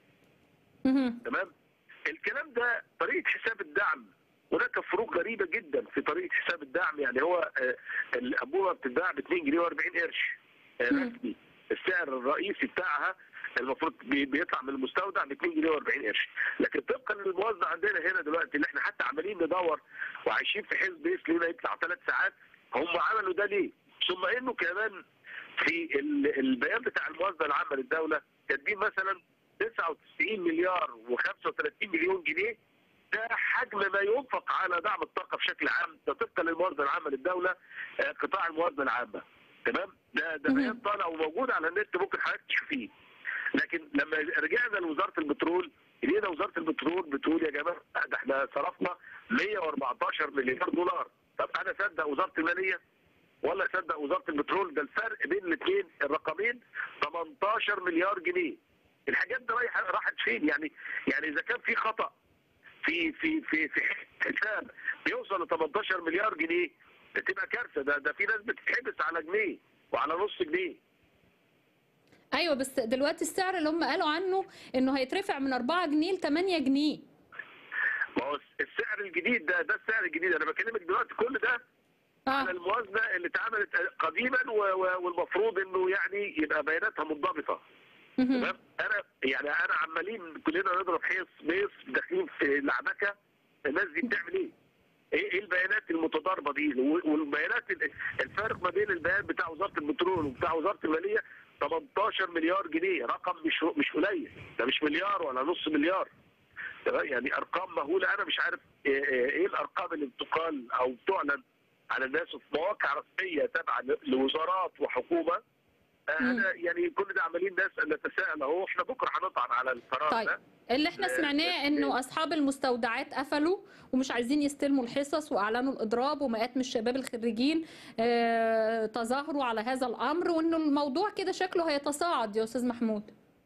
تمام الكلام ده طريقة حساب الدعم هناك فروق غريبة جدا في طريقة حساب الدعم يعني هو آه، الأنبوبة بتتباع ب 2 جنيه و40 قرش آه، رسمي السعر الرئيسي بتاعها المفروض بي- بيطلع من المستودع ب 2 جنيه و40 قرش لكن طبقا للموازنه عندنا هنا دلوقتي اللي احنا حتى عمالين ندور وعايشين في حزب بيس لينا يطلع ثلاث ساعات هم عملوا ده ليه؟ ثم انه كمان في ال- البيان بتاع الموازنه العامه للدوله كاتبين مثلا 99 مليار و35 مليون جنيه ده حجم ما ينفق على دعم الطاقه بشكل عام ده طبقا للموازنه العامه للدوله آه، قطاع الموازنه العامه تمام ده ده بيان طالع وموجود على النت ممكن حضرتك تشوفيه لكن لما رجعنا لوزاره البترول لقينا وزاره البترول بتقول يا جماعه لا، ده احنا صرفنا 114 مليار دولار طب انا اصدق وزاره الماليه ولا اصدق وزاره البترول ده الفرق بين الاثنين الرقمين 18 مليار جنيه الحاجات دي رايحه راحت فين يعني يعني اذا كان في خطا في في في في حساب بيوصل ل 18 مليار جنيه ده تبقى كارثه ده ده في ناس بتتحبس على جنيه وعلى نص جنيه ايوه بس دلوقتي السعر اللي هم قالوا عنه انه هيترفع من 4 جنيه ل 8 جنيه ما هو السعر الجديد ده ده السعر الجديد انا بكلمك دلوقتي كل ده على الموازنه اللي اتعملت قديما و- و- والمفروض انه يعني يبقى بياناتها منضبطه تمام انا يعني انا عمالين كلنا نضرب حيص بيص داخلين في لعبكه الناس دي بتعمل ايه؟ ايه إيه البيانات المتضاربه دي والبيانات ال- الفارق ما بين البيان بتاع وزاره البترول وبتاع وزاره الماليه 18 مليار جنيه رقم مش مش قليل ده مش مليار ولا نص مليار تمام؟ يعني ارقام مهوله انا مش عارف ايه إيه- إيه الارقام اللي بتقال او بتعلن على الناس في مواقع رسميه تابعه ل- لوزارات وحكومه آه، انا يعني كل ده عمالين ناس نتساءل اهو احنا بكره هنطعن على القرار طيب ده اللي احنا سمعناه انه اصحاب المستودعات قفلوا ومش عايزين يستلموا الحصص واعلنوا الاضراب ومئات من الشباب الخريجين آه، تظاهروا على هذا الامر وانه الموضوع كده شكله هيتصاعد يا استاذ محمود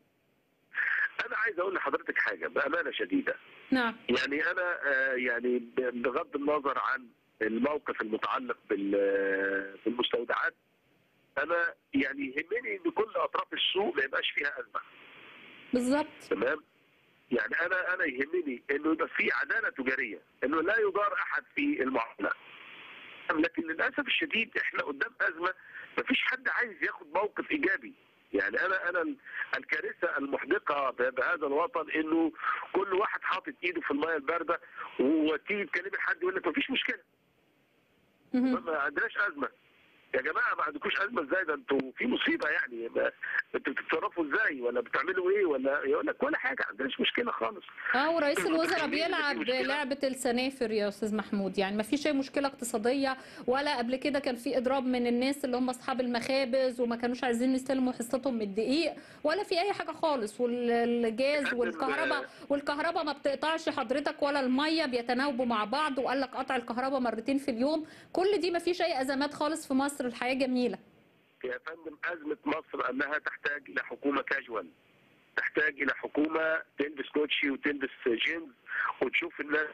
انا عايز اقول لحضرتك حاجه بامانه شديده نعم يعني انا آه، يعني ب- بغض النظر عن الموقف المتعلق بال- بالمستودعات انا يعني يهمني ان كل اطراف السوق ما يبقاش فيها ازمه بالظبط تمام يعني انا انا يهمني انه يبقى في عداله تجاريه انه لا يضار احد في المعامله لكن للاسف الشديد احنا قدام ازمه مفيش حد عايز ياخد موقف ايجابي يعني انا انا ال- الكارثه المحدقه ب- بهذا الوطن انه كل واحد حاطط ايده في الميه البارده وتيجي تكلمي حد يقول لك مفيش مشكله ما عندناش ازمه يا جماعه ما عندكوش ازمه ازاي ده انتوا في مصيبه يعني ما- انتوا بتتصرفوا ازاي ولا بتعملوا ايه ولا يقول لك ولا حاجه ما عندناش مشكله خالص اه ورئيس الوزراء بيلعب لعبه السنافر يا استاذ محمود يعني ما فيش اي مشكله اقتصاديه ولا قبل كده كان في اضراب من الناس اللي هم اصحاب المخابز وما كانوش عايزين يستلموا حصتهم من الدقيق ولا في اي حاجه خالص والجاز والكهرباء والكهرباء ما بتقطعش حضرتك ولا الميه بيتناوبوا مع بعض وقال لك قطع الكهرباء مرتين في اليوم كل دي ما فيش اي ازمات خالص في مصر الحياه جميله يا فندم ازمه مصر انها تحتاج الى حكومه كاجوال تحتاج الى حكومه تلبس كوتشي وتلبس جينز وتشوف الناس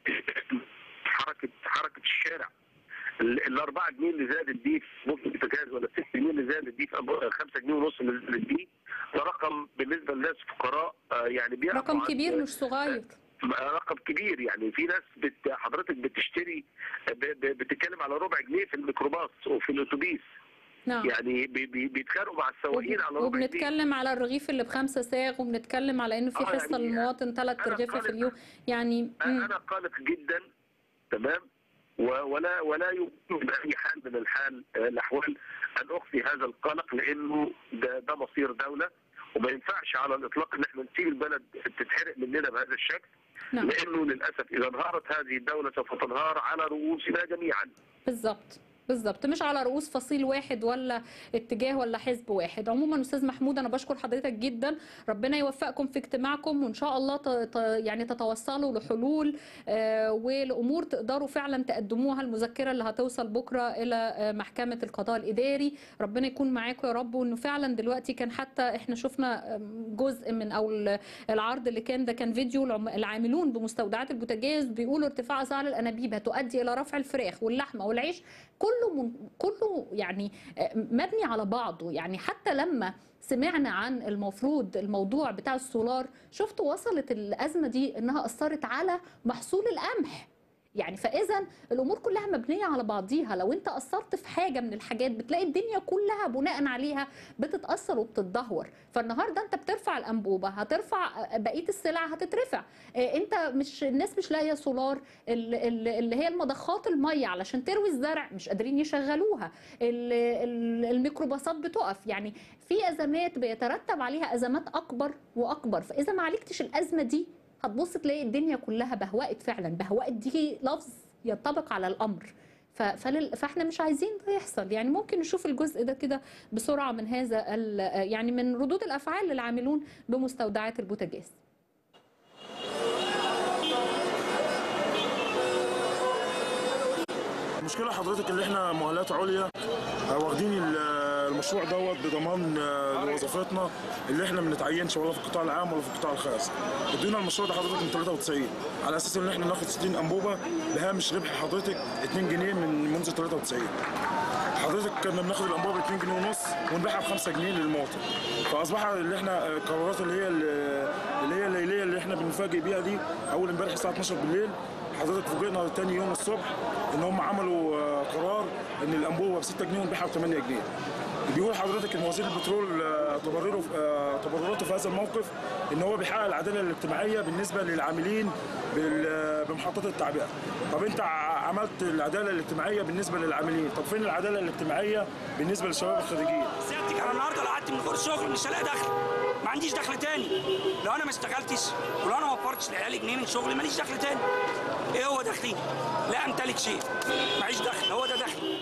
حركه حركه الشارع ال- الاربعه جنيه اللي زادت دي في نص البوتاجاز ولا الست جنيه اللي زادت دي في أب- خمسة جنيه ونص اللي زادت دي ده رقم بالنسبه للناس فقراء آه، يعني بيعرفوا رقم عن- كبير مش صغير رقم كبير يعني في ناس بت حضرتك بتشتري ب- ب- بتتكلم على ربع جنيه في الميكروباص وفي الاتوبيس نعم يعني بي- بي- بيتخانقوا مع السواقين على ربع جنيه وبنتكلم على الرغيف اللي بخمسة ساغ وبنتكلم على انه في آه، حصه يعني للمواطن ثلاث أنا رغيفه في قلق. اليوم يعني انا أنا قلق جدا تمام و- ولا ولا يمكن باي حال من الحال آه، الاحوال ان اخفي هذا القلق لانه ده ده مصير دوله وما ينفعش على الاطلاق ان احنا نسيب البلد تتحرق مننا بهذا الشكل نعم. لانه للاسف اذا انهارت هذه الدوله سوف تنهار على رؤوسنا جميعا بالظبط بالظبط مش على رؤوس فصيل واحد ولا اتجاه ولا حزب واحد عموما استاذ محمود انا بشكر حضرتك جدا ربنا يوفقكم في اجتماعكم وان شاء الله ت... ت... يعني تتوصلوا لحلول آه ولامور تقدروا فعلا تقدموها المذكره اللي هتوصل بكره الى آه محكمه القضاء الاداري ربنا يكون معاكم يا رب وانه فعلا دلوقتي كان حتى احنا شفنا آم، جزء من او ال- العرض اللي كان ده كان فيديو العم- العاملون بمستودعات البوتاجاز بيقولوا ارتفاع اسعار الانابيب هتؤدي الى رفع الفراخ واللحمه والعيش كله من كله يعني آه، مبني على بعضه يعني حتى لما سمعنا عن المفروض الموضوع بتاع السولار شفتوا وصلت الازمه دي انها اثرت على محصول القمح يعني فاذا الامور كلها مبنيه على بعضيها لو انت اثرت في حاجه من الحاجات بتلاقي الدنيا كلها بناء عليها بتتاثر وبتتدهور فالنهارده انت بترفع الانبوبه هترفع بقيه السلع هتترفع آه، انت مش الناس مش لاقيه سولار ال- ال- اللي هي المضخات الميه علشان تروي الزرع مش قادرين يشغلوها ال- ال- الميكروباصات بتقف يعني في ازمات بيترتب عليها ازمات اكبر واكبر فاذا ما عالجتش الازمه دي هتبص تلاقي الدنيا كلها بهوقت فعلا بهوقت دي لفظ ينطبق على الامر ف- فلل... فاحنا مش عايزين ده يحصل يعني ممكن نشوف الجزء ده كده بسرعه من هذا ال... يعني من ردود الافعال للعاملون بمستودعات البوتاجاز المشكله حضرتك اللي احنا مؤهلات عليا آه، واخدين ال- المشروع دوت بضمان آه، لوظيفتنا اللي احنا ما بنتعينش ولا في القطاع العام ولا في القطاع الخاص ادونا المشروع ده حضرتك من 93 على اساس ان احنا ناخد 60 انبوبه بهامش ربح حضرتك 2 جنيه من منذ 93 حضرتك كنا بناخد الانبوبه ب 2 جنيه ونص ونبيعها ب 5 جنيه للمواطن فاصبح اللي احنا آه، القرارات اللي هي اللي هي الليليه اللي احنا بنفاجئ بيها دي اول امبارح الساعه 12 بالليل حضرتك فوجئنا تاني يوم الصبح ان هم عملوا آه، قرار ان الانبوبه ب 6 جنيه ونبيعها ب 8 جنيه بيقول حضرتك ان وزير البترول آه، تبرره آه، تبرراته في هذا الموقف ان هو بيحقق العداله الاجتماعيه بالنسبه للعاملين بال- بمحطات التعبئه طب انت ع- عملت العداله الاجتماعيه بالنسبه للعاملين طب فين العداله الاجتماعيه بالنسبه للشباب الخريجين سيادتك انا النهارده لو قعدت من غير شغل مش هلاقي دخل ما عنديش دخل تاني لو انا ما اشتغلتش ولو انا ما وفرتش لعيالي جنيه من شغلي ماليش دخل تاني ايه هو دخلي لا امتلك شيء معيش دخل هو ده دخلي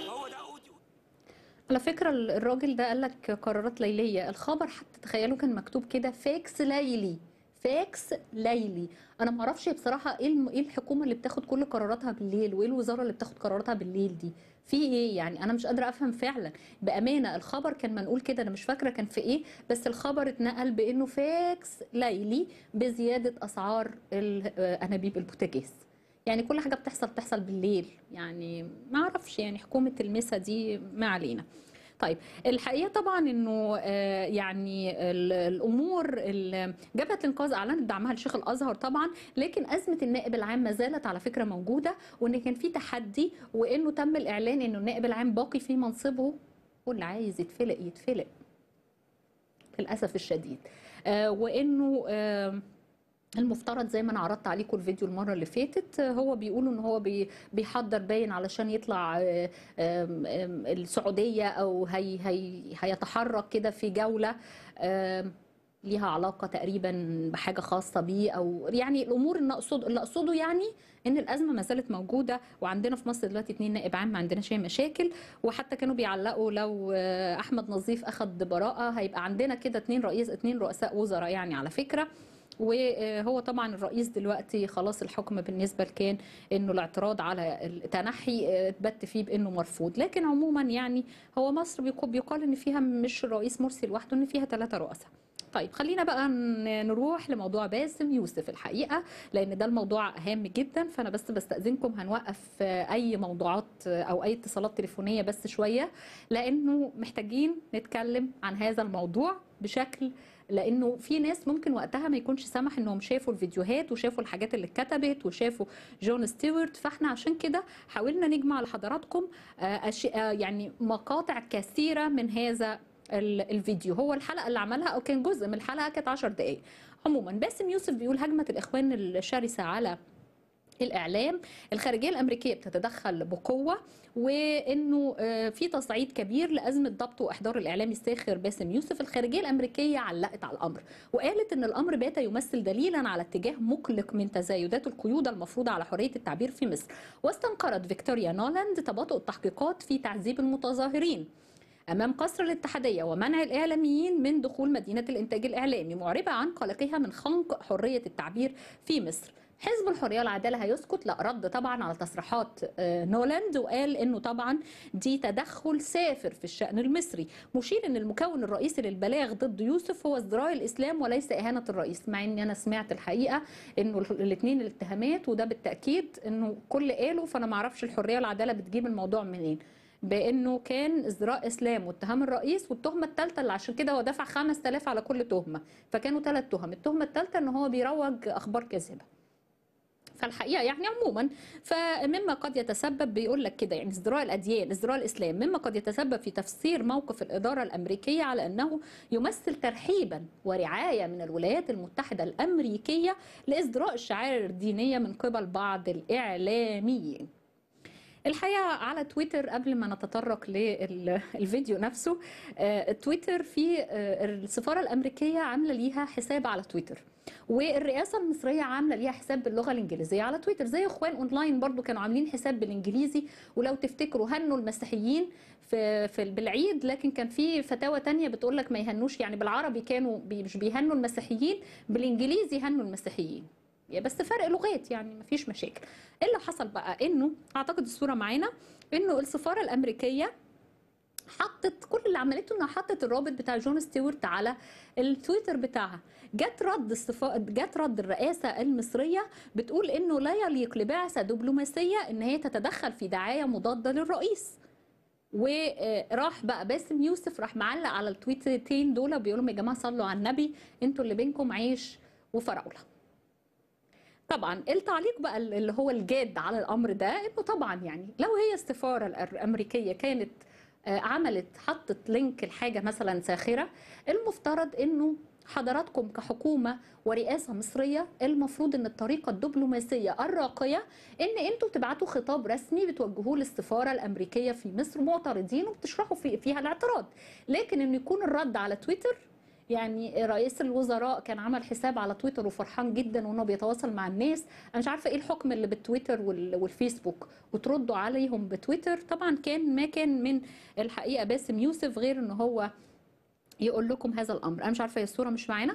على فكرة ال- الراجل ده قال لك قرارات ليلية الخبر حتى تخيلوا كان مكتوب كده فاكس ليلي فاكس ليلي انا ما اعرفش بصراحه ايه الم- ايه الحكومه اللي بتاخد كل قراراتها بالليل وايه الوزاره اللي بتاخد قراراتها بالليل دي في ايه يعني انا مش قادره افهم فعلا بامانه الخبر كان منقول كده انا مش فاكره كان في ايه بس الخبر اتنقل بانه فاكس ليلي بزياده اسعار ال- آه، انابيب البوتاجاز يعني كل حاجه بتحصل بتحصل بالليل يعني ما اعرفش يعني حكومه المسا دي ما علينا طيب الحقيقه طبعا انه آه، يعني ال- الامور ال- جبهه الانقاذ اعلنت دعمها لشيخ الازهر طبعا لكن ازمه النائب العام ما زالت على فكره موجوده وان كان في تحدي وانه تم الاعلان انه النائب العام باقي في منصبه واللي عايز يتفلق يتفلق للاسف الشديد آه، وانه آه، المفترض زي ما انا عرضت عليكم الفيديو المره اللي فاتت هو بيقولوا ان هو بي- بيحضر باين علشان يطلع آه، آم، آم، السعوديه او هي هي هيتحرك كده في جوله آم، ليها علاقه تقريبا بحاجه خاصه بيه او يعني الامور اللي اقصد اللي اقصده يعني ان الازمه ما زالت موجوده وعندنا في مصر دلوقتي اتنين نائب عام ما عندناش اي مشاكل وحتى كانوا بيعلقوا لو آه، احمد نظيف اخذ براءه هيبقى عندنا كده اتنين رئيس اتنين رؤساء وزراء يعني على فكره وهو طبعا الرئيس دلوقتي خلاص الحكم بالنسبه كان انه الاعتراض على التنحي آه، اتبت فيه بانه مرفوض لكن عموما يعني هو مصر بيقو- بيقال ان فيها مش الرئيس مرسي لوحده ان فيها ثلاثه رؤساء طيب خلينا بقى ن- نروح لموضوع باسم يوسف الحقيقه لان ده الموضوع هام جدا فانا بس بستاذنكم هنوقف آه، اي موضوعات آه، او اي اتصالات تليفونيه بس شويه لانه محتاجين نتكلم عن هذا الموضوع بشكل لانه في ناس ممكن وقتها ما يكونش سمح انهم شافوا الفيديوهات وشافوا الحاجات اللي اتكتبت وشافوا جون ستيوارت فاحنا عشان كده حاولنا نجمع لحضراتكم آه، أشي- آه، يعني مقاطع كثيره من هذا ال- الفيديو هو الحلقه اللي عملها او كان جزء من الحلقه كانت 10 دقائق عموما باسم يوسف بيقول هجمه الاخوان الشرسه على الاعلام الخارجيه الامريكيه بتتدخل بقوه وانه آه، في تصعيد كبير لازمه ضبط واحضار الاعلامي الساخر باسم يوسف الخارجيه الامريكيه علقت على الامر وقالت ان الامر بات يمثل دليلا على اتجاه مقلق من تزايدات القيود المفروضه على حريه التعبير في مصر واستنكرت فيكتوريا نولاند تباطؤ التحقيقات في تعذيب المتظاهرين امام قصر الاتحاديه ومنع الاعلاميين من دخول مدينه الانتاج الاعلامي معربه عن قلقها من خنق حريه التعبير في مصر حزب الحريه والعداله هيسكت لا رد طبعا على تصريحات آه، نولاند وقال انه طبعا دي تدخل سافر في الشان المصري مشير ان المكون الرئيسي للبلاغ ضد يوسف هو ازدراء الاسلام وليس اهانه الرئيس مع اني انا سمعت الحقيقه انه الاثنين الاتهامات وده بالتاكيد انه كل قاله فانا ما اعرفش الحريه والعداله بتجيب الموضوع منين بانه كان ازدراء اسلام واتهام الرئيس والتهمه الثالثه اللي عشان كده هو دفع 5000 على كل تهمه فكانوا ثلاث تهم التهمه الثالثه ان هو بيروج اخبار كاذبه فالحقيقه يعني عموما فمما قد يتسبب بيقول لك كده يعني ازدراء الاديان ازدراء الاسلام مما قد يتسبب في تفسير موقف الاداره الامريكيه على انه يمثل ترحيبا ورعايه من الولايات المتحده الامريكيه لازدراء الشعائر الدينيه من قبل بعض الاعلاميين الحقيقه على تويتر قبل ما نتطرق للفيديو نفسه آه، تويتر في آه، السفاره الامريكيه عامله ليها حساب على تويتر والرئاسه المصريه عامله ليها حساب باللغه الانجليزيه على تويتر زي اخوان اونلاين برضو كانوا عاملين حساب بالانجليزي ولو تفتكروا هنوا المسيحيين في, في بالعيد لكن كان في فتاوى تانية بتقول لك ما يهنوش يعني بالعربي كانوا بي مش بيهنوا المسيحيين بالانجليزي هنوا المسيحيين يا بس فرق لغات يعني مفيش مشاكل إيه اللي حصل بقى انه اعتقد الصوره معانا انه السفاره الامريكيه حطت كل اللي عملته انها حطت الرابط بتاع جون ستيوارت على التويتر بتاعها جت رد الصفا... جت رد الرئاسه المصريه بتقول انه لا يليق لبعثه دبلوماسيه ان هي تتدخل في دعايه مضاده للرئيس وراح بقى باسم يوسف راح معلق على التويتين دول بيقول لهم يا جماعه صلوا على النبي انتوا اللي بينكم عيش وفراوله طبعا التعليق بقى اللي هو الجاد على الامر ده انه طبعا يعني لو هي السفاره الامريكيه كانت آه، عملت حطت لينك الحاجه مثلا ساخره المفترض انه حضراتكم كحكومه ورئاسه مصريه المفروض ان الطريقه الدبلوماسيه الراقيه ان انتوا تبعتوا خطاب رسمي بتوجهوه للسفاره الامريكيه في مصر معترضين وبتشرحوا في فيها الاعتراض لكن ان يكون الرد على تويتر يعني رئيس الوزراء كان عمل حساب على تويتر وفرحان جدا وانه بيتواصل مع الناس انا مش عارفه ايه الحكم اللي بالتويتر وال- والفيسبوك وتردوا عليهم بتويتر طبعا كان ما كان من الحقيقه باسم يوسف غير ان هو يقول لكم هذا الامر انا مش عارفه هي الصوره مش معانا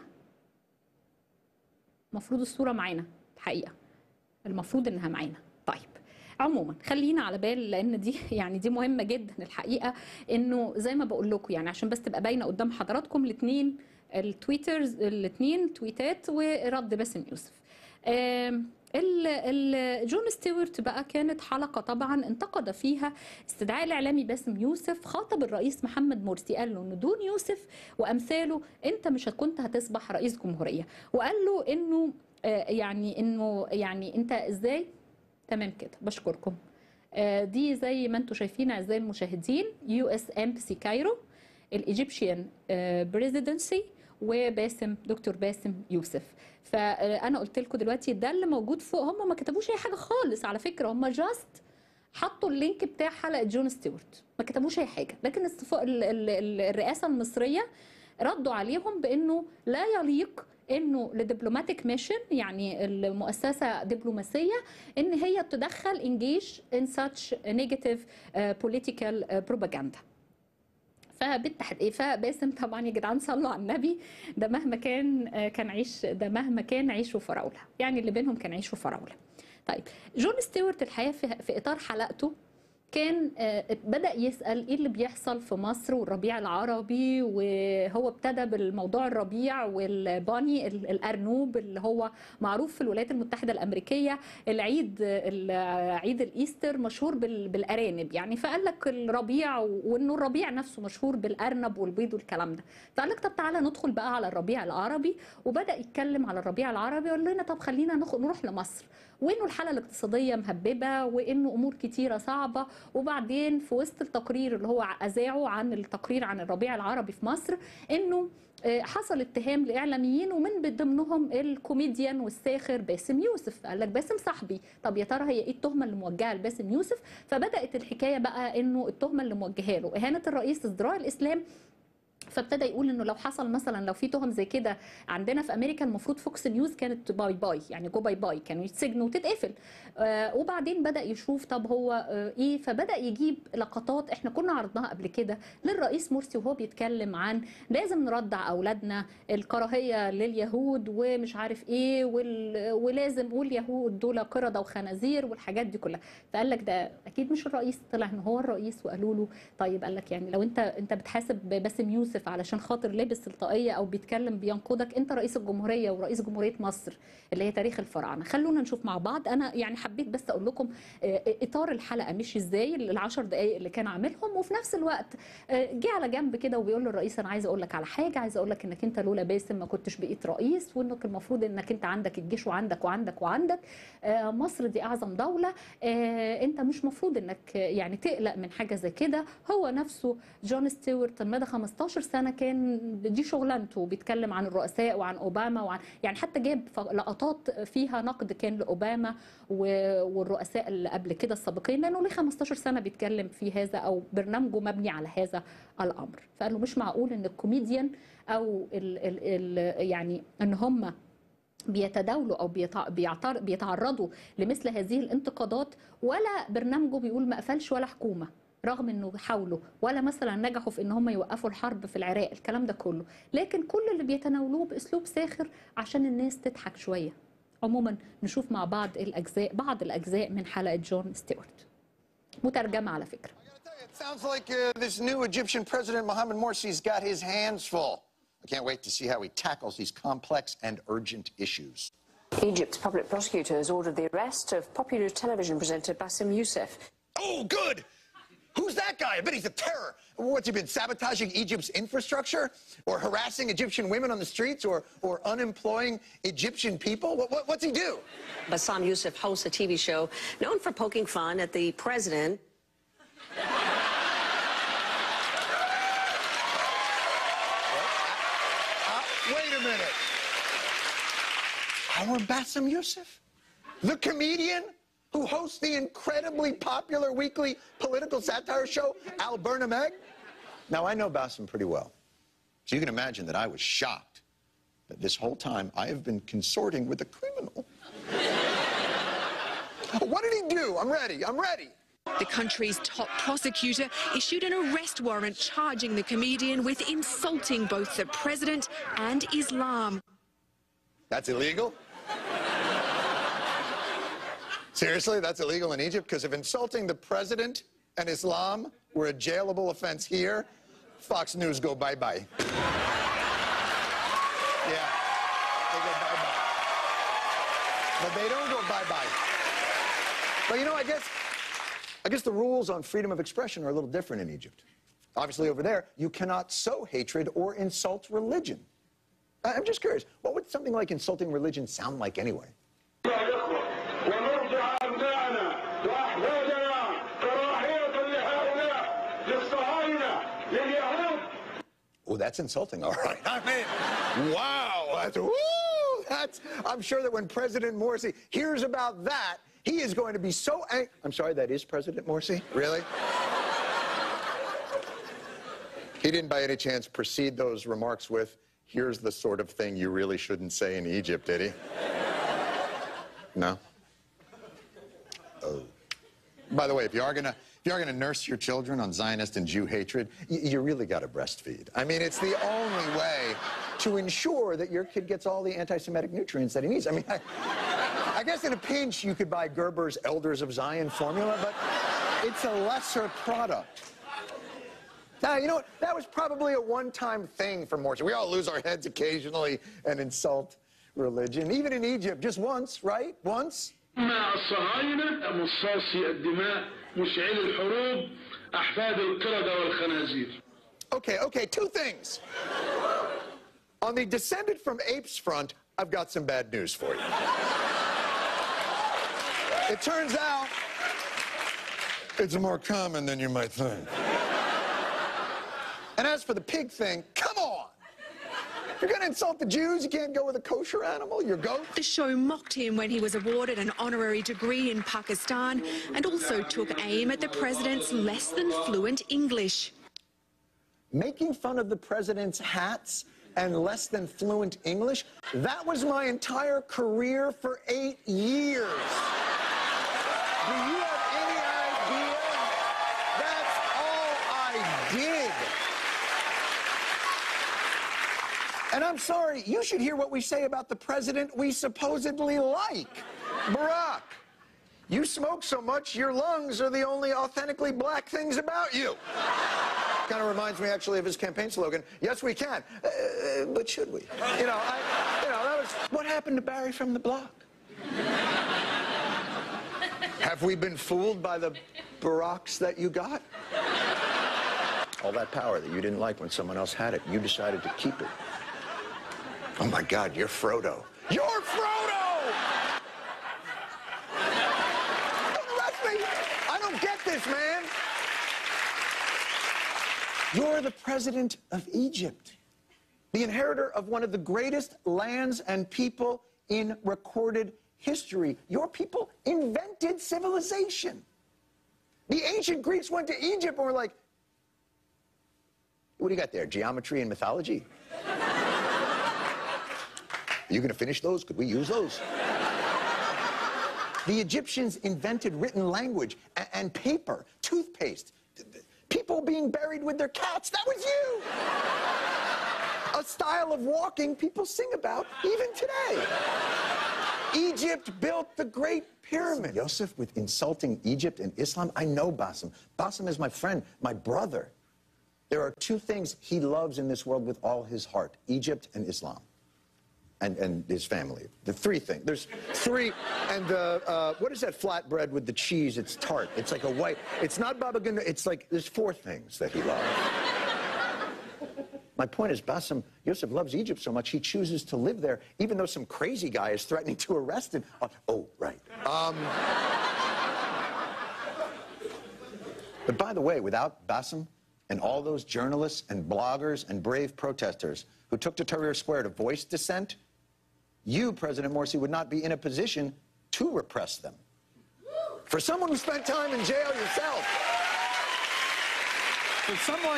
المفروض الصوره معانا الحقيقه المفروض انها معانا طيب عموما خلينا على بال لان دي يعني دي مهمه جدا الحقيقه انه زي ما بقول لكم يعني عشان بس تبقى باينه قدام حضراتكم الاثنين التويترز الاثنين تويتات ورد باسم يوسف آم، ال- ال- جون ستيوارت بقى كانت حلقه طبعا انتقد فيها استدعاء الاعلامي باسم يوسف خاطب الرئيس محمد مرسي قال له انه دون يوسف وامثاله انت مش كنت هتصبح رئيس جمهوريه وقال له انه آه، يعني انه يعني انت ازاي تمام كده بشكركم آه، دي زي ما انتم شايفين اعزائي المشاهدين يو اس امبسي كايرو الايجيبشن بريزيدنسي وباسم دكتور باسم يوسف فانا قلت لكم دلوقتي ده اللي موجود فوق هم ما كتبوش اي حاجه خالص على فكره هم جاست حطوا اللينك بتاع حلقه جون ستيوارت ما كتبوش اي حاجه لكن الصف- ال- ال- ال- الرئاسه المصريه ردوا عليهم بانه لا يليق انه لدبلوماتيك ميشن يعني المؤسسه دبلوماسيه ان هي تدخل انجيج ان such نيجاتيف بوليتيكال بروباجندا فبالتحقيق فباسم طبعا يا جدعان صلوا على النبي ده مهما كان آه، كان عيش ده مهما كان عيش وفراوله يعني اللي بينهم كان عيش وفراوله طيب جون ستيوارت الحقيقه في, في اطار حلقته كان آه، بدأ يسأل ايه اللي بيحصل في مصر والربيع العربي وهو ابتدى بالموضوع الربيع والباني ال- الأرنوب اللي هو معروف في الولايات المتحدة الأمريكية العيد ال- عيد الإيستر مشهور بال- بالأرانب يعني فقال لك الربيع وإنه الربيع نفسه مشهور بالأرنب والبيض والكلام ده فقال لك طب تعالى ندخل بقى على الربيع العربي وبدأ يتكلم على الربيع العربي وقال لنا طب خلينا نخ- نروح لمصر وانه الحاله الاقتصاديه مهببه وانه امور كتيره صعبه وبعدين في وسط التقرير اللي هو اذاعه عن التقرير عن الربيع العربي في مصر انه آه، حصل اتهام لاعلاميين ومن ضمنهم الكوميديان والساخر باسم يوسف قال لك باسم صاحبي طب يا ترى هي ايه التهمه اللي موجهه لباسم يوسف فبدات الحكايه بقى انه التهمه اللي موجهه له اهانه الرئيس ازدراء الاسلام فابتدى يقول انه لو حصل مثلا لو في تهم زي كده عندنا في امريكا المفروض فوكس نيوز كانت باي باي يعني جو باي باي كانوا يتسجنوا وتتقفل آه وبعدين بدا يشوف طب هو آه ايه فبدا يجيب لقطات احنا كنا عرضناها قبل كده للرئيس مرسي وهو بيتكلم عن لازم نردع اولادنا الكراهيه لليهود ومش عارف ايه وال... ولازم واليهود دول قرده وخنازير والحاجات دي كلها فقال لك ده اكيد مش الرئيس طلع ان هو الرئيس وقالوا له طيب قال لك يعني لو انت انت بتحاسب باسم يوسف علشان خاطر لابس الطاقيه او بيتكلم بينقدك انت رئيس الجمهوريه ورئيس جمهوريه مصر اللي هي تاريخ الفراعنه خلونا نشوف مع بعض انا يعني حبيت بس اقول لكم آه، اطار الحلقه مشي ازاي العشر دقائق اللي كان عاملهم وفي نفس الوقت آه، جه على جنب كده وبيقول للرئيس انا عايز اقول لك على حاجه عايز اقول لك انك انت لولا باسم ما كنتش بقيت رئيس وانك المفروض انك انت عندك الجيش وعندك وعندك وعندك آه، مصر دي اعظم دوله آه، انت مش مفروض انك يعني تقلق من حاجه زي كده هو نفسه جون ستيوارت مدى 15 سنه كان دي شغلانته بيتكلم عن الرؤساء وعن اوباما وعن يعني حتى جاب ف- لقطات فيها نقد كان لاوباما و- والرؤساء اللي قبل كده السابقين لانه ليه 15 سنه بيتكلم في هذا او برنامجه مبني على هذا الامر فقال له مش معقول ان الكوميديان او ال ال ال يعني ان هم بيتداولوا او بيتع- بيعتر- بيتعرضوا لمثل هذه الانتقادات ولا برنامجه بيقول ما قفلش ولا حكومه رغم انه حاولوا ولا مثلا نجحوا في ان هم يوقفوا الحرب في العراق الكلام ده كله لكن كل اللي بيتناولوه باسلوب ساخر عشان الناس تضحك شويه عموما نشوف مع بعض الاجزاء بعض الاجزاء من حلقه جون ستيوارت مترجمه على فكره It sounds like uh, this new Egyptian president, Mohamed Morsi's got his hands full. I can't wait to see how he tackles these complex and urgent issues. Egypt's public prosecutor has ordered the arrest of popular television presenter Bassem Youssef. Oh, good. Who's that guy? I bet he's a terror. What's he been sabotaging Egypt's infrastructure, or harassing Egyptian women on the streets, or or unemploying Egyptian people? What, what, what's he do? Bassem Youssef hosts a TV show known for poking fun at the president. Uh, wait a minute. Our Bassem Youssef, the comedian who hosts the incredibly popular weekly political satire show Al Burnham-Egg. Now I know Bassem pretty well, so you can imagine that I was shocked that this whole time I have been consorting with a criminal. what did he do? I'm ready. I'm ready. The country's top prosecutor issued an arrest warrant charging the comedian with insulting both the president and Islam. That's illegal? Seriously, that's illegal in Egypt? Because if insulting the president and Islam were a jailable offense here, Fox News go bye-bye. yeah, they go bye-bye. But they don't go bye-bye. But you know, I guess, I guess the rules on freedom of expression are a little different in Egypt. Obviously, over there, you cannot sow hatred or insult religion. I- I'm just curious, what would something like insulting religion sound like anyway? ونرجع أبنائنا وأحفادنا كراهية لهؤلاء للصهاينة لليهود Oh, that's insulting. All right. I mean, wow. That's, woo, that's, I'm sure that when President Morsi hears about that, he is going to be so angry. I'm sorry, that is President Morsi? Really? he didn't by any chance precede those remarks with, here's the sort of thing you really shouldn't say in Egypt, did he? No? Oh. By the way, if you are gonna if you are gonna nurse your children on Zionist and Jew hatred, you, you really got to breastfeed. I mean, it's the only way to ensure that your kid gets all the anti-Semitic nutrients that he needs. I mean, I, I guess in a pinch you could buy Gerber's Elders of Zion formula, but it's a lesser product. Now, you know what? That was probably a one-time thing for Morsi. We all lose our heads occasionally and insult religion, even in Egypt, just once, right? Once. مع الصهاينة مصاصي الدماء مشعل الحروب أحفاد القردة والخنازير Okay, okay, two things. On the descended from apes front, I've got some bad news for you. It turns out it's more common than you might think. And as for the pig thing, come on! You're gonna insult the Jews, you can't go with a kosher animal, your goat? The show mocked him when he was awarded an honorary degree in Pakistan and also took aim at the president's less than fluent English. Making fun of the president's hats and less than fluent English, that was my entire career for eight years. Do you have any idea? That's all I did. And I'm sorry, you should hear what we say about the president we supposedly like, Barack. You smoke so much, your lungs are the only authentically black things about you. kind of reminds me actually of his campaign slogan, yes, we can. Uh, but should we? You know, I, you know, that was what happened to Barry from the block. Have we been fooled by the Baracks that you got? All that power that you didn't like when someone else had it, you decided to keep it. Oh my God, you're Frodo. You're Frodo! Don't arrest me! I don't get this, man! You're the president of Egypt, the inheritor of one of the greatest lands and people in recorded history. Your people invented civilization. The ancient Greeks went to Egypt and were like, what do you got there? Geometry and mythology? Are you going to finish those? Could we use those? the Egyptians invented written language and, and paper, toothpaste, people being buried with their cats. That was you. A style of walking people sing about even today. Egypt built the Great Pyramid. Yosef with insulting Egypt and Islam. I know Bassem. Bassem is my friend, my brother. There are two things he loves in this world with all his heart Egypt and Islam. And, and his family. The three things. There's three. And the, uh, what is that flatbread with the cheese? It's tart. It's like a white. It's not Baba Ganoush. It's like, there's four things that he loves. My point is, Bassem Yosef loves Egypt so much, he chooses to live there, even though some crazy guy is threatening to arrest him. Oh, oh right. Um, but by the way, without Bassem and all those journalists and bloggers and brave protesters who took to Tahrir Square to voice dissent, you, President Morsi, would not be in a position to repress them. For someone who spent time in jail yourself, for someone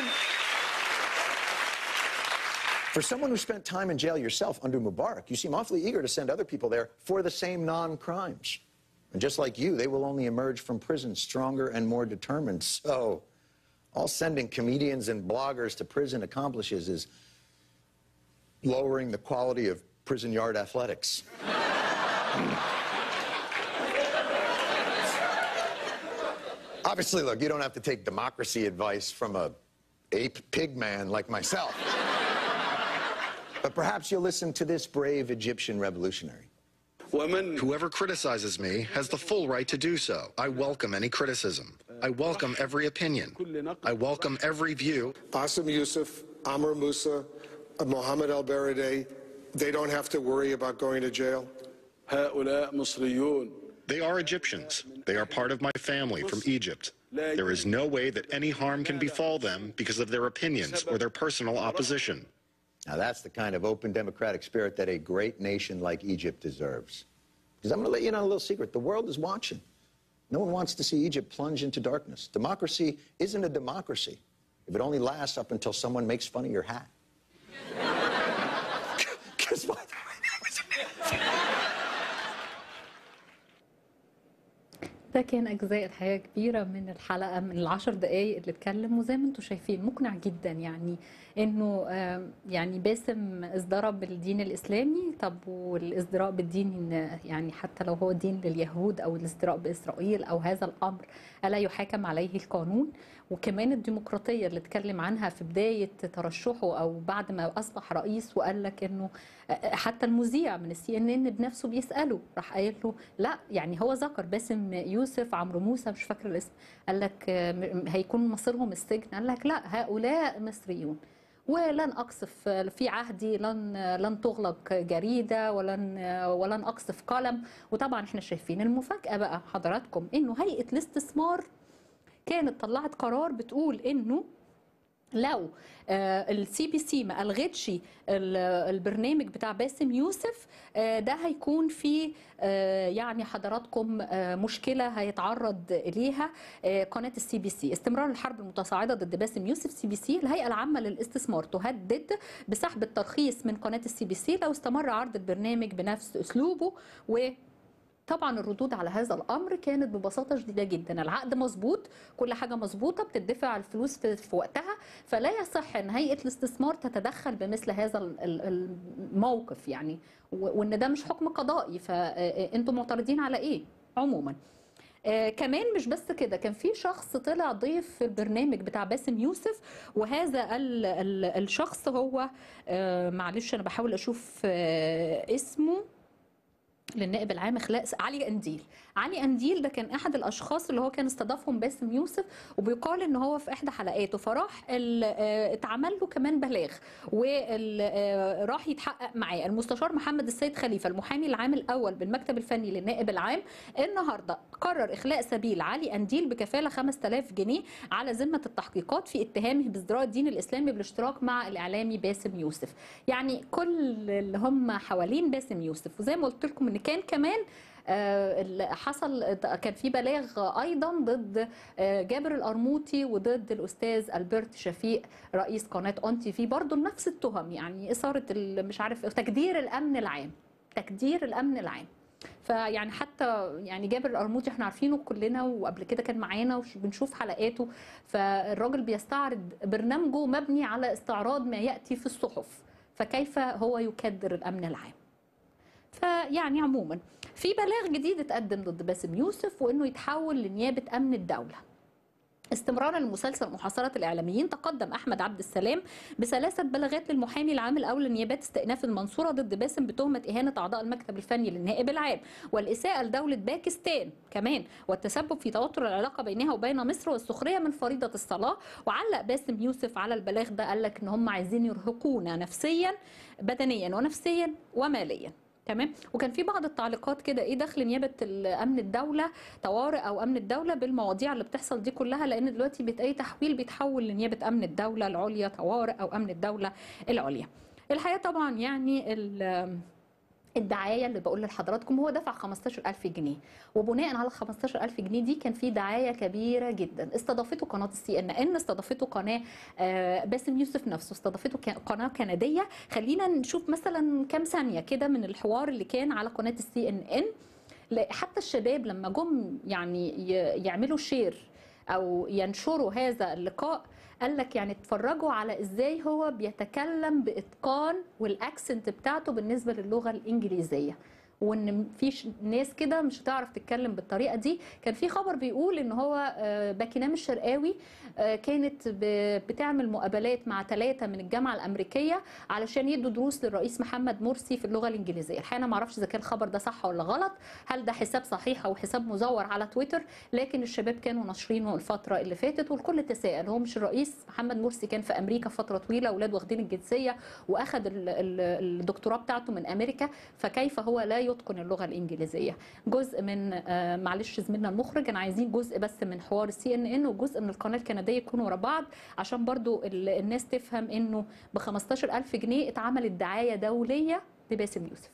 for someone who spent time in jail yourself under Mubarak, you seem awfully eager to send other people there for the same non-crimes. And just like you, they will only emerge from prison stronger and more determined. So, all sending comedians and bloggers to prison accomplishes is lowering the quality of prison yard athletics. Obviously, look, you don't have to take democracy advice from a ape pig man like myself. but perhaps you'll listen to this brave Egyptian revolutionary. Whoever criticizes me has the full right to do so. I welcome any criticism. I welcome every opinion. I welcome every view. Bassem Youssef, Amr Musa, uh, Mohammed Al Baradei, they don't have to worry about going to jail? They are Egyptians. They are part of my family from Egypt. There is no way that any harm can befall them because of their opinions or their personal opposition. Now, that's the kind of open democratic spirit that a great nation like Egypt deserves. Because I'm going to let you in on a little secret. The world is watching. No one wants to see Egypt plunge into darkness. Democracy isn't a democracy if it only lasts up until someone makes fun of your hat. Because by the ده كان اجزاء الحقيقه كبيره من الحلقه من العشر دقائق اللي اتكلم وزي ما انتم شايفين مقنع جدا يعني انه آم، يعني باسم ازدرى بالدين الاسلامي طب والازدراء بالدين يعني حتى لو هو دين لليهود او الازدراء باسرائيل او هذا الامر الا يحاكم عليه القانون وكمان الديمقراطيه اللي اتكلم عنها في بدايه ترشحه او بعد ما اصبح رئيس وقال لك انه حتى المذيع من السي ان ان بنفسه بيساله راح قايل له لا يعني هو ذكر باسم يوسف عمرو موسى مش فاكر الاسم قال لك آه، هيكون مصيرهم السجن قال لك لا هؤلاء مصريون ولن اقصف في عهدي لن لن تغلق جريده ولن ولن اقصف قلم وطبعا احنا شايفين المفاجاه بقى حضراتكم انه هيئه الاستثمار كانت طلعت قرار بتقول انه لو السي بي سي ما الغتش ال- البرنامج بتاع باسم يوسف آه، ده هيكون في آه، يعني حضراتكم آه، مشكله هيتعرض اليها آه، قناه السي بي سي استمرار الحرب المتصاعده ضد باسم يوسف سي بي سي الهيئه العامه للاستثمار تهدد بسحب الترخيص من قناه السي بي سي لو استمر عرض البرنامج بنفس اسلوبه و طبعا الردود على هذا الامر كانت ببساطه شديده جدا العقد مظبوط كل حاجه مظبوطه بتدفع الفلوس في, في وقتها فلا يصح ان هيئه الاستثمار تتدخل بمثل هذا ال- ال- الموقف يعني و- وان ده مش حكم قضائي فانتم معترضين على ايه عموما آه كمان مش بس كده كان في شخص طلع ضيف في البرنامج بتاع باسم يوسف وهذا ال ال الشخص هو آه معلش انا بحاول اشوف آه اسمه للنائب العام اخلاق علي قنديل علي قنديل ده كان احد الاشخاص اللي هو كان استضافهم باسم يوسف وبيقال ان هو في احدى حلقاته فراح ال- آه، اتعمل له كمان بلاغ وراح يتحقق معاه المستشار محمد السيد خليفه المحامي العام الاول بالمكتب الفني للنائب العام النهارده قرر اخلاء سبيل علي قنديل بكفاله 5000 جنيه على ذمه التحقيقات في اتهامه بازدراء الدين الاسلامي بالاشتراك مع الاعلامي باسم يوسف يعني كل اللي هم حوالين باسم يوسف وزي ما قلت لكم ان كان كمان آه، اللي حصل كان في بلاغ ايضا ضد آه، جابر القرموطي وضد الاستاذ البرت شفيق رئيس قناه اون تي في برضه نفس التهم يعني اثاره ال- مش عارف تجدير الامن العام تجدير الامن العام فيعني حتى يعني جابر القرموطي احنا عارفينه كلنا وقبل كده كان معانا وبنشوف حلقاته فالراجل بيستعرض برنامجه مبني على استعراض ما ياتي في الصحف فكيف هو يكدر الامن العام فيعني عموما في بلاغ جديد اتقدم ضد باسم يوسف وانه يتحول لنيابه امن الدوله استمرارا لمسلسل محاصرة الإعلاميين تقدم أحمد عبد السلام بثلاثة بلاغات للمحامي العام الأول لنيابات استئناف المنصورة ضد باسم بتهمة إهانة أعضاء المكتب الفني للنائب العام والإساءة لدولة باكستان كمان والتسبب في توتر العلاقة بينها وبين مصر والسخرية من فريضة الصلاة وعلق باسم يوسف على البلاغ ده قال لك إن هم عايزين يرهقونا نفسيا بدنيا ونفسيا وماليا تمام وكان في بعض التعليقات كده ايه دخل نيابه امن الدوله طوارئ او امن الدوله بالمواضيع اللي بتحصل دي كلها لان دلوقتي بت اي تحويل بيتحول لنيابه امن الدوله العليا طوارئ او امن الدوله العليا الحقيقه طبعا يعني ال- الدعايه اللي بقول لحضراتكم هو دفع 15000 جنيه وبناء على 15000 جنيه دي كان في دعايه كبيره جدا استضافته قناه السي ان ان استضافته قناه آه، باسم يوسف نفسه استضافته ك- قناه كنديه خلينا نشوف مثلا كام ثانيه كده من الحوار اللي كان على قناه السي ان ان حتى الشباب لما جم يعني ي- يعملوا شير او ينشروا هذا اللقاء قال لك يعني اتفرجوا على ازاي هو بيتكلم باتقان والاكسنت بتاعته بالنسبه للغه الانجليزيه وان في ش- ناس كده مش هتعرف تتكلم بالطريقه دي كان في خبر بيقول ان هو آه، باكينام الشرقاوي آه، كانت ب- بتعمل مقابلات مع ثلاثه من الجامعه الامريكيه علشان يدوا دروس للرئيس محمد مرسي في اللغه الانجليزيه الحقيقه انا ما اعرفش اذا كان الخبر ده صح ولا غلط هل ده حساب صحيح او حساب مزور على تويتر لكن الشباب كانوا ناشرينه الفتره اللي فاتت والكل تساءل هو مش الرئيس محمد مرسي كان في امريكا فتره طويله اولاد واخدين الجنسيه واخد ال- ال- الدكتوراه بتاعته من امريكا فكيف هو لا يتقن اللغه الانجليزيه جزء من آه، معلش زميلنا المخرج انا عايزين جزء بس من حوار سي ان ان وجزء من القناه الكنديه يكونوا ورا بعض عشان برضو ال- الناس تفهم انه ب 15000 جنيه اتعملت دعايه دوليه لباسم يوسف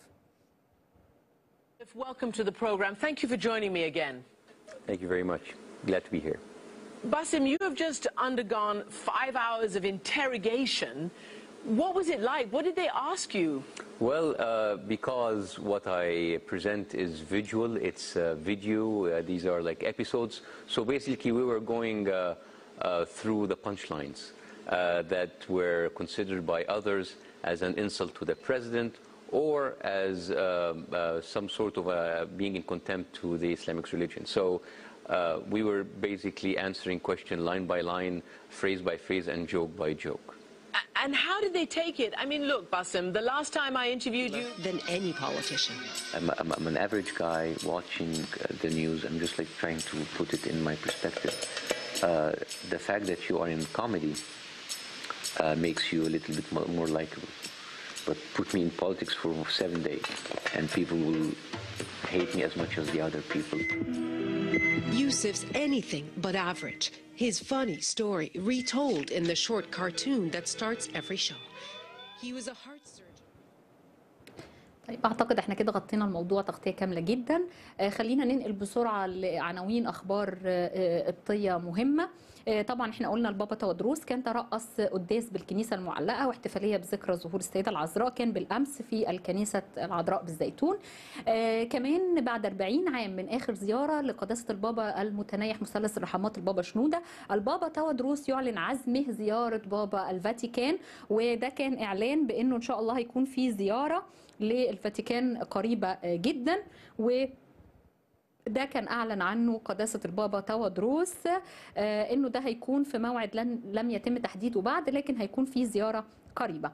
Welcome to the program. Thank you for joining me again. Thank you very much. Glad to be here. Basim, you have just undergone five hours of interrogation. What was it like? What did they ask you? Well, uh, because what I present is visual, it's uh, video, uh, these are like episodes. So basically, we were going uh, uh, through the punchlines uh, that were considered by others as an insult to the president or as um, uh, some sort of uh, being in contempt to the Islamic religion. So uh, we were basically answering question line by line, phrase by phrase, and joke by joke. A- And how did they take it? I mean, look, Basim, the last time I interviewed you. Than any politician. I'm, I'm, I'm an average guy watching uh, the news. I'm just like trying to put it in my perspective. Uh, the fact that you are in comedy uh, makes you a little bit more, more likable. But put me in politics for seven days, and people will hate me as much as the other people. Yusuf's anything but average. His funny story retold in the short cartoon that starts every show. He was a heart surgeon. طيب اعتقد احنا كده غطينا الموضوع تغطيه كامله جدا آه، خلينا ننقل بسرعه لعناوين اخبار آه، آه، قبطيه مهمه آه، طبعا احنا قلنا البابا تودروس كان ترأس قداس بالكنيسه المعلقه واحتفاليه بذكرى ظهور السيده العذراء كان بالامس في الكنيسه العذراء بالزيتون آه، كمان بعد 40 عام من اخر زياره لقداسه البابا المتنيح مثلث الرحمات البابا شنوده البابا تودروس يعلن عزمه زياره بابا الفاتيكان وده كان اعلان بانه ان شاء الله هيكون في زياره للفاتيكان قريبه جدا و ده كان اعلن عنه قداسه البابا تودروس آه، انه ده هيكون في موعد لن لم يتم تحديده بعد لكن هيكون في زياره قريبه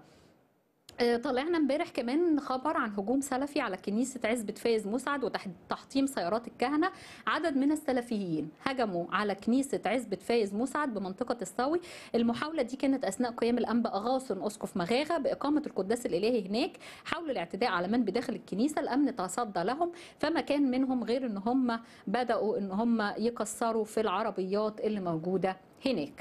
آه، طلعنا امبارح كمان خبر عن هجوم سلفي على كنيسة عزبة فايز مسعد وتحطيم سيارات الكهنة عدد من السلفيين هجموا على كنيسة عزبة فايز مسعد بمنطقة الصاوي المحاولة دي كانت أثناء قيام الأنبا أغاصن أسقف مغاغة بإقامة القداس الإلهي هناك حاولوا الاعتداء على من بداخل الكنيسة الأمن تصدى لهم فما كان منهم غير أن هم بدأوا أن هم يكسروا في العربيات اللي موجودة هناك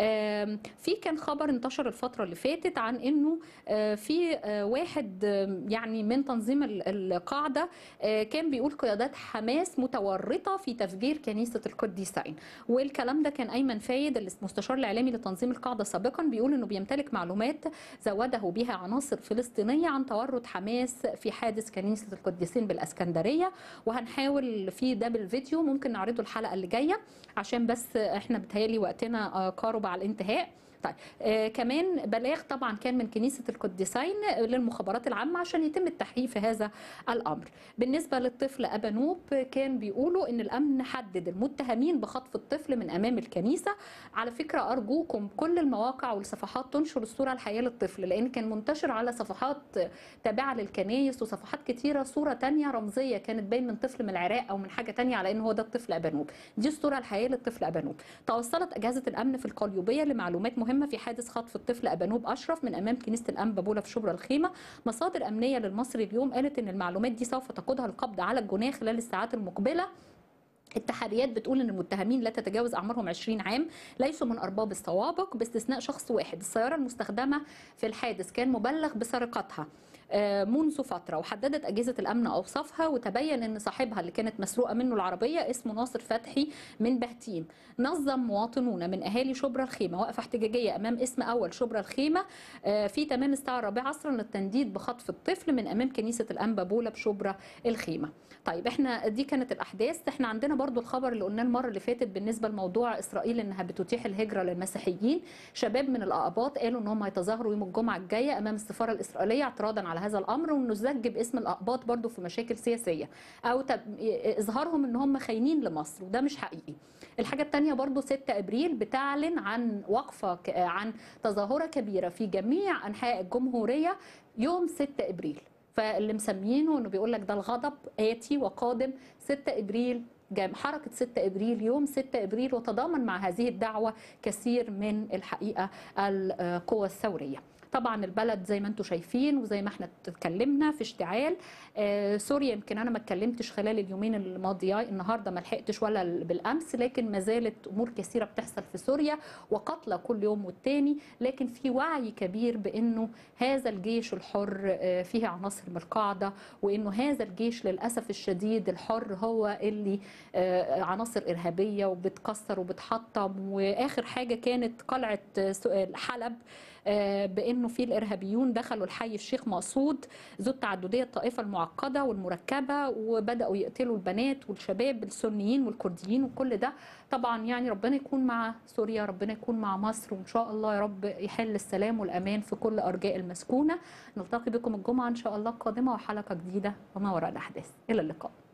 آم، في كان خبر انتشر الفترة اللي فاتت عن انه آه، في آه، واحد آم، يعني من تنظيم ال- القاعدة آه، كان بيقول قيادات حماس متورطة في تفجير كنيسة القديسين والكلام ده كان أيمن فايد المستشار الإعلامي لتنظيم القاعدة سابقا بيقول انه بيمتلك معلومات زوده بها عناصر فلسطينية عن تورط حماس في حادث كنيسة القديسين بالأسكندرية وهنحاول في ده بالفيديو ممكن نعرضه الحلقة اللي جاية عشان بس احنا بتهيألي وقتنا آه، قارب على الانتهاء طيب آه كمان بلاغ طبعا كان من كنيسه القديسين للمخابرات العامه عشان يتم التحقيق في هذا الامر. بالنسبه للطفل ابانوب كان بيقولوا ان الامن حدد المتهمين بخطف الطفل من امام الكنيسه. على فكره ارجوكم كل المواقع والصفحات تنشر الصوره الحقيقيه للطفل لان كان منتشر على صفحات تابعه للكنايس وصفحات كتيره صوره تانية رمزيه كانت باين من طفل من العراق او من حاجه تانية على ان هو ده الطفل ابانوب. دي الصوره الحقيقيه للطفل ابانوب. توصلت اجهزه الامن في القليوبيه لمعلومات مهمه في حادث خطف الطفل ابانوب اشرف من امام كنيسه الانبا بولا في شبرا الخيمه مصادر امنيه للمصري اليوم قالت ان المعلومات دي سوف تقودها القبض على الجناه خلال الساعات المقبله التحريات بتقول ان المتهمين لا تتجاوز اعمارهم 20 عام ليسوا من ارباب السوابق باستثناء شخص واحد السياره المستخدمه في الحادث كان مبلغ بسرقتها آه، منذ فترة وحددت أجهزة الأمن أوصافها وتبين أن صاحبها اللي كانت مسروقة منه العربية اسمه ناصر فتحي من بهتيم نظم مواطنون من أهالي شبرا الخيمة وقفة احتجاجية أمام اسم أول شبرا الخيمة آه، في تمام الساعة الرابعة عصرا للتنديد بخطف الطفل من أمام كنيسة الأنبا بولا بشبرا الخيمة طيب احنا دي كانت الاحداث احنا عندنا برضو الخبر اللي قلناه المره اللي فاتت بالنسبه لموضوع اسرائيل انها بتتيح الهجره للمسيحيين شباب من الاقباط قالوا ان هم هيتظاهروا يوم الجمعه الجايه امام السفاره الاسرائيليه اعتراضا على هذا الامر وانه زج باسم الاقباط برضو في مشاكل سياسيه او تب... اظهارهم ان هم خاينين لمصر وده مش حقيقي الحاجة التانية برضو 6 أبريل بتعلن عن وقفة ك- عن تظاهرة كبيرة في جميع أنحاء الجمهورية يوم 6 أبريل فاللي مسمينه انه بيقول لك ده الغضب آتي وقادم 6 ابريل جام حركة 6 ابريل يوم 6 ابريل وتضامن مع هذه الدعوة كثير من الحقيقة القوى الثورية طبعا البلد زي ما انتم شايفين وزي ما احنا اتكلمنا في اشتعال آه، سوريا يمكن انا ما اتكلمتش خلال اليومين الماضيه النهارده ما لحقتش ولا بالامس لكن ما زالت امور كثيره بتحصل في سوريا وقتلى كل يوم والتاني لكن في وعي كبير بانه هذا الجيش الحر آه، فيه عناصر من القاعده وانه هذا الجيش للاسف الشديد الحر هو اللي آه، عناصر ارهابيه وبتكسر وبتحطم واخر حاجه كانت قلعه آه، س- آه، حلب آه، بانه في الارهابيون دخلوا الحي الشيخ مقصود ذو التعدديه الطائفه المعقده والمركبه وبداوا يقتلوا البنات والشباب السنيين والكرديين وكل ده طبعا يعني ربنا يكون مع سوريا ربنا يكون مع مصر وان شاء الله يا رب يحل السلام والامان في كل ارجاء المسكونه نلتقي بكم الجمعه ان شاء الله القادمه وحلقه جديده وما وراء الاحداث الى اللقاء